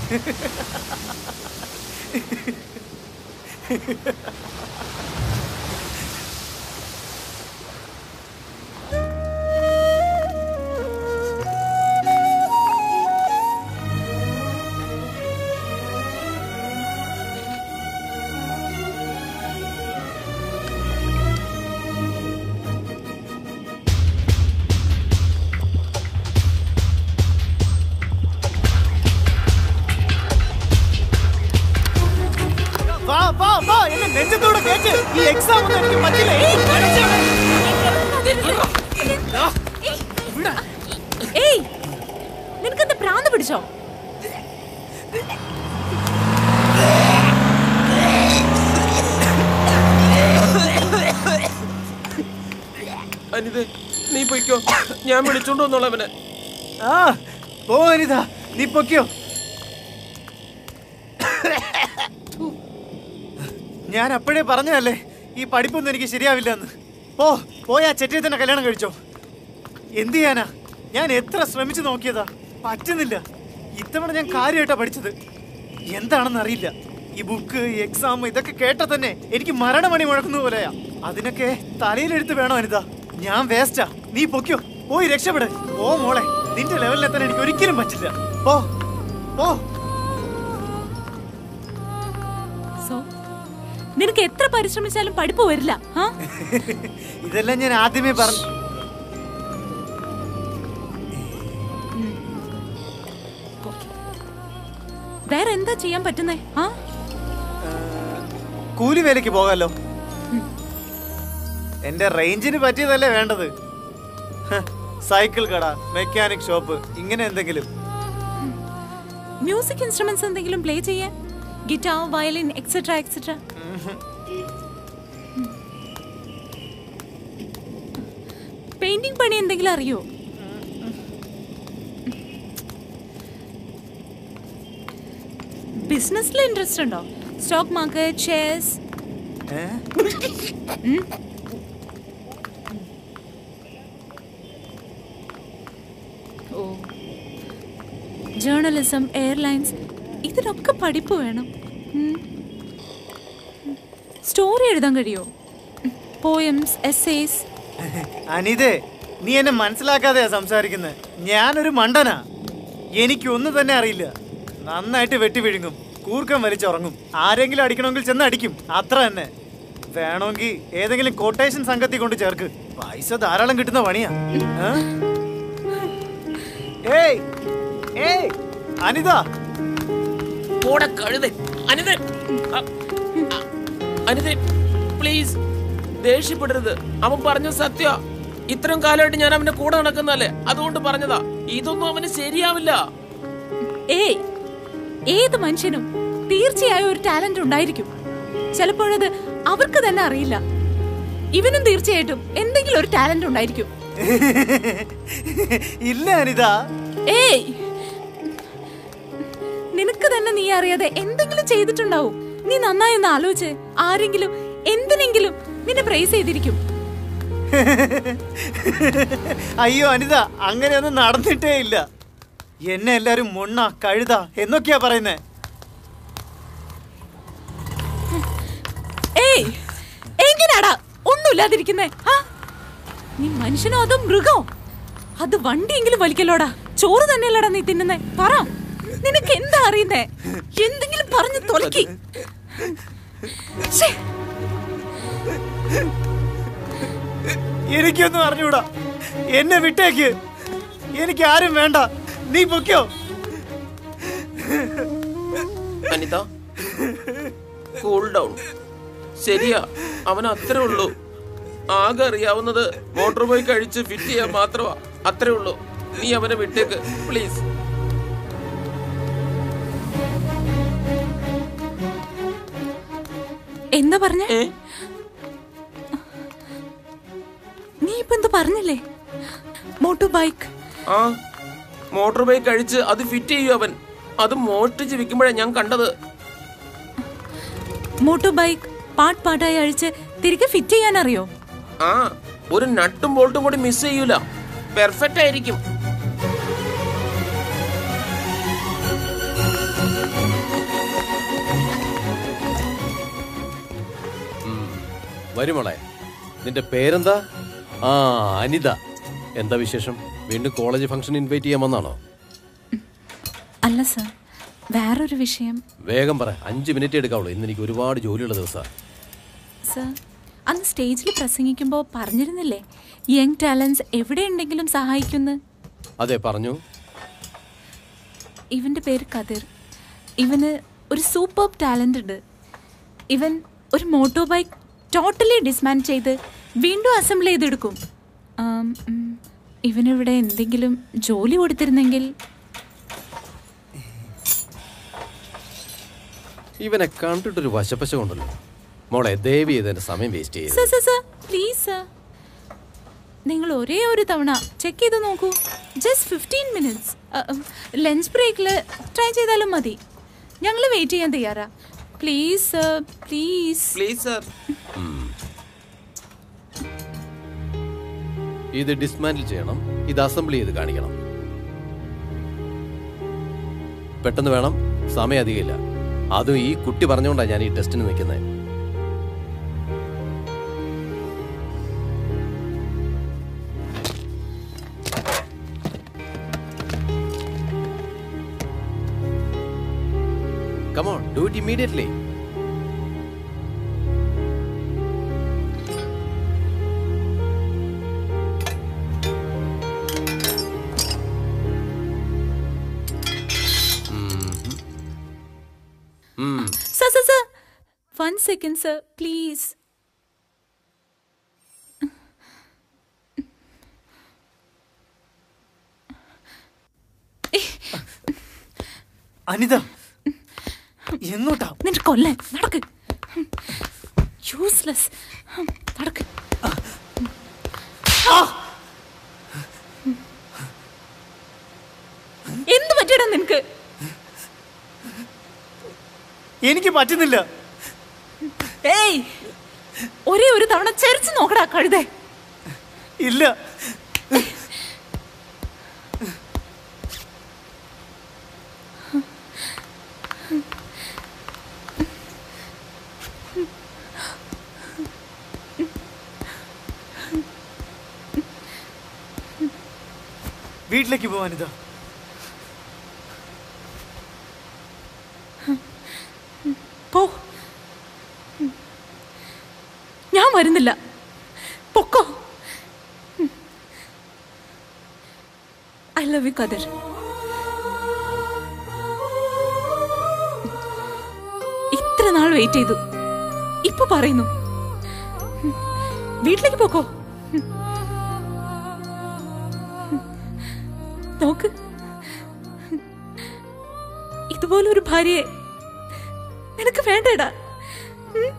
വാ വാ വാ എന്നെ നെഞ്ചത്തോടെ കേക്ക് ഈ എക്സാം ഒന്നും എനിക്ക് പറ്റില്ല ഏയ് നിനക്കെന്താ പ്രാന്ത് പിടിച്ചോ അനിതേ നീ നീ പൊയ്ക്കോ ഞാൻ വിളിച്ചോണ്ട് വന്നോളാം അവനെ ആ പോ അനിത നീ പൊക്കിയോ ഞാൻ അപ്പോഴേ പറഞ്ഞതല്ലേ ഈ പഠിപ്പൊന്നും എനിക്ക് ശരിയാവില്ല എന്ന് പോ പോയി ആ ചെറ്റിയെ തന്നെ കല്യാണം കഴിച്ചോ എന്ത് ചെയ്യാനാ ഞാൻ എത്ര ശ്രമിച്ചു നോക്കിയതാ പറ്റുന്നില്ല ഇത്തവണ ഞാൻ കാര്യമായിട്ടാ പഠിച്ചത് എന്താണെന്ന് അറിയില്ല ഈ ബുക്ക് എക്സാം ഇതൊക്കെ കേട്ടാ തന്നെ എനിക്ക് മരണമണി മുഴക്കുന്ന പോലെയാ അതിനൊക്കെ തലയിലെടുത്ത് വേണോ അനിത ഞാൻ വേസ്റ്റാ നീ പൊക്കിയോ പോയി രക്ഷപ്പെട് ഓ മോളെ നിന്റെ ലെവലിലെത്താൻ എനിക്ക് ഒരിക്കലും പറ്റില്ല പോ പോ സോ നിനക്ക് എത്ര പരിശ്രമിച്ചാലും പഠിപ്പ് വരില്ല ആ ഇതെല്ലാം ഞാൻ ആദ്യമേ പറഞ്ഞു വേറെ എന്താ ചെയ്യാൻ പറ്റുന്നേ ആ കൂലി വേലയ്ക്ക് പോകാലോ എന്റെ റേഞ്ചിന് പറ്റിയതല്ലേ വേണ്ടത് ഹ, സൈക്കിൾ കട മെക്കാനിക് ഷോപ്പ് ഇങ്ങനെ എന്തെങ്കിലും മ്യൂസിക് ഇൻസ്ട്രുമെന്റ്സ് എന്തെങ്കിലും പ്ലേ ചെയ്യാൻ guitar violin etcetera etcetera painting പണി എന്തെങ്കിലും അറിയോ ബിസിനസ്സിൽ ഇൻട്രസ്റ്റ് ഉണ്ടോ സ്റ്റോക്ക് മാർക്കറ്റ് ഷെയർസ് ഓ ജേർണലിസം എയർലൈൻസ് ഇതിനൊക്കെ പഠിപ്പ് വേണം സ്റ്റോറി എഴുതാൻ കഴിയോ പോയംസ് എസ്സേസ് അനിതേ നീ എന്നെ മനസ്സിലാക്കാതെയാ സംസാരിക്കുന്നത് ഞാനൊരു മണ്ടനാ എനിക്കൊന്നും തന്നെ അറിയില്ല നന്നായിട്ട് വെട്ടി വിഴുങ്ങും കൂർക്കം വലിച്ചുറങ്ങും ആരെങ്കിലും അടിക്കണമെങ്കിൽ ചെന്ന് അടിക്കും അത്ര തന്നെ വേണമെങ്കിൽ ഏതെങ്കിലും കൊട്ടേഷൻ സംഘത്തിൽ കൊണ്ട് ചേർക്ക് പൈസ ധാരാളം കിട്ടുന്ന പണിയാ ഏ? ഏയ് ഏയ് അനിത പോടെ കഴുത അനിത അനിത പ്ലീസ് ദേഷ്യപ്പെടരുത് അവൻ പറഞ്ഞ സത്യ ഇത്രയും കാലമായിട്ട് ഞാൻ അവന്റെ കൂടെ നടക്കുന്നല്ലേ അതുകൊണ്ട് പറഞ്ഞതാ ഇതൊന്നും അവന് ശരിയാവില്ല ഏയ് ഏത് മനുഷ്യനും തീർച്ചയായും ഒരു ടാലന്റ് ഉണ്ടായിരിക്കും ചിലപ്പോഴത് അവർക്ക് തന്നെ അറിയില്ല ഇവനും തീർച്ചയായിട്ടും എന്തെങ്കിലും ഒരു ടാലന്റ് ഉണ്ടായിരിക്കും ഇല്ല അനിത ഏയ് നിനക്ക് തന്നെ നീ അറിയാതെ എന്തെങ്കിലും ചെയ്തിട്ടുണ്ടാവും നീ നന്നായി ഒന്ന് ആലോചിച്ച് ആരെങ്കിലും എന്തിനെങ്കിലും നിന്നെ പ്രൈസ് ചെയ്തിരിക്കും അയ്യോ അനിത അങ്ങനെയൊന്നും നടന്നിട്ടേ ഇല്ല എന്നെ എല്ലാരും മുണ്ണ കഴുത എന്നൊക്കെയാ പറയുന്നേ ഏയ് എങ്ങനാടാ ഒന്നുമില്ലാതിരിക്കുന്നേ ആ? നീ മനുഷ്യനോ അതോ മൃഗോ അത് വണ്ടിയെങ്കിലും വലിക്കലോടാ ചോറ് തന്നെയല്ലടാ നീ തിന്നുന്നേ പറ നിനക്ക് എന്താ അറിയുന്നേ എന്തെങ്കിലും പറഞ്ഞു തൊലക്കി ശ്ശേ, എനിക്കൊന്നും അറിഞ്ഞൂടാ എന്നെ വിട്ടേക്ക് എനിക്ക് ആരും വേണ്ട നീ പൊക്കോ അനിത കൂൾ ഡൗൺ ശരിയാ അവൻ അത്രേ ഉള്ളൂ ആകെ അറിയാവുന്നത് മോട്ടോർ ബൈക്ക് കഴിച്ച് ഫിറ്റ് ചെയ്യാൻ മാത്രമാ അത്രേ ഉള്ളൂ നീ അവനെ വിട്ടേക്ക് പ്ലീസ് എന്താ പറഞ്ഞേ നീ ഇപ്പൊ എന്താ പറഞ്ഞില്ലേ മോട്ടോർ ബൈക്ക് ആ മോട്ടോർ ബൈക്ക് കഴിച്ച് അത് ഫിറ്റ് ചെയ്യും അവൻ അത് മോഷ്ടിച്ച് വിൽക്കുമ്പോഴാണ് ഞാൻ കണ്ടത് മോട്ടോർ ബൈക്ക് പാട്ട് പാട്ടായി അഴിച്ച് തിരികെ ഫിറ്റ് ചെയ്യാൻ അറിയോ ആ ഒരു നട്ടും ബോൾട്ടും കൂടി മിസ് ചെയ്യൂല പെർഫെക്റ്റ് ആയിരിക്കും വരുമോളെ നിന്റെ പേരെന്താ ആ അനിത എന്താ വിശേഷം വീണ്ടും കോളേജ് ഫംഗ്ഷൻ ഇൻവൈറ്റ് ചെയ്യാൻ വന്നാണോ അല്ല സർ വേറൊരു വിഷയം വേഗം പറ അഞ്ച് മിനിറ്റ് എടുക്കാവുള്ളൂ ഇന്ന് എനിക്ക് ഒരുപാട് ജോലിയുള്ള ദിവസമാണ് സർ അന്ന് സ്റ്റേജിൽ പ്രസംഗിക്കുമ്പോൾ പറഞ്ഞിരുന്നില്ലേ യങ് ടാലൻസ് എവിടെയുണ്ടെങ്കിലും സഹായിക്കുന്നു അതെ പറഞ്ഞു ഇവന്റെ പേര് കതിർ ഇവന് ഒരു സൂപ്പർ ടാലന്റ് ഉണ്ട് ഇവൻ ഒരു മോട്ടോർ ബൈക്ക് ടോട്ടലി ഡിസ്മാൻഡ് ചെയ്ത് വീണ്ടും അസംബിൾ ചെയ്തെടുക്കും ആം, ഉം, ഇവനിവിടെ എന്തെങ്കിലും ജോലി കൊടുത്തിരുന്നെങ്കിൽ ഇവനെ കണ്ടിട്ടൊരു വശപ്പശ കൊണ്ടല്ലോ മോളെ ദേവി ചെയ്ത് എന്റെ സമയം വേസ്റ്റ് ചെയ്ത് sir sir sir please sir നിങ്ങൾ ഒരേ ഒരു തവണ ചെക്ക് ചെയ്ത് നോക്കൂ ജസ്റ്റ് ഫിഫ്റ്റീൻ മിനിറ്റ്സ് ലഞ്ച് ബ്രേക്കിൽ ട്രൈ ചെയ്താലും മതി ഞങ്ങൾ വെയിറ്റ് ചെയ്യാൻ തയ്യാറാ please sir please please sir ഇത് ഡിസ്മാൻഡിൽ ചെയ്യണം ഇത് അസംബിൾ ചെയ്ത് കാണിക്കണം പെട്ടെന്ന് വേണം സമയം അധികമില്ല അതും ഈ കുട്ടി പറഞ്ഞുകൊണ്ടാണ് ഞാൻ ഈ ടെസ്റ്റിന് നിൽക്കുന്നത് Come on, do it immediately. Sir sir sir one second sir please Anitha എങ്ങോട്ടാ നിന്റെ കൊല്ലൻ നടക്ക് യൂസ്ലെസ് നടക്ക് എന്ത് പറ്റിയടാ നിനക്ക് എനിക്ക് പറ്റുന്നില്ല ഏയ് ഒരേ ഒരു തവണ ചരിച്ചു നോക്കടാ കഴുതേ ഇല്ല വീട്ടിലേക്ക് പോവാനിതാ പോ ഞാൻ വരുന്നില്ല പൊക്കോ ഐ ലവ് യു കദർ ഇത്ര നാൾ വെയിറ്റ് ചെയ്തു ഇപ്പൊ പറയുന്നു വീട്ടിലേക്ക് പോക്കോ നോക്ക് ഇതുപോലൊരു ഭാര്യയെ നിനക്ക് വേണ്ടടാ ഉം?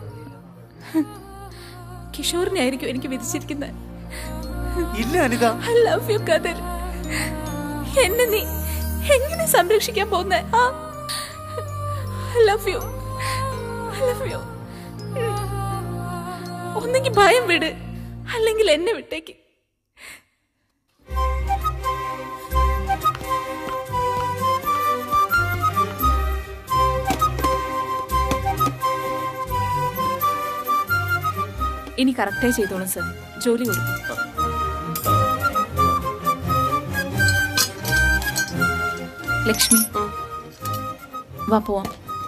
കിഷോറിനെ ആയിരിക്കും എനിക്ക് വിധിച്ചിരിക്കുന്നത് ഇല്ല അനിത ഐ ലവ് യു കദർ എന്നെ നീ എങ്ങനെ സംരക്ഷിക്കാൻ പോകുന്ന ആ I love you I love you ഒന്നെങ്കിൽ ഭയം വിട് അല്ലെങ്കിൽ എന്നെ വിട്ടേക്ക് ഇനി കറക്റ്റായി ചെയ്തോളും സർ ജോലി കൊടുക്കും ലക്ഷ്മി വാ പോവാം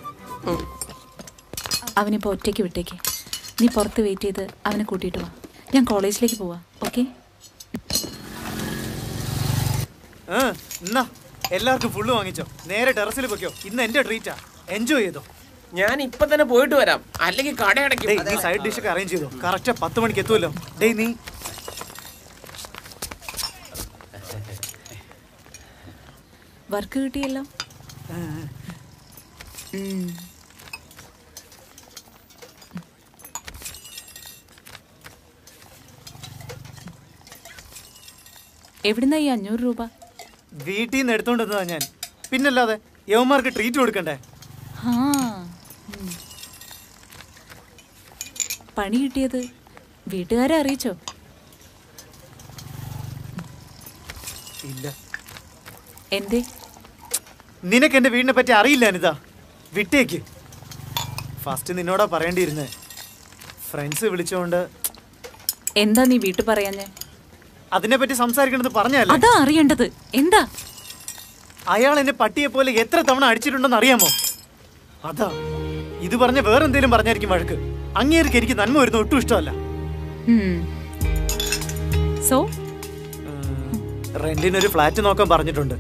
അവനിപ്പോ ഒറ്റയ്ക്ക് വിട്ടേക്ക് നീ പുറത്ത് വെയിറ്റ് ചെയ്ത് അവനെ കൂട്ടിയിട്ട് വാ ഞാൻ കോളേജിലേക്ക് പോവാ ഓക്കെ ആ, എന്നാ എല്ലാവർക്കും ഫുള്ള് വാങ്ങിച്ചോ നേരെ ടെറസിൽ വെക്കോ ഇന്ന് എന്റെ ട്രീറ്റാ എൻജോയ് ചെയ്തോ ഞാൻ ഇപ്പൊ തന്നെ പോയിട്ട് വരാം അല്ലെങ്കിൽ ഡേയ്, നീ കടയടയ്ക്കും സൈഡ് ഡിഷ് ഒക്കെ അറേഞ്ച് ചെയ്തോ കറക്റ്റ് പത്ത് മണിക്ക് എത്തുമല്ലോ ഡേയ് നീ വർക്ക് കിട്ടിയല്ലോ ഉം. എവിടുന്നാ ഈ അഞ്ഞൂറ് രൂപ വീട്ടിൽ നിന്ന് എടുത്തോണ്ട് വന്നതാ ഞാൻ പിന്നല്ലാതെ യവന്മാർക്ക് ട്രീറ്റ് കൊടുക്കണ്ടേ ആ ഉം. പണി കിട്ടിയത് വീട്ടുകാരെ അറിയിച്ചോ ഇല്ല എന്തേ നിനക്ക് എന്റെ വീടിനെ പറ്റി അറിയില്ല അനിത വിട്ടേക്ക് ഫസ്റ്റ് നിന്നോടാ പറയേണ്ടിയിരുന്നേ ഫ്രണ്ട്സ് വിളിച്ചോണ്ട് എന്താ നീ വീട്ടു പറയാഞ്ഞേ അതിനെ പറ്റി സംസാരിക്കണമെന്ന് പറഞ്ഞല്ലേ അതാ അറിയേണ്ടത് എന്താ അയാൾ എന്നെ പട്ടിയെ പോലെ എത്ര തവണ അടിച്ചിട്ടുണ്ടെന്ന് അറിയാമോ അതാ ഇത് പറഞ്ഞ വേറെന്തേലും പറഞ്ഞായിരിക്കും വഴക്ക് അങ്ങേർക്ക് എനിക്ക് നന്മ വരുന്ന ഒട്ടും ഇഷ്ടമല്ല സോ റെന്റിനൊരു ഫ്ലാറ്റ് നോക്കാൻ പറഞ്ഞിട്ടുണ്ട്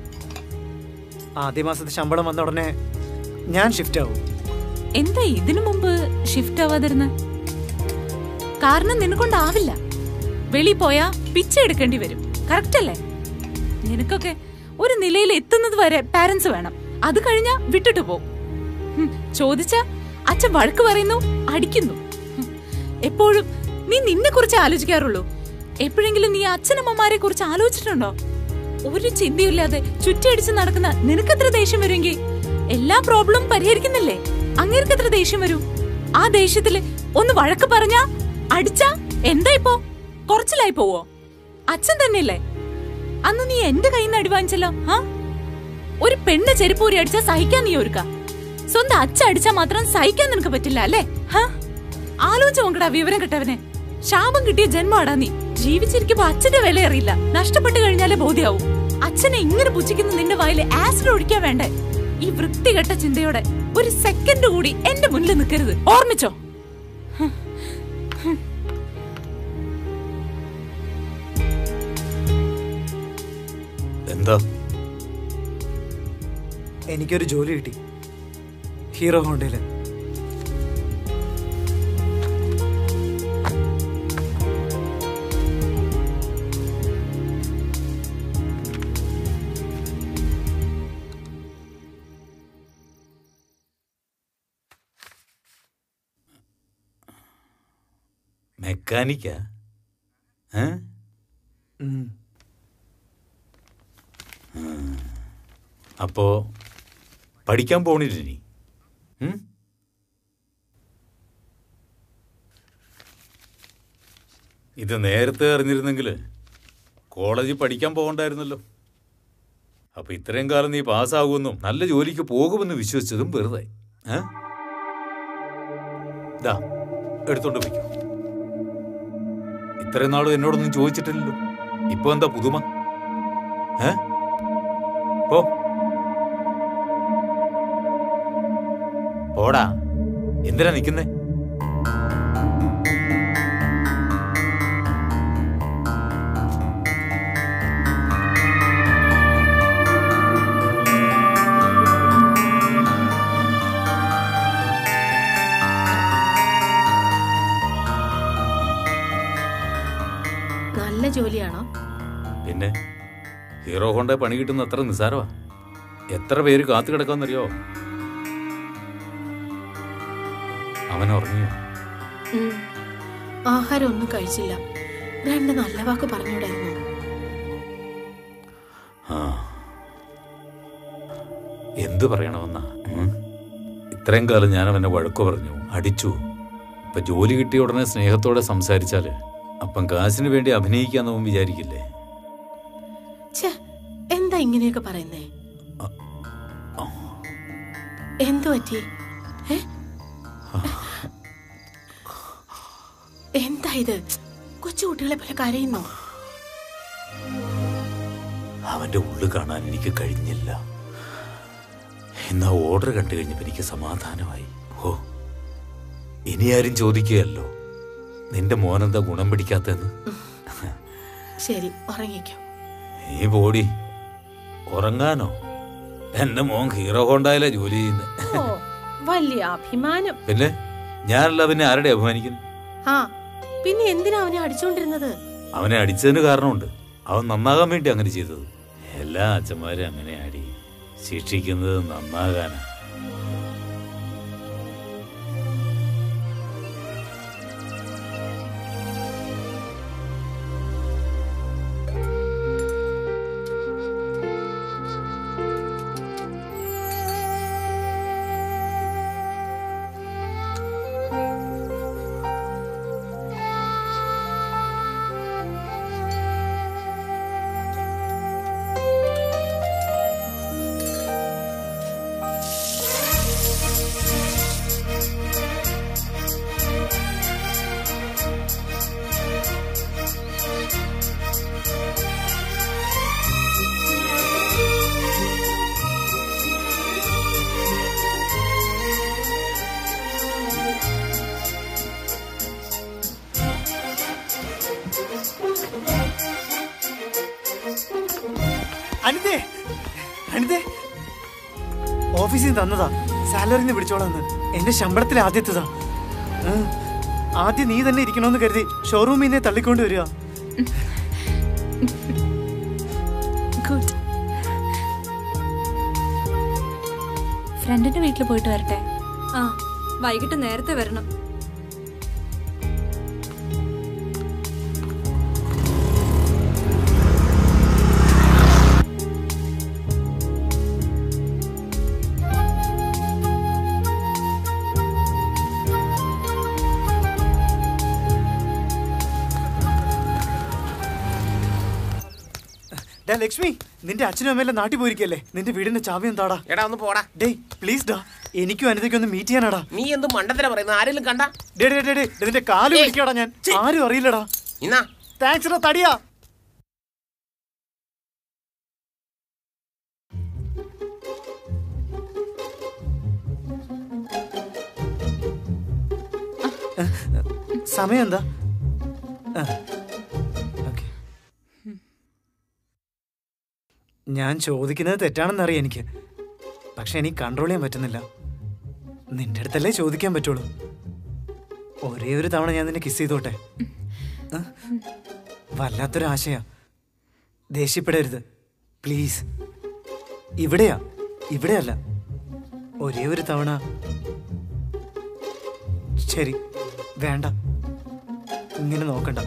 ആദ്യ മാസത്തെ ശമ്പളം വന്ന ഉടനെ ഞാൻ ഷിഫ്റ്റ് ആവും എന്താ ഇതിനു മുമ്പ് ഷിഫ്റ്റ് ആവാതിരുന്ന കാരണം നിനക്കൊണ്ടാവില്ല വെളി പോയാ പിച്ച എടുക്കേണ്ടി വരും കറക്റ്റ് അല്ലേ നിനക്കൊക്കെ ഒരു നിലയിൽ എത്തുന്നത് വരെ പാരന്റ്സ് വേണം അത് കഴിഞ്ഞാ വിട്ടിട്ട് പോകും ചോദിച്ച അച്ഛൻ വഴക്ക് പറയുന്നു അടിക്കുന്നു ഹും, എപ്പോഴും നീ നിന്നെ കുറിച്ച് ആലോചിക്കാറുള്ളൂ എപ്പോഴെങ്കിലും നീ അച്ഛനമ്മമാരെ കുറിച്ച് ആലോചിച്ചിട്ടുണ്ടോ ഒരു ചിന്തയില്ലാതെ ചുറ്റിയടിച്ച് നടക്കുന്ന നിനക്കെത്ര ദേഷ്യം വരുമെങ്കിൽ എല്ലാ പ്രോബ്ലം പരിഹരിക്കുന്നില്ലേ അങ്ങേർക്ക് എത്ര ദേഷ്യം വരും ആ ദേഷ്യത്തില് ഒന്ന് വഴക്ക് പറഞ്ഞാ അടിച്ചാ എന്താ ഇപ്പോ കുറച്ചിലായി പോവോ അച്ഛൻ തന്നെയല്ലേ അന്ന് നീ എന്റെ കയ്യിൽ നിന്ന് അടി വാങ്ങിച്ചല്ലോ ആ ഒരു പെണ്ണ് ചെരുപ്പൂരി അടിച്ചാ സഹിക്കാൻ നീ ഒരുക്ക സ്വന്തം അച്ഛ അടിച്ചാ മാത്രം സഹിക്കാൻ നിനക്ക് പറ്റില്ല അല്ലേ ഹാ ആലോചിച്ച് നോക്കടാ വിവരം കിട്ടവനെ ശാപം കിട്ടിയ ജന്മമാടാ നീ ജീവിച്ചിരിക്കുമ്പോ അച്ഛന്റെ വില അറിയില്ല നഷ്ടപ്പെട്ടു കഴിഞ്ഞാലേ ബോധ്യാവും അച്ഛനെ ഇങ്ങനെ പുച്ഛിക്കുന്ന നിന്റെ വായിൽ ആസിഡ് ഒഴിക്കാൻ വേണ്ടേ ഈ വൃത്തികെട്ട ചിന്തയോടെ ഒരു സെക്കൻഡ് കൂടി എന്റെ മുന്നിൽ നിൽക്കരുത് ഓർമ്മിച്ചോ എന്താ എനിക്കൊരു ജോലി കിട്ടി ഹീറോ ഹോണ്ടയില് മെക്കാനിക്കാ ഏ ഉം. അപ്പോ പഠിക്കാൻ പോണില്ല നീ ഉം? ഇത് നേരത്തെ അറിഞ്ഞിരുന്നെങ്കിൽ കോളേജിൽ പഠിക്കാൻ പോകണ്ടായിരുന്നല്ലോ അപ്പൊ ഇത്രയും കാലം നീ പാസ്സാകുമെന്നും നല്ല ജോലിക്ക് പോകുമെന്ന് വിശ്വസിച്ചതും വെറുതെ ഏ ദാ എടുത്തോണ്ട് പോയിക്കോ ഇത്രയും നാളും എന്നോടൊന്നും ചോദിച്ചിട്ടില്ലല്ലോ ഇപ്പൊ എന്താ പുതുമ ഏ പോ പോടാ എന്തിനാ നിക്കുന്നേ നല്ല ജോലിയാണോ പിന്നെ ഹീറോ ഹോണ്ട പണി കിട്ടുന്ന അത്ര നിസ്സാരമാ എത്ര പേര് കാത്തു കിടക്കാന്നറിയോ അവൻ ഉറങ്ങിയോ ഉം. ആഹാരം ഒന്നും കഴിച്ചില്ല രണ്ട് നല്ല വാക്ക് പറഞ്ഞൂടായിരുന്നു ആ എന്ത് പറയണമെന്നാ ഉം? ഇത്രയും കാലം ഞാൻ അവനെ വഴക്കു പറഞ്ഞു അടിച്ചു ഇപ്പൊ ജോലി കിട്ടിയ ഉടനെ സ്നേഹത്തോടെ സംസാരിച്ചാല് അപ്പം കാശിന് വേണ്ടി അഭിനയിക്കാന്നവൻ വിചാരിക്കില്ലേ ഛേ എന്താ ഇങ്ങനെയൊക്കെ പറയുന്നേ എന്തു പറ്റി ഏ? എന്താ ഇത് കൊച്ചുകുട്ടികളെ പോലെ കരയുന്നോ അവന്റെ ഉള്ളു കാണാൻ എനിക്ക് കഴിഞ്ഞില്ല എന്നാ ഓർഡർ കണ്ടു കഴിഞ്ഞപ്പോ എനിക്ക് സമാധാനമായി ഓ ഇനി ആരും ചോദിക്കുകയല്ലോ നിന്റെ മോനെന്താ ഗുണം പിടിക്കാത്തെന്ന് ശരി ഉറങ്ങിക്കോ ഈ ബോഡി ഉറങ്ങാനോ എന്റെ മോൻ ഹീറോ ഹോണ്ടായില ജോലി ചെയ്യുന്നത് ഓ വലിയ അഭിമാനം പിന്നെ ഞാനല്ല പിന്നെ ആരുടെ അഭിമാനിക്കുന്നു ആ പിന്നെ എന്തിനാ അവനെ അടിച്ചോണ്ടിരുന്നത് അവനെ അടിച്ചതിന് കാരണമുണ്ട് അവൻ നന്നാകാൻ വേണ്ടി അങ്ങനെ ചെയ്തത് എല്ലാ അച്ഛന്മാരും അങ്ങനെ അടി ശിക്ഷിക്കുന്നത് നന്നാകാനാ അനിതേ അനിതേ ഓഫീസിൽ നിന്ന് തന്നതാ സാലറിന്ന് പിടിച്ചോളാന്ന് എന്റെ ശമ്പളത്തിലെ ആദ്യത്തേതാ ആ, ആദ്യം നീ തന്നെ ഇരിക്കണമെന്ന് കരുതി ഷോറൂമിൽ നിന്നെ തള്ളിക്കൊണ്ട് വരിക ഗുഡ് ഫ്രണ്ടിന്റെ വീട്ടിൽ പോയിട്ട് വരട്ടെ ആ വൈകിട്ട് നേരത്തെ വരണം ലക്ഷ്മി നിന്റെ അച്ഛനും അമ്മയെല്ലാം നാട്ടിൽ പോയിരിക്കല്ലേ നിന്റെ വീടിന്റെ ചാവി എന്താടാ എടാ ഒന്ന് പോടാ ഡേയ് പ്ലീസ് ഡാ എനിക്കും അനിതയ്ക്കും ഒന്ന് മീറ്റ് ചെയ്യാനാടാ നീ എന്ത് മണ്ടത്തര പറയുന്നത് ആരെങ്കിലും കണ്ട ഡേ ഡേ ഡേ ഡേ നിന്റെ കാല് പിടിക്കാടാ ഞാൻ ആരും അറിയില്ലടാ ഇന്നാ താങ്ക്സ് ഡാ തടിയാ സമയം എന്താ ആ, ഓക്കേ. ഞാൻ ചോദിക്കുന്നത് തെറ്റാണെന്നറിയാം എനിക്ക് പക്ഷെ എനിക്ക് കൺട്രോൾ ചെയ്യാൻ പറ്റുന്നില്ല നിന്റെ അടുത്തല്ലേ ചോദിക്കാൻ പറ്റുള്ളൂ ഒരേ ഒരു തവണ ഞാൻ നിന്നെ കിസ് ചെയ്തോട്ടെ ആ? വല്ലാത്തൊരു ആശയാ ദേഷ്യപ്പെടരുത് പ്ലീസ് ഇവിടെയാ ഇവിടെയല്ല ഒരേ ഒരു തവണ ശരി വേണ്ട ഇങ്ങനെ നോക്കണ്ട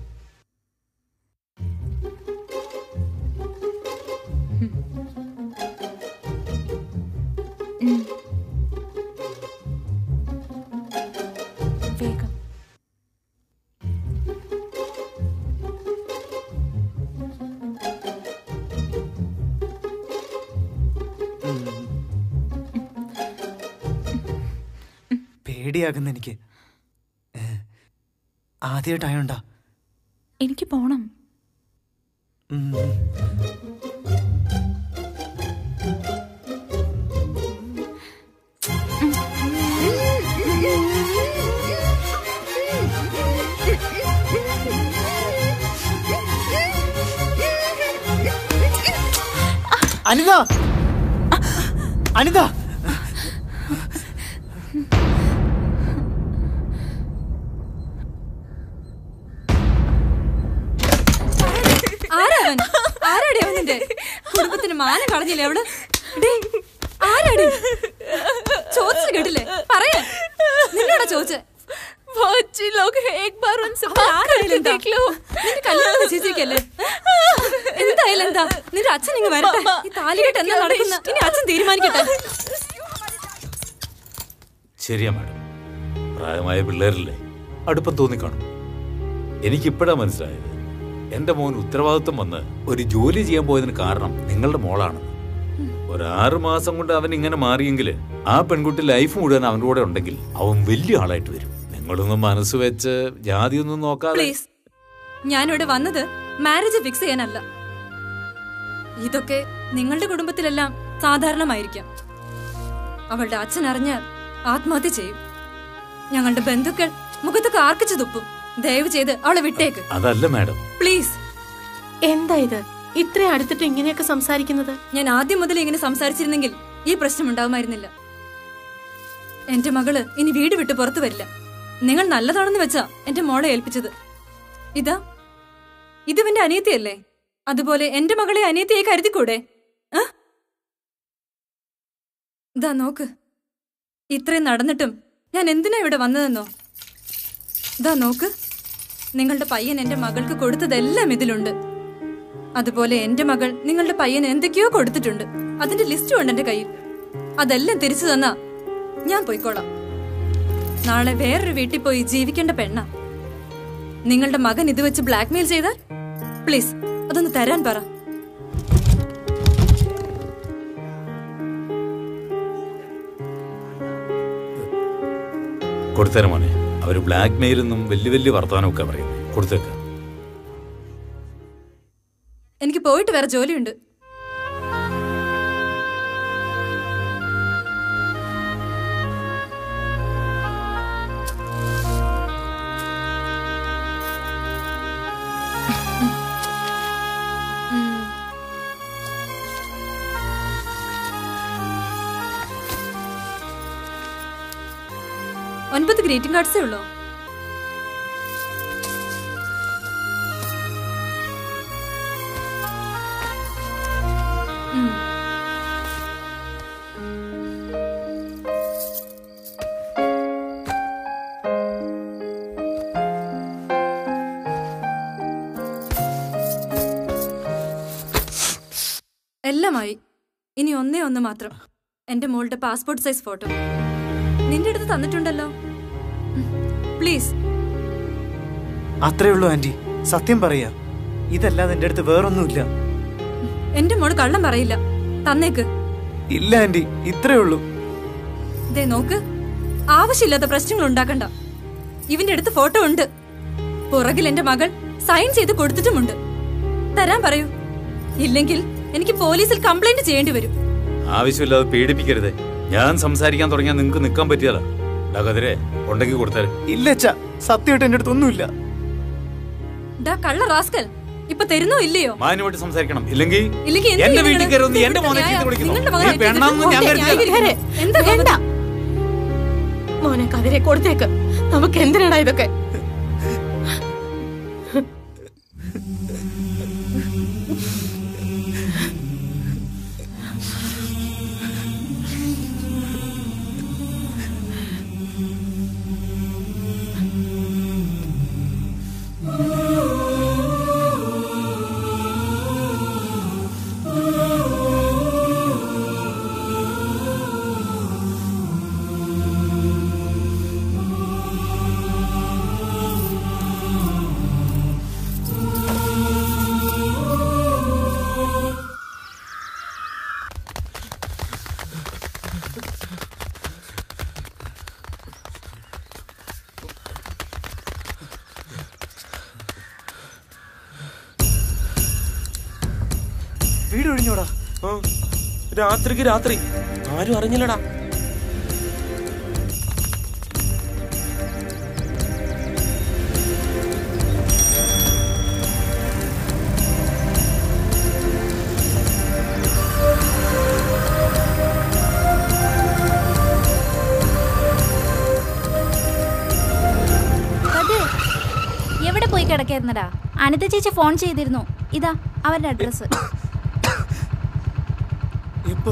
വേഗം പേടിയാകുന്ന എനിക്ക് ആദ്യമായിട്ടായോണ്ടാ എനിക്ക് പോണം അനിത അനിത ആരാവൻ ആരാടി അവൻ നിന്റെ കുടുംബത്തിന് മാനം കളഞ്ഞില്ലേ അവള് ഡേ, ആരാടി ചോദിച്ചു കേട്ടില്ലേ പറയാ നിന്നോടാ ചോദിച്ചേ बच्ची लोग एक बार उनसे बात करके देख लो നിന്റെ കല്യാണം നിശ്ചയിച്ചിരിക്കല്ലേ എന്തായാലും എന്താ നിന്റെ അച്ഛൻ ഇങ്ങ് വരട്ടെ ഈ താലികെട്ട് എന്താ നടക്കുന്ന ഇനി അച്ഛൻ തീരുമാനിക്കട്ടെ ശരിയാ മാഡം പ്രായമായ പിള്ളേരല്ലേ അടുപ്പം തോന്നിക്കാണും എനിക്കിപ്പോഴാ മനസ്സിലായത് എന്റെ മോൻ ഉത്തരവാദിത്വം വന്ന് ഒരു ജോലി ചെയ്യാൻ പോയതിന് കാരണം നിങ്ങളുടെ മോളാണ് ഒരാറ് മാസം കൊണ്ട് അവൻ ഇങ്ങനെ മാറിയെങ്കിൽ ആ പെൺകുട്ടി ലൈഫ് മുഴുവൻ അവൻ്റെ കൂടെ ഉണ്ടെങ്കിൽ അവൻ വലിയ ആളായിട്ട് വരും നിങ്ങളൊന്നും മനസ്സ് വെച്ച് ജാതിയൊന്നും നോക്കാതെ പ്ലീസ് ഞാനിവിടെ വന്നത് മാരേജ് ഫിക്സ് ചെയ്യാനല്ല ഇതൊക്കെ നിങ്ങളുടെ കുടുംബത്തിലെല്ലാം സാധാരണമായിരിക്കാം അവളുടെ അച്ഛൻ അറിഞ്ഞാൽ ആത്മഹത്യ ചെയ്യും ഞങ്ങളുടെ ബന്ധുക്കൾ മുഖത്ത് കാർക്കിച്ചു തുപ്പും ദയവ് ചെയ്ത് അവളെ വിട്ടേക്ക് അതല്ല മാഡം പ്ലീസ് എന്താ ഇത് ഇത്ര അടുത്തിട്ട് ഇങ്ങനെയൊക്കെ സംസാരിക്കുന്നത് ഞാൻ ആദ്യം മുതൽ ഇങ്ങനെ സംസാരിച്ചിരുന്നെങ്കിൽ ഈ പ്രശ്നം ഉണ്ടാവുമായിരുന്നില്ല എന്റെ മകള് ഇനി വീട് വിട്ട് പുറത്തു വരില്ല നിങ്ങൾ നല്ലതാണെന്ന് വെച്ചാ എന്റെ മോളെ ഏൽപ്പിച്ചത് ഇതാ ഇതിവന്റെ അനിയത്തിയല്ലേ അതുപോലെ എന്റെ മകളെ അനിയത്തിയെ കരുതിക്കൂടെ ആ? ഇതാ നോക്ക് ഇത്രയും നടന്നിട്ടും ഞാൻ എന്തിനാ ഇവിടെ വന്നതെന്നോ ഇതാ നോക്ക് നിങ്ങളുടെ പയ്യൻ എന്റെ മകൾക്ക് കൊടുത്തതെല്ലാം ഇതിലുണ്ട് അതുപോലെ എന്റെ മകൾ നിങ്ങളുടെ പയ്യന് എന്തൊക്കെയോ കൊടുത്തിട്ടുണ്ട് അതിന്റെ ലിസ്റ്റും ഉണ്ട് എന്റെ കയ്യിൽ അതെല്ലാം തിരിച്ചു തന്നാ ഞാൻ പോയിക്കോളാം നാളെ വേറൊരു വീട്ടിൽ പോയി ജീവിക്കേണ്ട പെണ്ണ നിങ്ങളുടെ മകൻ ഇത് വെച്ച് ബ്ലാക്ക്മെയിൽ ചെയ്താൽ പ്ലീസ് അതൊന്ന് തരാൻ പറ കൊടുത്തേരം മോനെ അവര് ബ്ലാക്ക് മെയിലെന്നും വലിയ വലിയ വർത്തമാനമൊക്കെ പറയും കൊടുത്തേക്ക് എനിക്ക് പോയിട്ട് വേറെ ജോലിയുണ്ട് ഒൻപത് ഗ്രീറ്റിംഗ് കാർഡ്സേ ഉള്ളൂ ഉം. എല്ലാമായി ഇനി ഒന്നേ ഒന്ന് മാത്രം എന്റെ മോളുടെ പാസ്പോർട്ട് സൈസ് ഫോട്ടോ നിന്റെ അടുത്ത് തന്നിട്ടുണ്ടല്ലോ പ്ലീസ് അത്രേ ഉള്ളൂ ആന്റി സത്യം പറയാ ഇതല്ലാതെ എന്റെ അടുത്ത് വേറൊന്നുമില്ല എന്റെ മോള് കള്ളം പറയില്ല തന്നേക്ക് ഇല്ല ആന്റി ഇത്രേ ഉള്ളൂ ദേ നോക്ക് ആവശ്യമില്ലാത്ത പ്രശ്നങ്ങൾ ഉണ്ടാക്കണ്ട ഇവന്റെ അടുത്ത് ഫോട്ടോ ഉണ്ട് പുറകിൽ എന്റെ മകൾ സൈൻ ചെയ്ത് കൊടുത്തിട്ടുമുണ്ട് തരാൻ പറയൂ ഇല്ലെങ്കിൽ എനിക്ക് പോലീസിൽ കംപ്ലൈന്റ് ചെയ്യേണ്ടി വരും ആവശ്യമില്ലാതെ പേടിപ്പിക്കരുതേ ഞാൻ സംസാരിക്കാൻ തുടങ്ങിയാൽ നിങ്ങൾക്ക് നിൽക്കാൻ പറ്റിയല്ല കതിരെ ഉണ്ടെങ്കിൽ കൊടുത്താല് ഇല്ല അച്ഛാ സത്യമായിട്ട് എന്റെ അടുത്ത് ഒന്നുമില്ല ഡാ കള്ള റാസ്കൽ ഇപ്പൊ തരുന്നോ ഇല്ലയോ മാന്യമായിട്ട് സംസാരിക്കണം ഇല്ലെങ്കിൽ ഇല്ലെങ്കിൽ എന്ത് എന്റെ ചെയ്യും വീട്ടിൽ നിങ്ങള്? കയറുന്ന എന്റെ മോനെ ന്യായം. ചീത്ത വിളിക്കുന്നു നിങ്ങളുടെ മകനെ നീ പെണ്ണാണെന്ന് ഞാൻ ചീത്ത കരുതിയതാ. ന്യായീകരിക്കരുത്. എന്താ വേണ്ട മോനെ കതിരെ കൊടുത്തേക്ക് നമുക്ക് എന്തിനാടാ ഇതൊക്കെ വീട് ഒഴിഞ്ഞോടാ രാത്രിക്ക് രാത്രി ആരും അറിഞ്ഞില്ലടാ കതിർ, എവിടെ പോയി കിടക്കായിരുന്നടാ അനിത ചേച്ചി ഫോൺ ചെയ്തിരുന്നു ഇതാ അവരുടെ അഡ്രസ് എപ്പോ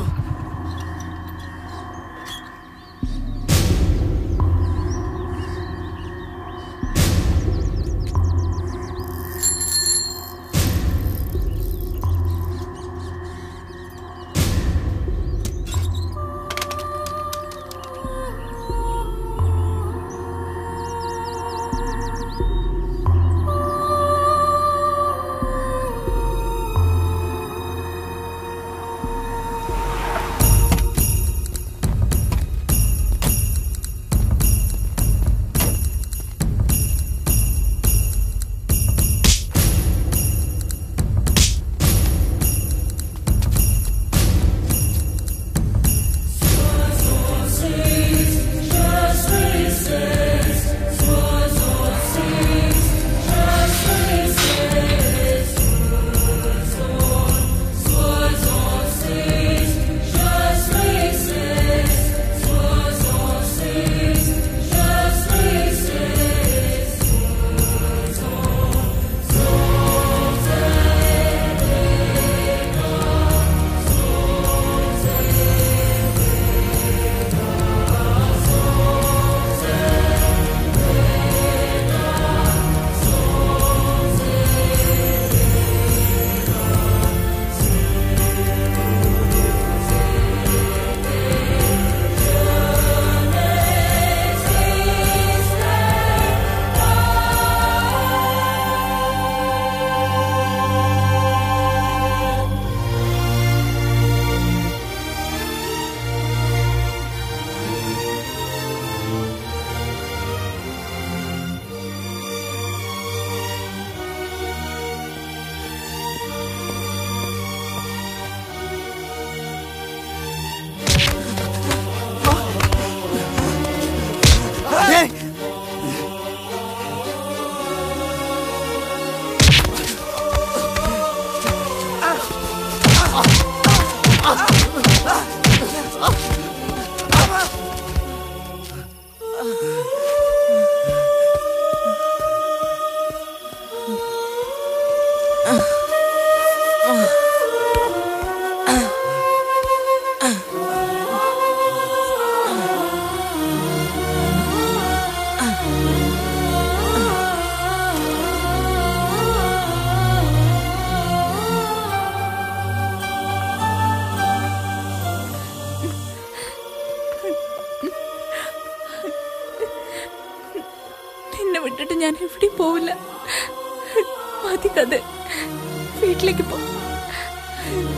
നിന്നെ വിട്ടിട്ട് ഞാൻ എവിടെയും പോവില്ല മതി കത് വീട്ടിലേക്ക് പോ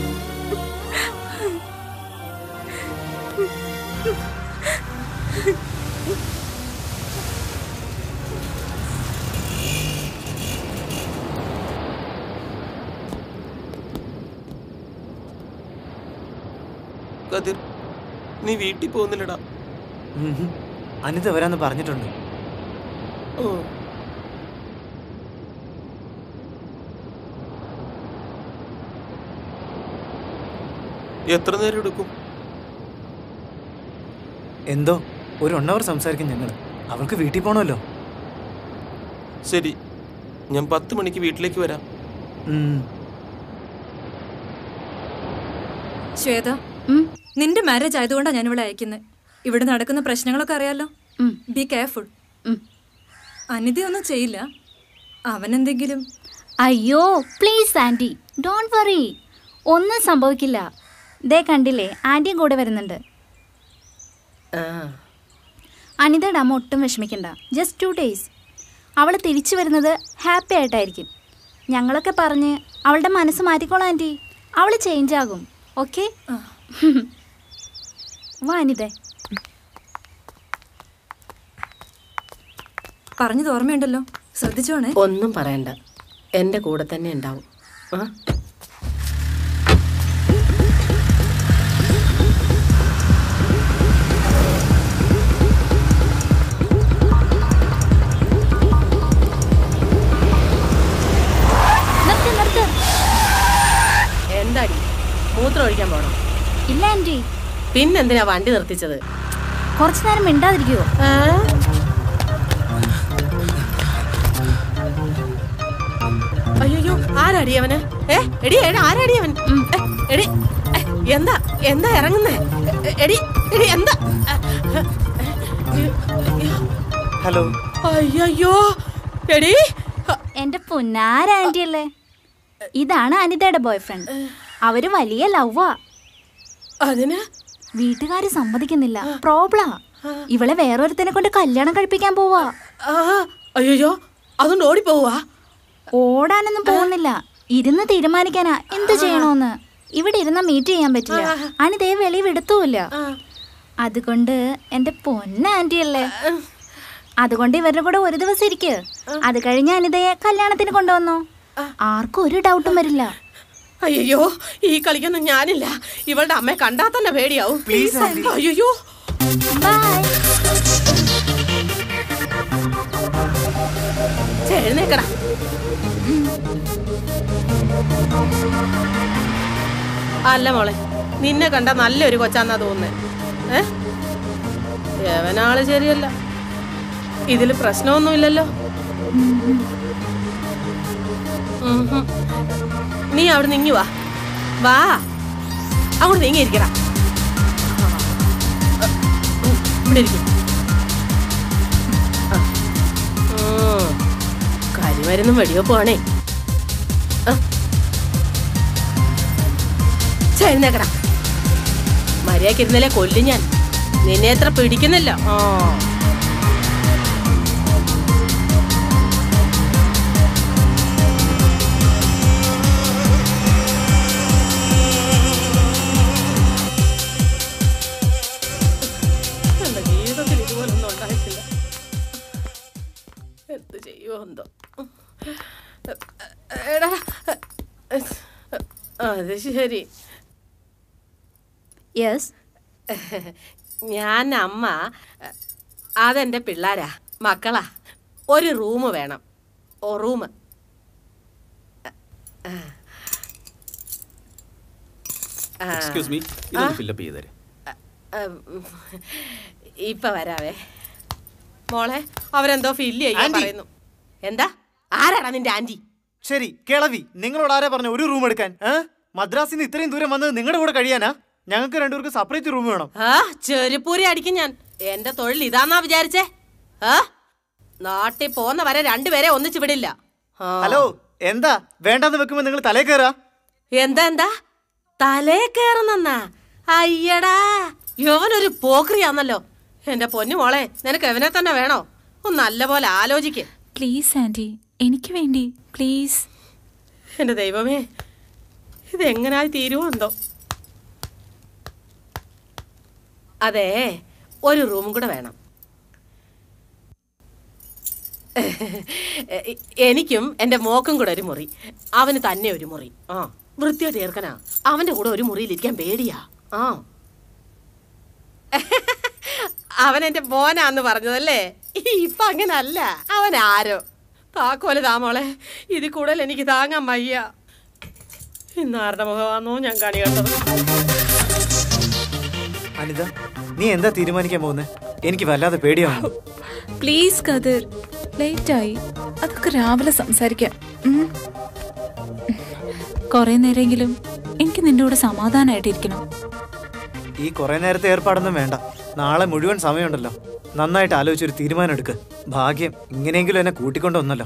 കതിർ നീ വീട്ടിൽ പോകുന്നില്ലടാ ഉം ഹും. അനിത വരാന്ന് പറഞ്ഞിട്ടുണ്ട് ഓ എത്ര നേരം എടുക്കും എന്തോ ഒരു വൺ അവർ സംസാരിക്കും ഞങ്ങൾ അവൾക്ക് വീട്ടിൽ പോകണമല്ലോ ശരി ഞാൻ പത്ത് മണിക്ക് വീട്ടിലേക്ക് വരാം ശ്വേത നിന്റെ മാരേജ് ആയതുകൊണ്ടാണ് ഞാൻ ഇവിടെ അയക്കുന്നത് ഇവിടെ നടക്കുന്ന പ്രശ്നങ്ങളൊക്കെ അറിയാലോ ബി കെയർഫുൾ അനിതയൊന്നും ചെയ്യില്ല അവനെന്തെങ്കിലും അയ്യോ പ്ലീസ് ആൻറ്റി ഡോണ്ട് വറി ഒന്നും സംഭവിക്കില്ല ദേ കണ്ടില്ലേ ആൻറ്റിയും കൂടെ വരുന്നുണ്ട് അനിതയുടെ അമ്മ ഒട്ടും വിഷമിക്കണ്ട ജസ്റ്റ് ടു ഡേയ്സ് അവൾ തിരിച്ചു വരുന്നത് ഹാപ്പി ആയിട്ടായിരിക്കും ഞങ്ങളൊക്കെ പറഞ്ഞ് അവളുടെ മനസ്സ് മാറ്റിക്കോളാം ആൻറ്റി അവൾ ചേഞ്ച് ആകും ഓക്കെ വാ അനിതേ പറഞ്ഞത് ഓർമ്മയുണ്ടല്ലോ ശ്രദ്ധിച്ചോണേ ഒന്നും പറയണ്ട എന്റെ കൂടെ തന്നെ ഉണ്ടാവും ആ നിർത്ത് നിർത്ത് എന്താടി മൂത്രം ഒഴിക്കാൻ പോണം ഇല്ല ആൻറ്റി പിന്നെന്തിനാ വണ്ടി നിർത്തിച്ചത് കുറച്ചു നേരം മിണ്ടാതിരിക്കുവോ അയ്യോ ആരാടി അവന് ഏ എടി എടി ആരാടി അവൻ ഏ, എടി ഏ, എന്താ എന്താ ഇറങ്ങുന്നേ എ, എടി എടി എന്താ ഹലോ അയ്യോ എടി എന്റെ പൊന്നാര ആന്റി അല്ലേ ഇതാണ് അനിതയുടെ ബോയ്ഫ്രണ്ട് അവര് വലിയ ലവ്വാ അതിന് വീട്ടുകാര് സമ്മതിക്കുന്നില്ല പ്രോബ്ലാ ഇവളെ വേറൊരുത്തനെ കൊണ്ട് കല്യാണം കഴിപ്പിക്കാൻ പോവാ അയ്യോ അതുകൊണ്ട് ഓടിപ്പോവാ ഓടാനൊന്നും പോകുന്നില്ല ഇരുന്ന് തീരുമാനിക്കാനാ എന്ത് ചെയ്യണോന്ന് ഇവിടെ ഇരുന്ന മീറ്റ് ചെയ്യാൻ പറ്റില്ല അനിതയെ വെളി വിടത്തുമില്ല അതുകൊണ്ട് എന്റെ പൊന്ന ആന്റി അല്ലേ അതുകൊണ്ട് ഇവരുടെ കൂടെ ഒരു ദിവസം ഇരിക്ക് അത് കഴിഞ്ഞ് അനിതയെ കല്യാണത്തിന് കൊണ്ടുവന്നോ ആർക്കും ഒരു ഡൗട്ടും വരില്ല അയ്യോ ഈ കളിക്കൊന്നും ഞാനില്ല ഇവളുടെ അമ്മയെ കണ്ടാ തന്നെ പേടിയാവും Please, aunty. അയ്യോ എഴുന്നേക്കടാ അല്ല മോളെ നിന്നെ കണ്ട നല്ലൊരു കൊച്ചാന്നാ തോന്നുന്നേ ഏ യവനാള് ശരിയല്ല ഇതില് പ്രശ്നമൊന്നുമില്ലല്ലോ ഉം ഹും. നീ അവിടെ നീങ്ങി വാ വാ അങ്ങോട്ട് നീങ്ങിയിരിക്കടാ ഇവിടെ ഇരിക്കും കരിമരുന്നും വെടിവെപ്പുവാണേ ചെഴുന്നേക്കടാ മര്യാദക്ക് ഇരുന്നല്ലേ കൊല്ലും ഞാൻ നിന്നെ എത്ര പിടിക്കുന്നില്ല ആ എന്റെ ജീവിതത്തിൽ ഇതുപോലൊന്നും ഉണ്ടായിട്ടില്ല എന്ത് ചെയ്യുമോ എന്തോ എടാ അത് ശരി യെസ് ഞാൻ അമ്മ അതെന്റെ പിള്ളാരാ മക്കളാ ഒരു റൂം വേണം ഓ റൂം എക്സ്ക്യൂസ് മീ ഇതൊന്ന് ഫില്ലപ്പ് ചെയ്ത് തരും ഇപ്പൊ വരാവേ മോളെ അവരെന്തോ ഫില്ല് ചെയ്യാൻ ആന്റി. പറയുന്നു എന്താ ആരാടാ നിന്റെ ആന്റി ശരി കിളവി നിങ്ങളോട് ആരാ പറഞ്ഞ ഒരു റൂം എടുക്കാൻ ഏ? മദ്രാസിൽ നിന്ന് ഇത്രയും ദൂരം വന്നത് നിങ്ങളുടെ കൂടെ കഴിയാനാ ഞങ്ങൾക്ക് രണ്ടുപേർക്ക് സെപ്പറേറ്റ് റൂം വേണം ആ ചെരുപ്പൂരി അടിക്കും ഞാൻ എന്റെ തൊഴിൽ ഇതാന്നാ വിചാരിച്ചേ ആ നാട്ടിൽ പോന്ന വരെ രണ്ടുപേരെ ഒന്നിച്ചു വിടില്ല ആ. ഹലോ എന്താ വേണ്ടെന്ന് വെക്കുമ്പോ നിങ്ങൾ തലേ കയറാ എന്താ എന്താ തലേ കയറുന്നെന്നാ അയ്യടാ യവനൊരു പോക്രിയാന്നല്ലോ എന്റെ പൊന്നു മോളെ നിനക്ക് എവനെ തന്നെ വേണോ ഒന്ന് നല്ലപോലെ ആലോചിക്ക് പ്ലീസ് ആൻറ്റി എനിക്ക് വേണ്ടി പ്ലീസ് എന്റെ ദൈവമേ ഇതെങ്ങനായി തീരുമോ എന്തോ അതെ ഒരു റൂമും കൂടെ വേണം എനിക്കും എന്റെ മോക്കും കൂടെ ഒരു മുറി അവന് തന്നെ ഒരു മുറി ആ വൃത്തിയായിട്ട് ചേർക്കനാ അവന്റെ കൂടെ ഒരു മുറിയിൽ ഇരിക്കാൻ പേടിയാ ആ അവൻ എന്റെ മോനാന്ന് പറഞ്ഞതല്ലേ ഇപ്പൊ അങ്ങനല്ല അവൻ ആരോ താക്കോല് താമോളെ ഇതിൽ കൂടുതൽ എനിക്ക് താങ്ങാൻ വയ്യ ഇന്നാരുടെ മുഖമാണോ ഞാൻ കണി കണ്ടത് അനിത നീ എന്താ തീരുമാനിക്കാൻ പോകുന്നത് എനിക്ക് വല്ലാതെ പേടിയാണ് പ്ലീസ് കതിർ ലേറ്റായി അതൊക്കെ രാവിലെ സംസാരിക്കാം ഉം. കുറെ നേരമെങ്കിലും എനിക്ക് നിന്റെ കൂടെ സമാധാനമായിട്ടിരിക്കണം ഈ കുറെ നേരത്തെ ഏർപ്പാടൊന്നും വേണ്ട നാളെ മുഴുവൻ സമയമുണ്ടല്ലോ നന്നായിട്ട് ആലോചിച്ചൊരു തീരുമാനം എടുക്ക് ഭാഗ്യം ഇങ്ങനെയെങ്കിലും എന്നെ കൂട്ടിക്കൊണ്ടു വന്നല്ലോ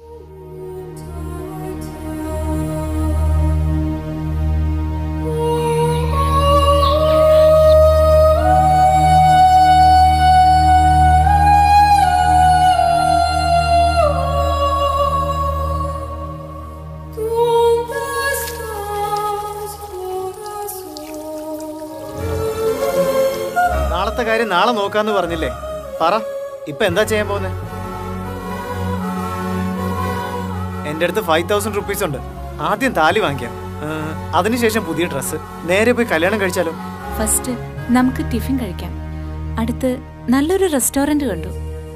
നാളത്തെ കാര്യം നാളെ നോക്കാന്ന് പറഞ്ഞില്ലേ പറ ഇപ്പൊ എന്താ ചെയ്യാൻ പോകുന്നത് എന്റെ അടുത്ത് ഫൈവ് തൗസൻഡ് റുപ്പീസ് ഉണ്ട് ആദ്യം താലി വാങ്ങിക്കാം ആ, അതിനുശേഷം പുതിയ ഡ്രസ്സ് നേരെ പോയി കല്യാണം കഴിച്ചാലോ ഫസ്റ്റ് നമുക്ക് ടിഫിൻ കഴിക്കാം അടുത്ത് നല്ലൊരു റെസ്റ്റോറന്റ് കണ്ടു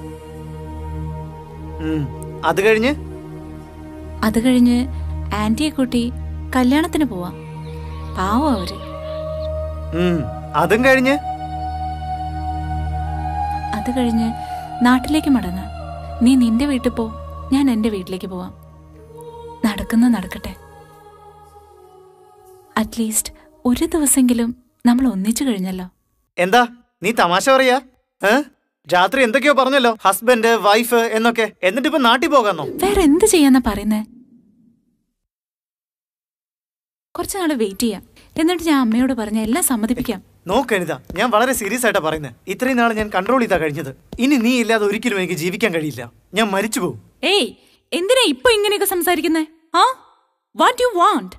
ഉം, അത് കഴിഞ്ഞ് അത് കഴിഞ്ഞ് ആന്റിയെ കൂട്ടി കല്യാണത്തിന് പോവാം പാവം അവര് ഉം, അതും കഴിഞ്ഞ് അത് കഴിഞ്ഞ് നാട്ടിലേക്ക് മടങ്ങാം നീ നിന്റെ വീട്ടിൽ പോ ഞാൻ എന്റെ വീട്ടിലേക്ക് പോവാം നടക്കുന്ന നടക്കട്ടെ അറ്റ്ലീസ്റ്റ് ഒരു ദിവസമെങ്കിലും നമ്മൾ ഒന്നിച്ചു കഴിഞ്ഞല്ലോ എന്താ നീ തമാശ പറയാ ഏ? രാത്രി എന്തൊക്കെയോ പറഞ്ഞല്ലോ ഹസ്ബൻഡ് വൈഫ് എന്നൊക്കെ എന്നിട്ട് ഇപ്പൊ നാട്ടിൽ പോകാന്നോ വേറെ എന്ത് ചെയ്യാന്നാ പറയുന്നേ കുറച്ചു നാള് വെയിറ്റ് ചെയ്യാം എന്നിട്ട് ഞാൻ അമ്മയോട് പറഞ്ഞ എല്ലാം സമ്മതിപ്പിക്കാം നോക്കരുതാ ഞാൻ വളരെ സീരിയസ് ആയിട്ടാ പറയുന്നത് ഇത്രയും നാൾ ഞാൻ കൺട്രോൾ ചെയ്താ കഴിഞ്ഞത് ഇനി നീ ഇല്ലാതെ ഒരിക്കലും എനിക്ക് ജീവിക്കാൻ കഴിയില്ല ഞാൻ മരിച്ചു പോകും ഏയ് എന്തിനാ ഇപ്പൊ ഇങ്ങനെയൊക്കെ സംസാരിക്കുന്നേ ആ വാട്ട് യു വാണ്ട്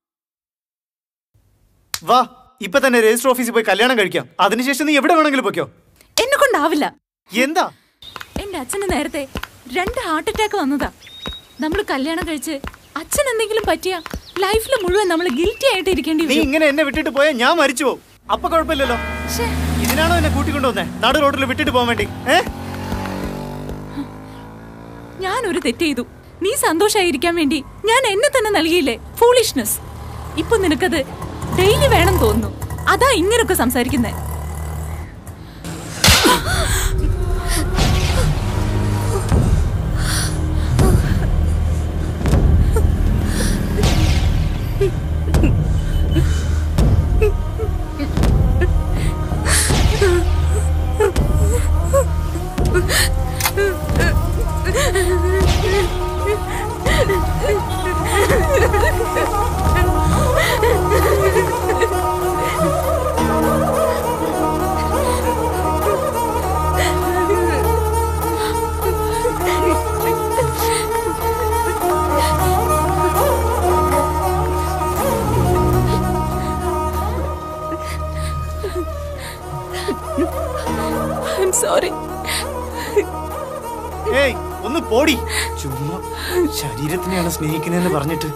വാ ഇപ്പൊ തന്നെ രജിസ്റ്റർ ഓഫീസിൽ പോയി കല്യാണം കഴിക്കാം അതിനുശേഷം നീ എവിടെ വേണമെങ്കിലും പൊയ്ക്കോ എന്നെ കൊണ്ടാവില്ല എന്താ എന്റെ അച്ഛന് നേരത്തെ രണ്ട് ഹാർട്ട് അറ്റാക്ക് വന്നതാ നമ്മൾ കല്യാണം കഴിച്ച് അച്ഛൻ എന്തെങ്കിലും പറ്റിയ ലൈഫിൽ മുഴുവൻ നമ്മൾ ഗിൽറ്റി ആയിട്ട് ഇരിക്കേണ്ടി നീ വരും ഇങ്ങനെ എന്നെ വിട്ടിട്ട് പോയാൽ ഞാൻ മരിച്ചു പോകും അപ്പൊ കുഴപ്പമില്ലല്ലോ ഇതിനാണോ എന്നെ കൂട്ടിക്കൊണ്ടുവന്നേ നടു റോഡിൽ വിട്ടിട്ട് പോകാൻ വേണ്ടി ഏ ഞാൻ ഒരു തെറ്റ് ചെയ്തു നീ സന്തോഷായിരിക്കാൻ വേണ്ടി ഞാൻ എന്നെ തന്നെ നൽകിയില്ലേ ഫൂളിഷ്നെസ് ഇപ്പൊ നിനക്കത് ഡെയിലി വേണം തോന്നുന്നു അതാ ഇങ്ങനൊക്കെ സംസാരിക്കുന്നേ ഐം സോറി ഏയ് ഒന്ന് പോടി ചുമ്മാ ശരീരത്തിനെയാണ് സ്നേഹിക്കുന്നതെന്ന് പറഞ്ഞിട്ട്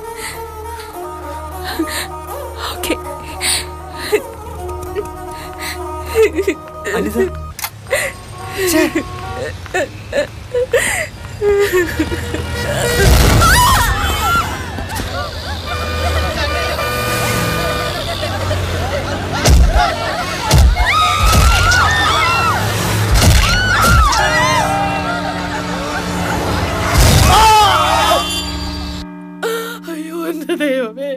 ഓക്കെ അനിത ഛേ. അയ്യോ എന്റെ ദൈവമേ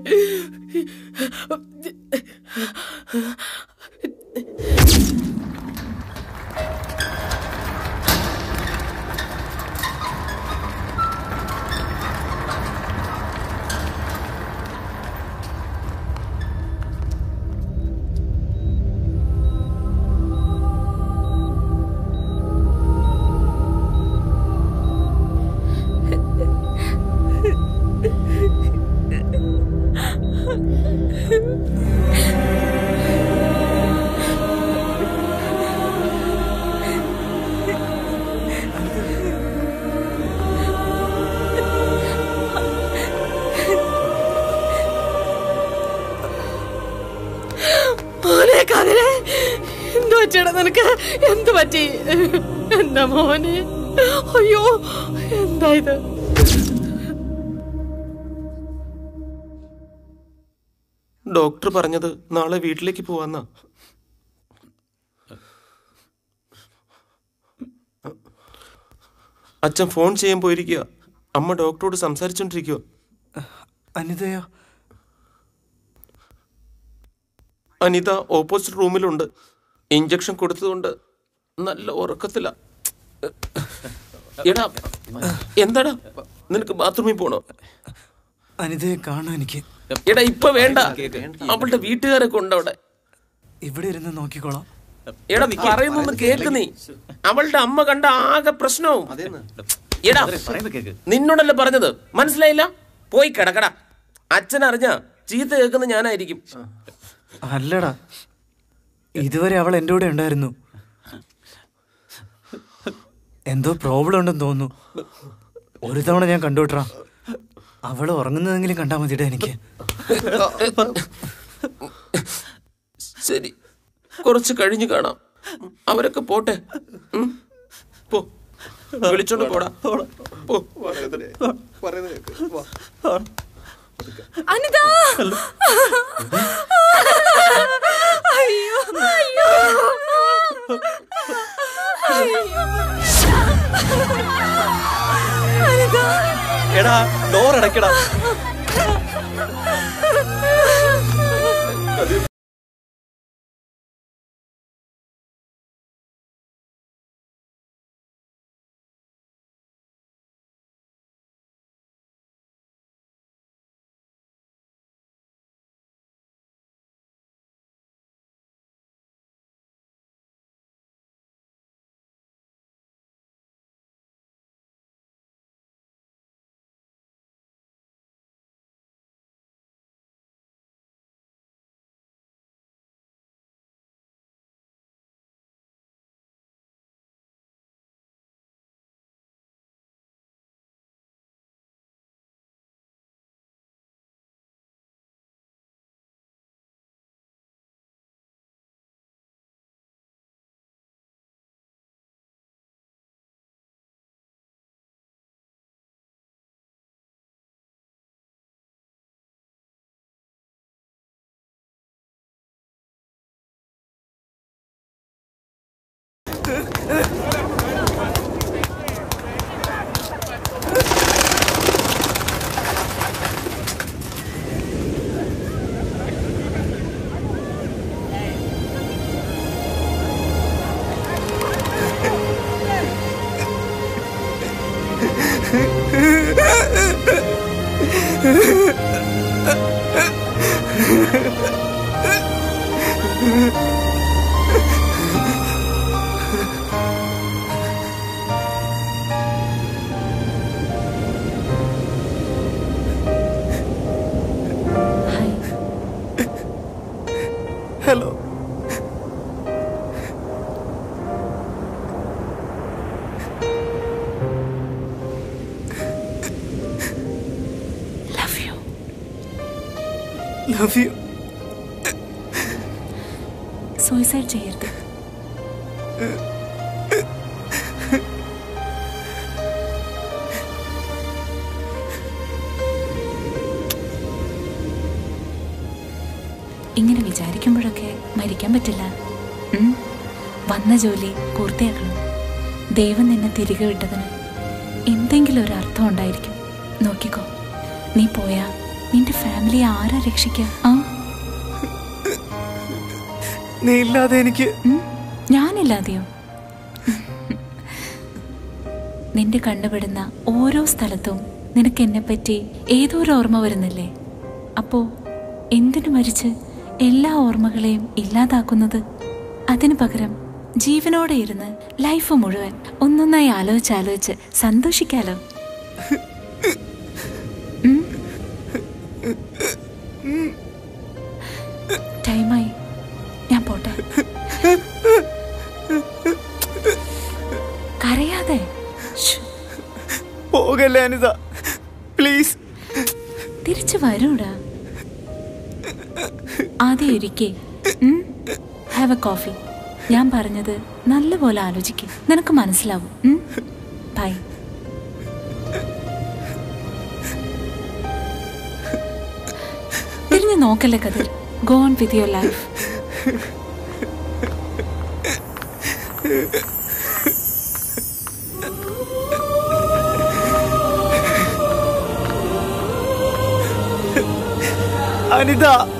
ആ മോനെ കതിരെ എന്തു പറ്റിയടാ നിനക്ക് എന്തു പറ്റി എന്താ മോനെ അയ്യോ എന്താ ഇത് ഡോക്ടർ പറഞ്ഞത് നാളെ വീട്ടിലേക്ക് പോവാന്നാ അച്ഛൻ ഫോൺ ചെയ്യാൻ പോയിരിക്കുക അമ്മ ഡോക്ടറോട് സംസാരിച്ചോണ്ടിരിക്കുക അനിതയോ അനിത ഓപ്പോസിറ്റ് റൂമിലുണ്ട് ഇഞ്ചക്ഷൻ കൊടുത്തതുകൊണ്ട് നല്ല ഉറക്കത്തില എടാ എന്താടാ നിനക്ക് ബാത്റൂമിൽ പോണോ അനിതയെ കാണാൻ എനിക്ക് എടാ ഇപ്പൊ വേണ്ട അവളുടെ വീട്ടുകാരൊക്കെ ഉണ്ട് അവിടെ ഇവിടെ ഇരുന്ന് നോക്കിക്കോളാം എടാ പറയുന്നൊന്ന് കേക്ക് നീ അവളുടെ അമ്മ കണ്ട ആകെ പ്രശ്നവും എടാ നിന്നോടല്ലേ പറഞ്ഞത് മനസ്സിലായില്ല പോയി കിടക്കടാ അച്ഛൻ അറിഞ്ഞ ചീത്ത കേൾക്കുന്ന ഞാനായിരിക്കും അല്ലടാ ഇതുവരെ അവൾ എൻ്റെ കൂടെ ഉണ്ടായിരുന്നു എന്തോ പ്രോബ്ലം ഉണ്ടെന്ന് തോന്നുന്നു ഒരു തവണ ഞാൻ കണ്ടുവിട്ടാ അവൾ ഉറങ്ങുന്നതെങ്കിലും കണ്ടാൽ മതിയുടെ എനിക്ക് ശരി കുറച്ച് കഴിഞ്ഞ് കാണാം അവരൊക്കെ പോട്ടെ ഉം. പോ വിളിച്ചോണ്ട് പോടാ പോ അനിത അയ്യോ അയ്യോ അനിത എടാ ഡോർ അടയ്ക്കടാ hello love you love you suicide ചെയ്യരുത് ഇങ്ങനെ വിചാരിക്കുമ്പോഴൊക്കെ മരിക്കാൻ പറ്റില്ല ഉം. വന്ന ജോലി പൂർത്തിയാക്കണം ദൈവം നിന്നെ തിരികെ വിട്ടതിന് എന്തെങ്കിലും ഒരു അർത്ഥം ഉണ്ടായിരിക്കും നോക്കിക്കോ നീ പോയാ നിന്റെ ഫാമിലി ആരാ രക്ഷിക്കുക ആ നീ ഇല്ലാതെ എനിക്ക് ഞാനില്ലാതെയോ നിന്റെ കണ്ണുപെടുന്ന ഓരോ സ്ഥലത്തും നിനക്ക് എന്നെ പറ്റി ഏതോ ഒരു ഓർമ്മ വരുന്നില്ലേ അപ്പോ എന്തിനു മരിച്ച് എല്ലാ ഓർമ്മകളെയും ഇല്ലാതാക്കുന്നത് അതിനു പകരം ജീവനോടെ ഇരുന്ന് ലൈഫ് മുഴുവൻ ഒന്നൊന്നായി ആലോചിച്ചാലോചിച്ച് സന്തോഷിക്കാലോ ഉം? ടൈമായി ഞാൻ പോട്ടെ കരയാതെ ശ്ശ്. പോകല്ലേ അനിത പ്ലീസ് തിരിച്ചു വരൂടാ ആദ്യം ഒരിക്കേ ഉം ഹാവ് എ കോഫി ഞാൻ പറഞ്ഞത് നല്ലപോലെ ആലോചിക്കും നിനക്ക് മനസ്സിലാവും ബൈ തിരിഞ്ഞു നോക്കല്ലേ Kathir go on with your life Anitha